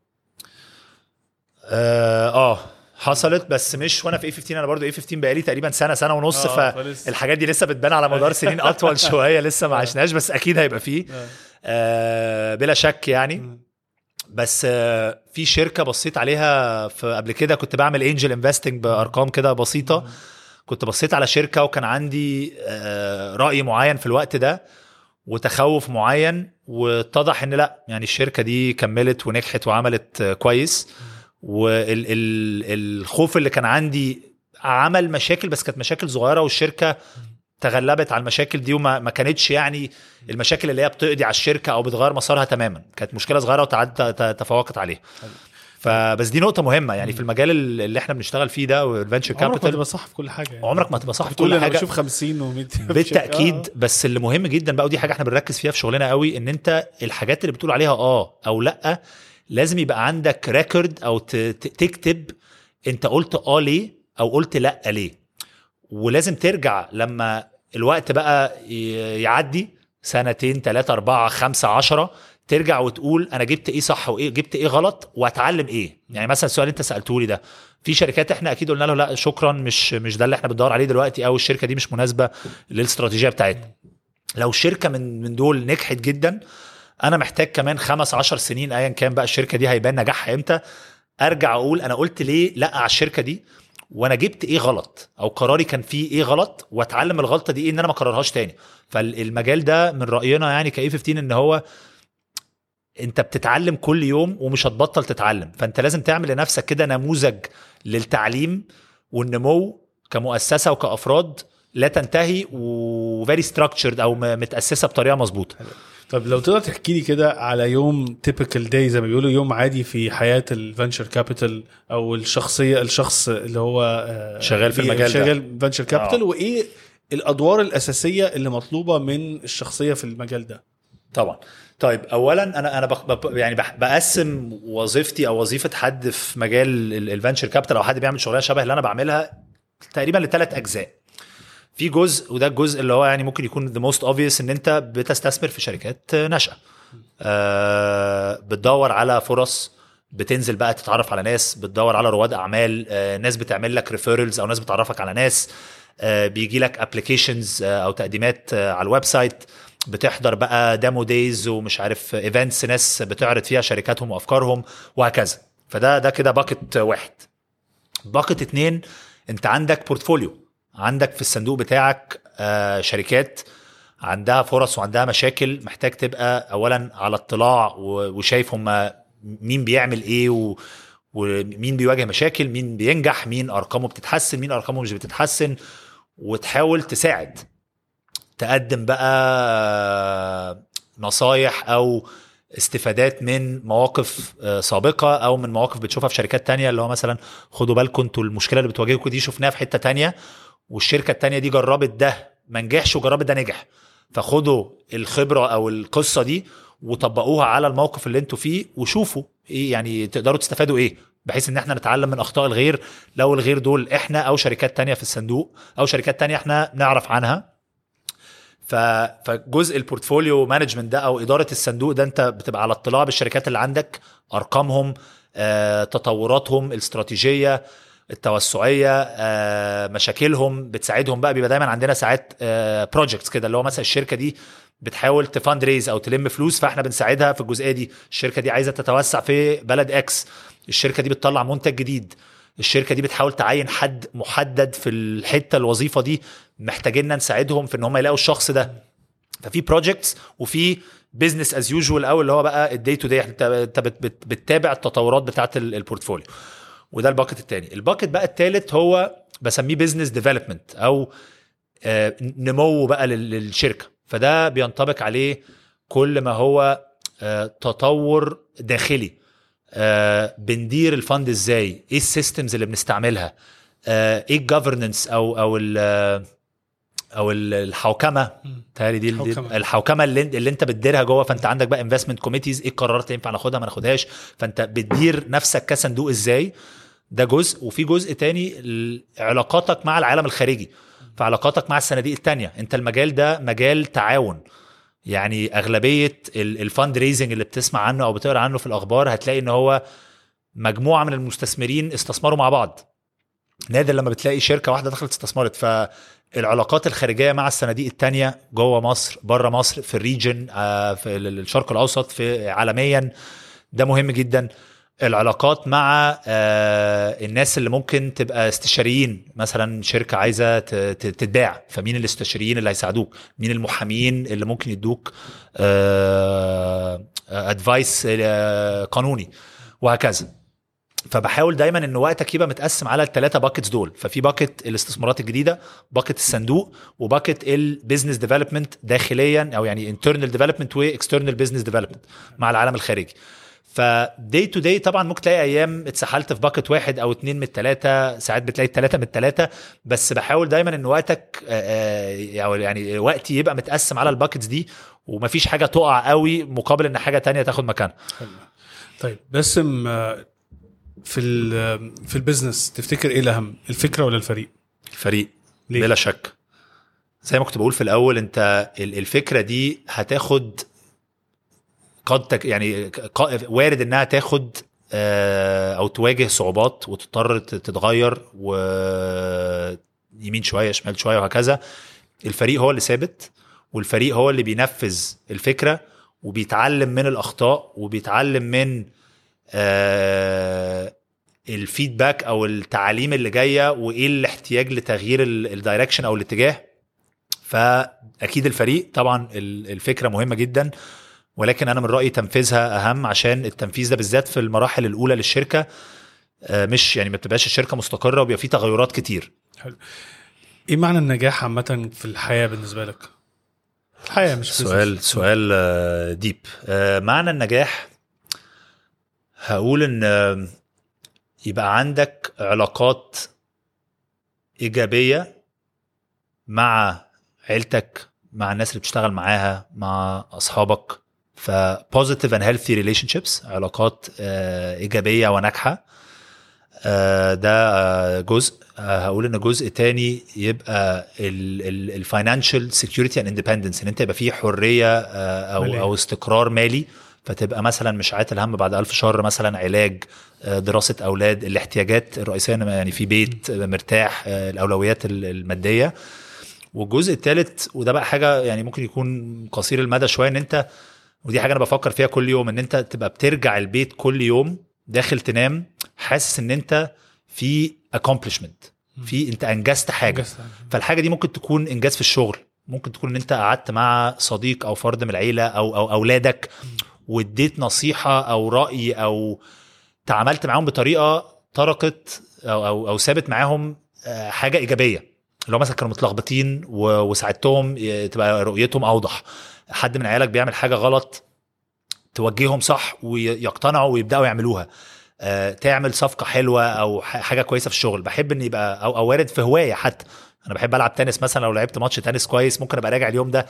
Speaker 1: اه, آه حصلت بس مش وانا في اي 15 انا برضو اي 15 بقالي تقريبا سنه سنه ونص
Speaker 2: آه، فلسه.
Speaker 1: فالحاجات دي لسه بتبان على مدار سنين اطول شويه لسه ما عشناش بس اكيد هيبقى فيه آه بلا شك يعني بس آه في شركه بصيت عليها في قبل كده كنت بعمل انجل انفستنج بارقام كده بسيطه كنت بصيت على شركه وكان عندي آه راي معين في الوقت ده وتخوف معين واتضح ان لا يعني الشركه دي كملت ونجحت وعملت آه، كويس والخوف اللي كان عندي عمل مشاكل بس كانت مشاكل صغيره والشركه تغلبت على المشاكل دي وما ما كانتش يعني المشاكل اللي هي بتقضي على الشركه او بتغير مسارها تماما كانت مشكله صغيره وتعدى تفوقت عليها فبس دي نقطه مهمه يعني في المجال اللي احنا بنشتغل فيه ده والفينشر
Speaker 2: عمرك ما
Speaker 1: كابيتال
Speaker 2: تبقى صح في كل حاجه يعني.
Speaker 1: عمرك ما تبقى صح في
Speaker 2: بتقول
Speaker 1: كل
Speaker 2: انا
Speaker 1: حاجه
Speaker 2: بشوف 50 و100
Speaker 1: بالتاكيد بس اللي مهم جدا بقى ودي حاجه احنا بنركز فيها في شغلنا قوي ان انت الحاجات اللي بتقول عليها اه او لا لازم يبقى عندك ريكورد او ت- ت- تكتب انت قلت اه ليه او قلت لا ليه ولازم ترجع لما الوقت بقى ي- يعدي سنتين ثلاثة أربعة خمسة عشرة ترجع وتقول أنا جبت إيه صح وإيه جبت إيه غلط وأتعلم إيه يعني مثلا السؤال اللي أنت سألته لي ده في شركات احنا اكيد قلنا له لا شكرا مش مش ده اللي احنا بندور عليه دلوقتي او الشركه دي مش مناسبه للاستراتيجيه بتاعتنا لو الشركه من من دول نجحت جدا انا محتاج كمان خمس عشر سنين ايا كان بقى الشركه دي هيبان نجاحها امتى ارجع اقول انا قلت ليه لا على الشركه دي وانا جبت ايه غلط او قراري كان فيه ايه غلط واتعلم الغلطه دي ايه ان انا ما اكررهاش تاني فالمجال ده من راينا يعني كاي 15 ان هو انت بتتعلم كل يوم ومش هتبطل تتعلم فانت لازم تعمل لنفسك كده نموذج للتعليم والنمو كمؤسسه وكافراد لا تنتهي وفيري ستراكتشرد او م- متاسسه بطريقه مظبوطه
Speaker 2: طب لو تقدر تحكي لي كده على يوم تيبيكال داي زي ما بيقولوا يوم عادي في حياه الفنشر كابيتال او الشخصيه الشخص اللي هو آه،
Speaker 1: شغال في
Speaker 2: بي-
Speaker 1: المجال ده.
Speaker 2: شغال فنشر كابيتال
Speaker 1: آه.
Speaker 2: وايه الادوار الاساسيه اللي مطلوبه من الشخصيه في المجال ده
Speaker 1: طبعا طيب اولا انا انا بق- بق- يعني بح- بقسم وظيفتي او وظيفه حد في مجال الفنشر كابيتال او حد بيعمل شغلانه شبه اللي انا بعملها تقريبا لثلاث اجزاء في جزء وده الجزء اللي هو يعني ممكن يكون ذا موست اوبفيوس ان انت بتستثمر في شركات ناشئه آه بتدور على فرص بتنزل بقى تتعرف على ناس بتدور على رواد اعمال آه ناس بتعمل لك ريفيرلز او ناس بتعرفك على ناس آه بيجي لك ابلكيشنز آه او تقديمات آه على الويب سايت بتحضر بقى ديمو دايز ومش عارف ايفنتس ناس بتعرض فيها شركاتهم وافكارهم وهكذا فده ده كده باكت واحد باكت اتنين انت عندك بورتفوليو عندك في الصندوق بتاعك آه شركات عندها فرص وعندها مشاكل محتاج تبقى اولا على اطلاع و- وشايف هم مين بيعمل ايه و ومين بيواجه مشاكل مين بينجح مين ارقامه بتتحسن مين ارقامه مش بتتحسن وتحاول تساعد تقدم بقى نصايح او استفادات من مواقف آه، سابقه او من مواقف بتشوفها في شركات تانية اللي هو مثلا خدوا بالكم انتوا المشكله اللي بتواجهكم دي شفناها في حته تانية والشركه التانية دي جربت ده ما نجحش وجربت ده نجح فخدوا الخبره او القصه دي وطبقوها على الموقف اللي انتوا فيه وشوفوا ايه يعني تقدروا تستفادوا ايه بحيث ان احنا نتعلم من اخطاء الغير لو الغير دول احنا او شركات تانية في الصندوق او شركات تانية احنا نعرف عنها ف... فجزء البورتفوليو مانجمنت ده او اداره الصندوق ده انت بتبقى على اطلاع بالشركات اللي عندك ارقامهم آه، تطوراتهم الاستراتيجيه التوسعيه آه، مشاكلهم بتساعدهم بقى بيبقى دايما عندنا ساعات بروجكتس كده اللي هو مثلا الشركه دي بتحاول تفاند ريز او تلم فلوس فاحنا بنساعدها في الجزئيه دي الشركه دي عايزه تتوسع في بلد اكس الشركه دي بتطلع منتج جديد الشركه دي بتحاول تعين حد محدد في الحته الوظيفه دي محتاجيننا نساعدهم في ان هم يلاقوا الشخص ده ففي بروجكتس وفي بزنس از يوجوال او اللي هو بقى الدي تو دي انت انت بت- بت- بتتابع التطورات بتاعه ال- البورتفوليو وده الباكت الثاني الباكت بقى الثالث هو بسميه بزنس ديفلوبمنت او آه، نمو بقى لل- للشركه فده بينطبق عليه كل ما هو آه، تطور داخلي آه، بندير الفند ازاي ايه السيستمز اللي بنستعملها آه، ايه الجفرنس او او ال او ال- الحوكمه تهيألي دي دي-
Speaker 2: الحوكمة.
Speaker 1: الحوكمه اللي, اللي انت بتديرها جوه فانت عندك بقى انفستمنت كوميتيز ايه القرارات اللي ينفع ناخدها ما ناخدهاش فانت بتدير نفسك كصندوق ازاي ده جزء وفي جزء تاني ال- علاقاتك مع العالم الخارجي فعلاقاتك مع الصناديق التانية انت المجال ده مجال تعاون يعني اغلبيه الفند ريزنج اللي بتسمع عنه او بتقرا عنه في الاخبار هتلاقي ان هو مجموعه من المستثمرين استثمروا مع بعض نادر لما بتلاقي شركه واحده دخلت استثمرت فالعلاقات الخارجيه مع الصناديق التانية جوه مصر بره مصر في الريجن آه، في الشرق الاوسط في عالميا ده مهم جدا العلاقات مع آه، الناس اللي ممكن تبقى استشاريين مثلا شركه عايزه ت- ت- تتباع فمين الاستشاريين اللي هيساعدوك مين المحامين اللي ممكن يدوك ادفايس قانوني وهكذا فبحاول دايما ان وقتك يبقى متقسم على الثلاثه باكتس دول ففي باكت الاستثمارات الجديده باكت الصندوق وباكت البيزنس ديفلوبمنت داخليا او يعني انترنال ديفلوبمنت واكسترنال بزنس ديفلوبمنت مع العالم الخارجي فدي تو دي طبعا ممكن تلاقي ايام اتسحلت في باكت واحد او اتنين من التلاته ساعات بتلاقي التلاته من التلاته بس بحاول دايما ان وقتك آه، آه، أو يعني وقتي يبقى متقسم على الباكتس دي ومفيش حاجه تقع قوي مقابل ان حاجه تانية تاخد مكانها
Speaker 2: طيب باسم آه، في ال- في البيزنس تفتكر ايه الاهم الفكره ولا الفريق
Speaker 1: فريق
Speaker 2: ليه؟
Speaker 1: بلا شك زي ما كنت بقول في الاول انت ال- الفكره دي هتاخد قد تك يعني ق- وارد انها تاخد آه، او تواجه صعوبات وتضطر ت- تتغير ويمين شويه شمال شويه وهكذا الفريق هو اللي ثابت والفريق هو اللي بينفذ الفكره وبيتعلم من الاخطاء وبيتعلم من آه، الفيدباك او التعاليم اللي جايه وايه الاحتياج لتغيير ال- الدايركشن او الاتجاه فاكيد الفريق طبعا ال- الفكره مهمه جدا ولكن انا من رايي تنفيذها اهم عشان التنفيذ ده بالذات في المراحل الاولى للشركه آه، مش يعني ما بتبقاش الشركه مستقره وبيبقى في تغيرات كتير
Speaker 2: ايه معنى النجاح عامه في الحياه بالنسبه لك الحياه مش
Speaker 1: سؤال
Speaker 2: business.
Speaker 1: سؤال آه، ديب آه، معنى النجاح هقول ان آه، يبقى عندك علاقات ايجابيه مع عيلتك مع الناس اللي بتشتغل معاها مع اصحابك ف positive and healthy relationships علاقات آه، ايجابيه وناجحه آه، ده آه، جزء آه، هقول ان جزء تاني يبقى الفاينانشال سكيورتي اند اندبندنس ان انت يبقى فيه حريه آه، او
Speaker 2: مالية.
Speaker 1: او استقرار مالي فتبقى مثلا مش عاتل هم بعد ألف شهر مثلا علاج آه، دراسه اولاد الاحتياجات الرئيسيه إن يعني في بيت آه، مرتاح آه، الاولويات ال- الماديه والجزء الثالث وده بقى حاجه يعني ممكن يكون قصير المدى شويه ان انت ودي حاجه انا بفكر فيها كل يوم ان انت تبقى بترجع البيت كل يوم داخل تنام حاسس ان انت في accomplishment في انت انجزت حاجه
Speaker 2: أنجزت حاجة.
Speaker 1: فالحاجه دي ممكن تكون انجاز في الشغل ممكن تكون ان انت قعدت مع صديق او فرد من العيله او او اولادك واديت نصيحه او راي او تعاملت معاهم بطريقه طرقت او او, أو سابت معاهم آه، حاجه ايجابيه اللي هو مثلا كانوا متلخبطين و- وساعدتهم ي- تبقى رؤيتهم اوضح حد من عيالك بيعمل حاجه غلط توجههم صح ويقتنعوا ويبداوا يعملوها آه، تعمل صفقه حلوه او ح- حاجه كويسه في الشغل بحب ان يبقى او, أو وارد في هوايه حتى انا بحب العب تنس مثلا لو لعبت ماتش تنس كويس ممكن ابقى راجع اليوم ده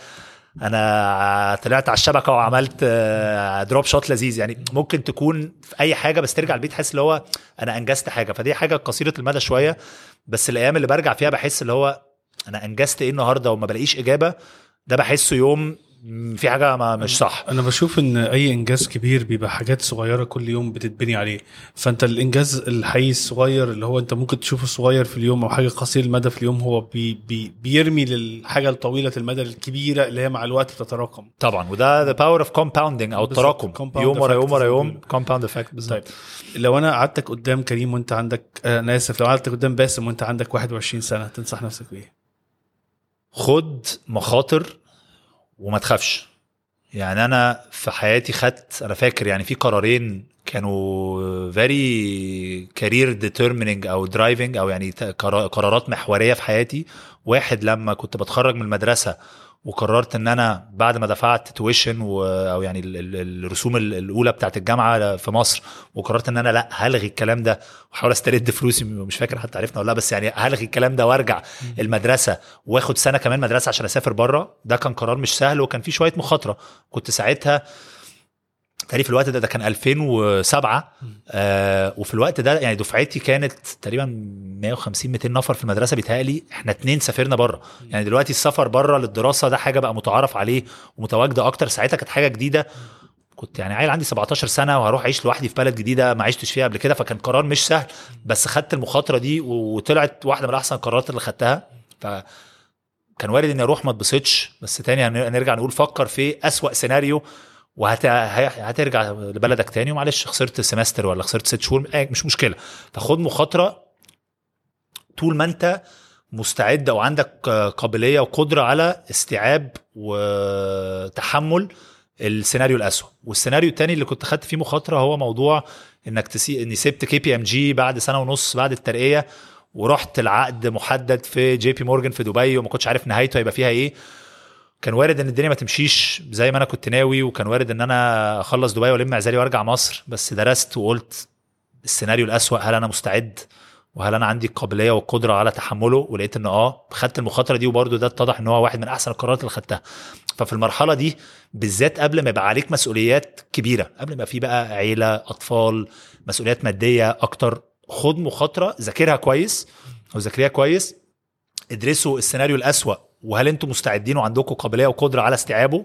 Speaker 1: انا طلعت على الشبكه وعملت دروب شوت لذيذ يعني ممكن تكون في اي حاجه بس ترجع البيت تحس اللي هو انا انجزت حاجه فدي حاجه قصيره المدى شويه بس الايام اللي برجع فيها بحس اللي هو انا انجزت ايه النهارده وما بلاقيش اجابه ده بحسه يوم مم، في حاجه ما مش صح
Speaker 2: انا بشوف ان اي انجاز كبير بيبقى حاجات صغيره كل يوم بتتبني عليه فانت الانجاز الحقيقي الصغير اللي هو انت ممكن تشوفه صغير في اليوم او حاجه قصير المدى في اليوم هو بي بي بيرمي للحاجه الطويله المدى الكبيره اللي هي مع الوقت بتتراكم
Speaker 1: طبعا وده ذا باور اوف كومباوندنج او
Speaker 2: بالظبط،
Speaker 1: التراكم
Speaker 2: compound
Speaker 1: يوم ورا
Speaker 2: effect
Speaker 1: يوم ورا
Speaker 2: زي ما
Speaker 1: يوم
Speaker 2: بيقولوا.
Speaker 1: كومباوند افكت بالظبط
Speaker 2: طيب لو انا قعدتك قدام كريم وانت عندك آه، انا اسف لو قعدتك قدام باسم وانت عندك 21 سنه تنصح نفسك بايه؟
Speaker 1: خد مخاطر وما تخافش يعني انا في حياتي خدت انا فاكر يعني في قرارين كانوا فيري كارير ديترميننج او درايفنج او يعني ت- قرا- قرارات محوريه في حياتي واحد لما كنت بتخرج من المدرسه وقررت ان انا بعد ما دفعت تويشن و... او يعني ال- ال- الرسوم ال- الاولى بتاعت الجامعه في مصر وقررت ان انا لا هلغي الكلام ده واحاول استرد فلوسي مش فاكر حتى عرفنا ولا لا بس يعني هلغي الكلام ده وارجع المدرسه واخد سنه كمان مدرسه عشان اسافر بره ده كان قرار مش سهل وكان فيه شويه مخاطره كنت ساعتها تقريبا في الوقت ده ده كان 2007 آه وفي الوقت ده يعني دفعتي كانت تقريبا 150 200 نفر في المدرسه بيتهيألي احنا اتنين سافرنا بره يعني دلوقتي السفر بره للدراسه ده حاجه بقى متعارف عليه ومتواجده اكتر ساعتها كانت حاجه جديده كنت يعني عيل عندي 17 سنه وهروح اعيش لوحدي في بلد جديده ما عشتش فيها قبل كده فكان قرار مش سهل بس خدت المخاطره دي وطلعت واحده من احسن القرارات اللي خدتها ف كان وارد اني اروح ما اتبسطش بس تاني هن- هنرجع نقول فكر في اسوأ سيناريو وهت... هي- هترجع لبلدك تاني ومعلش خسرت سمستر ولا خسرت ست شهور آه، مش مشكله فخد مخاطره طول ما انت مستعد او عندك آه، قابليه وقدره على استيعاب وتحمل السيناريو الاسوء والسيناريو التاني اللي كنت خدت فيه مخاطره هو موضوع انك تسي... اني سبت كي بي ام جي بعد سنه ونص بعد الترقيه ورحت العقد محدد في جي بي مورجان في دبي وما كنتش عارف نهايته هيبقى فيها ايه كان وارد ان الدنيا ما تمشيش زي ما انا كنت ناوي وكان وارد ان انا اخلص دبي والم عزالي وارجع مصر بس درست وقلت السيناريو الاسوأ هل انا مستعد وهل انا عندي القابليه والقدره على تحمله ولقيت ان اه خدت المخاطره دي وبرده ده اتضح ان هو واحد من احسن القرارات اللي خدتها ففي المرحله دي بالذات قبل ما يبقى عليك مسؤوليات كبيره قبل ما يبقى في بقى عيله اطفال مسؤوليات ماديه اكتر خد مخاطره ذاكرها كويس او ذاكريها كويس ادرسوا السيناريو الاسوأ وهل انتم مستعدين وعندكم قابليه وقدره على استيعابه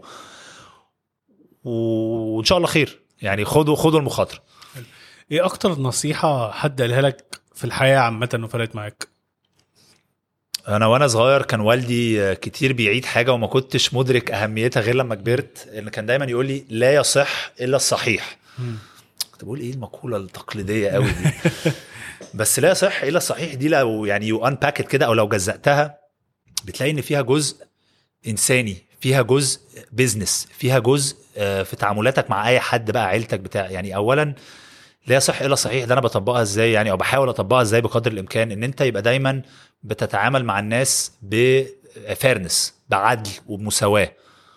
Speaker 1: و- وان شاء الله خير يعني خدوا خدوا المخاطره
Speaker 2: ايه اكتر نصيحه حد قالها لك في الحياه عامه وفرقت معاك؟
Speaker 1: انا وانا صغير كان والدي كتير بيعيد حاجه وما كنتش مدرك اهميتها غير لما كبرت ان كان دايما يقول لي لا يصح الا الصحيح كنت بقول ايه المقوله التقليديه قوي دي بس لا يصح الا الصحيح دي لو يعني يو انباكت كده او لو جزأتها بتلاقي ان فيها جزء انساني فيها جزء بيزنس فيها جزء آه، في تعاملاتك مع اي حد بقى عيلتك بتاع يعني اولا لا يصح الا الصحيح ده انا بطبقها ازاي يعني او بحاول اطبقها ازاي بقدر الامكان ان انت يبقى دايما بتتعامل مع الناس بفيرنس بعدل وبمساواه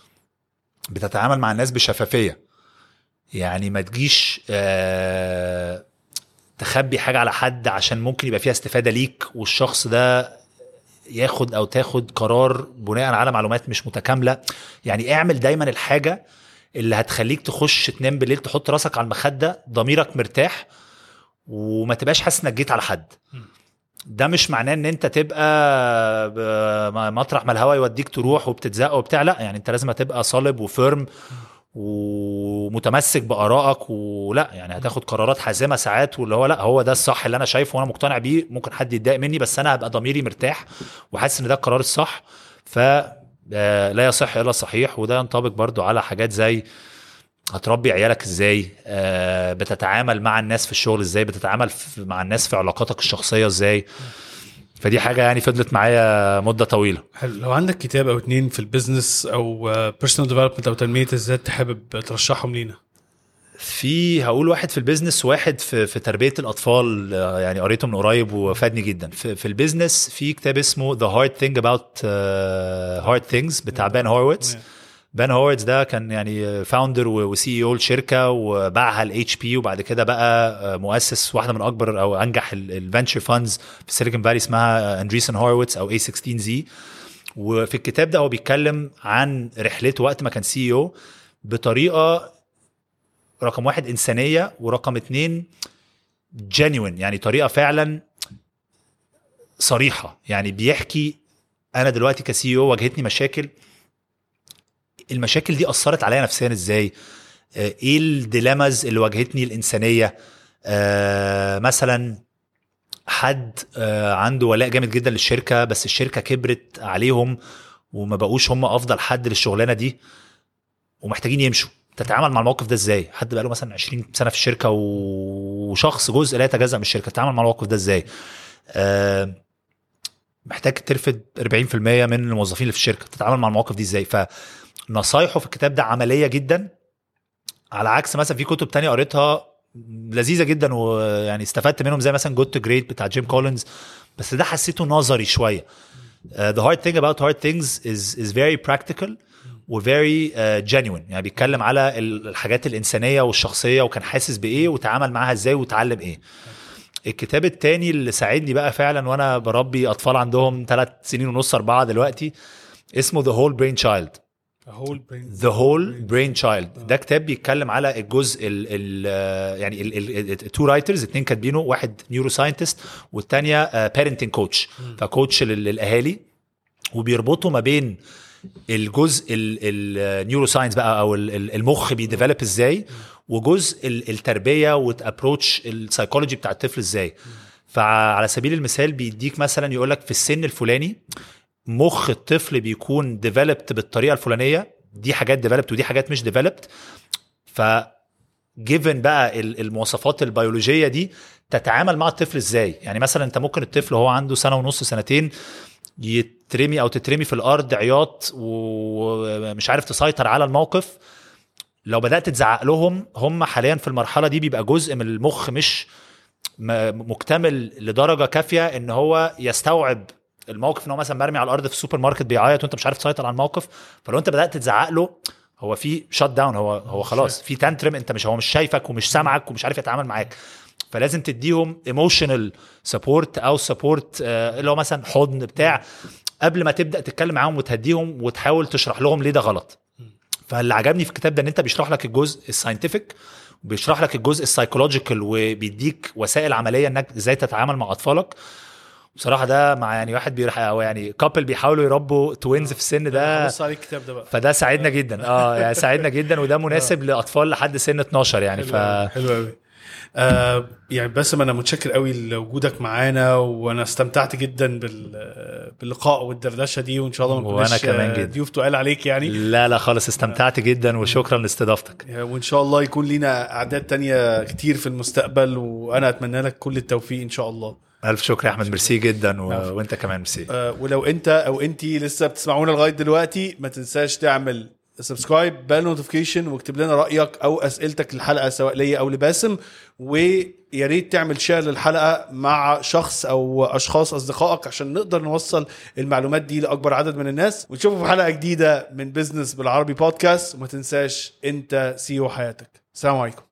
Speaker 1: بتتعامل مع الناس بشفافيه يعني ما تجيش آه تخبي حاجه على حد عشان ممكن يبقى فيها استفاده ليك والشخص ده ياخد او تاخد قرار بناء على معلومات مش متكامله يعني اعمل دايما الحاجه اللي هتخليك تخش تنام بالليل تحط راسك على المخده ضميرك مرتاح وما تبقاش حاسس انك جيت على حد ده مش معناه ان انت تبقى ب- مطرح ما الهوا يوديك تروح وبتتزق وبتاع لا يعني انت لازم تبقى صلب وفيرم ومتمسك بارائك ولا يعني هتاخد قرارات حازمه ساعات واللي هو لا هو ده الصح اللي انا شايفه وانا مقتنع بيه ممكن حد يتضايق مني بس انا هبقى ضميري مرتاح وحاسس ان ده القرار الصح ف آه، لا يصح الا الصحيح وده ينطبق برضو على حاجات زي هتربي عيالك ازاي آه، بتتعامل مع الناس في الشغل ازاي بتتعامل في- مع الناس في علاقاتك الشخصيه ازاي فدي حاجه يعني فضلت معايا مده طويله
Speaker 2: حلو لو عندك كتاب او اتنين في البيزنس او بيرسونال ديفلوبمنت او تنميه الذات حابب ترشحهم لينا
Speaker 1: في هقول واحد في البيزنس واحد في في تربيه الاطفال آه، يعني قريته من قريب وفادني جدا في, في البيزنس في كتاب اسمه ذا هارد ثينج اباوت هارد ثينجز بتاع بان هورويتس بان هورويتس ده كان يعني فاوندر وسي اي او الشركه وباعها لاتش بي وبعد كده بقى آه، مؤسس واحده من اكبر او انجح الفنتشر فاندز في سيليكون فالي اسمها اندريسن هورويتس او اي 16 زي وفي الكتاب ده هو بيتكلم عن رحلته وقت ما كان سي او بطريقه رقم واحد انسانيه ورقم اتنين جينيوين يعني طريقه فعلا صريحه يعني بيحكي انا دلوقتي كسي او واجهتني مشاكل المشاكل دي اثرت عليا نفسيا ازاي آه، ايه الديليماز اللي واجهتني الانسانيه آه مثلا حد آه عنده ولاء جامد جدا للشركه بس الشركه كبرت عليهم وما بقوش هم افضل حد للشغلانه دي ومحتاجين يمشوا تتعامل مع الموقف ده ازاي حد بقاله مثلا 20 سنه في الشركه وشخص جزء لا يتجزا من الشركه تتعامل مع الموقف ده ازاي آه محتاج ترفد 40% من الموظفين اللي في الشركه تتعامل مع المواقف دي ازاي فنصايحه في الكتاب ده عمليه جدا على عكس مثلا في كتب تانية قريتها لذيذه جدا ويعني استفدت منهم زي مثلا جود تو جريت بتاع جيم كولينز بس ده حسيته نظري شويه uh, the hard thing about hard things is is very practical و very uh, genuine يعني بيتكلم على الحاجات الانسانيه والشخصيه وكان حاسس بايه وتعامل معاها ازاي وتعلم ايه الكتاب التاني اللي ساعدني بقى فعلا وانا بربي اطفال عندهم ثلاث سنين ونص اربعه دلوقتي اسمه The Whole Brain Child
Speaker 2: هول برين
Speaker 1: ذا هول برين تشايلد ده كتاب بيتكلم على الجزء ال ال يعني التو رايترز اتنين كاتبينه واحد نيورو ساينتست والتانيه بيرنتنج كوتش فكوتش للاهالي وبيربطوا ما بين الجزء النيورو ساينس بقى او ال- ال- المخ بيديفلوب ازاي وجزء ال- التربيه وتابروتش السايكولوجي بتاع الطفل ازاي فعلى سبيل المثال بيديك مثلا يقول لك في السن الفلاني مخ الطفل بيكون ديفلوبد بالطريقه الفلانيه دي حاجات ديفلوبد ودي حاجات مش ديفلوبد ف جيفن بقى ال- المواصفات البيولوجيه دي تتعامل مع الطفل ازاي يعني مثلا انت ممكن الطفل وهو عنده سنه ونص سنتين يترمي او تترمي في الارض عياط ومش عارف تسيطر على الموقف لو بدات تزعق لهم هم حاليا في المرحله دي بيبقى جزء من المخ مش م- مكتمل لدرجه كافيه ان هو يستوعب الموقف ان هو مثلا مرمي على الارض في السوبر ماركت بيعيط وانت مش عارف تسيطر على الموقف فلو انت بدات تزعق له هو في شات داون هو هو خلاص في تانترم انت مش هو مش شايفك ومش سامعك ومش عارف يتعامل معاك فلازم تديهم ايموشنال سبورت او سبورت اللي هو مثلا حضن بتاع قبل ما تبدا تتكلم معاهم وتهديهم وتحاول تشرح لهم ليه ده غلط فاللي عجبني في الكتاب ده ان انت بيشرح لك الجزء الساينتفك وبيشرح لك الجزء السايكولوجيكال وبيديك وسائل عمليه انك ازاي تتعامل مع اطفالك بصراحه ده مع يعني واحد بيرح او يعني كابل بيحاولوا يربوا توينز في السن ده
Speaker 2: بص عليك الكتاب ده بقى
Speaker 1: فده ساعدنا جدا اه يعني ساعدنا جدا وده مناسب لاطفال لحد سن 12 يعني ف
Speaker 2: حلو قوي آه يعني باسم انا متشكر قوي لوجودك معانا وانا استمتعت جدا بال باللقاء والدردشه دي وان شاء الله ما
Speaker 1: وأنا
Speaker 2: نكونش
Speaker 1: كمان
Speaker 2: آه،
Speaker 1: جدا.
Speaker 2: ضيوف تقال عليك يعني
Speaker 1: لا لا خالص استمتعت جدا وشكرا لاستضافتك
Speaker 2: وان شاء الله يكون لينا اعداد تانية كتير في المستقبل وانا اتمنى لك كل التوفيق ان شاء الله
Speaker 1: الف شكر يا احمد ميرسي جدا و...
Speaker 2: عفو.
Speaker 1: وانت كمان ميرسي
Speaker 2: آه، ولو انت او انت لسه بتسمعونا لغايه دلوقتي ما تنساش تعمل سبسكرايب بال نوتيفيكيشن واكتب لنا رايك او اسئلتك للحلقه سواء ليا او لباسم ويا ريت تعمل شير للحلقه مع شخص او اشخاص اصدقائك عشان نقدر نوصل المعلومات دي لاكبر عدد من الناس ونشوفوا في حلقه جديده من بزنس بالعربي بودكاست وما تنساش انت سيو حياتك السلام عليكم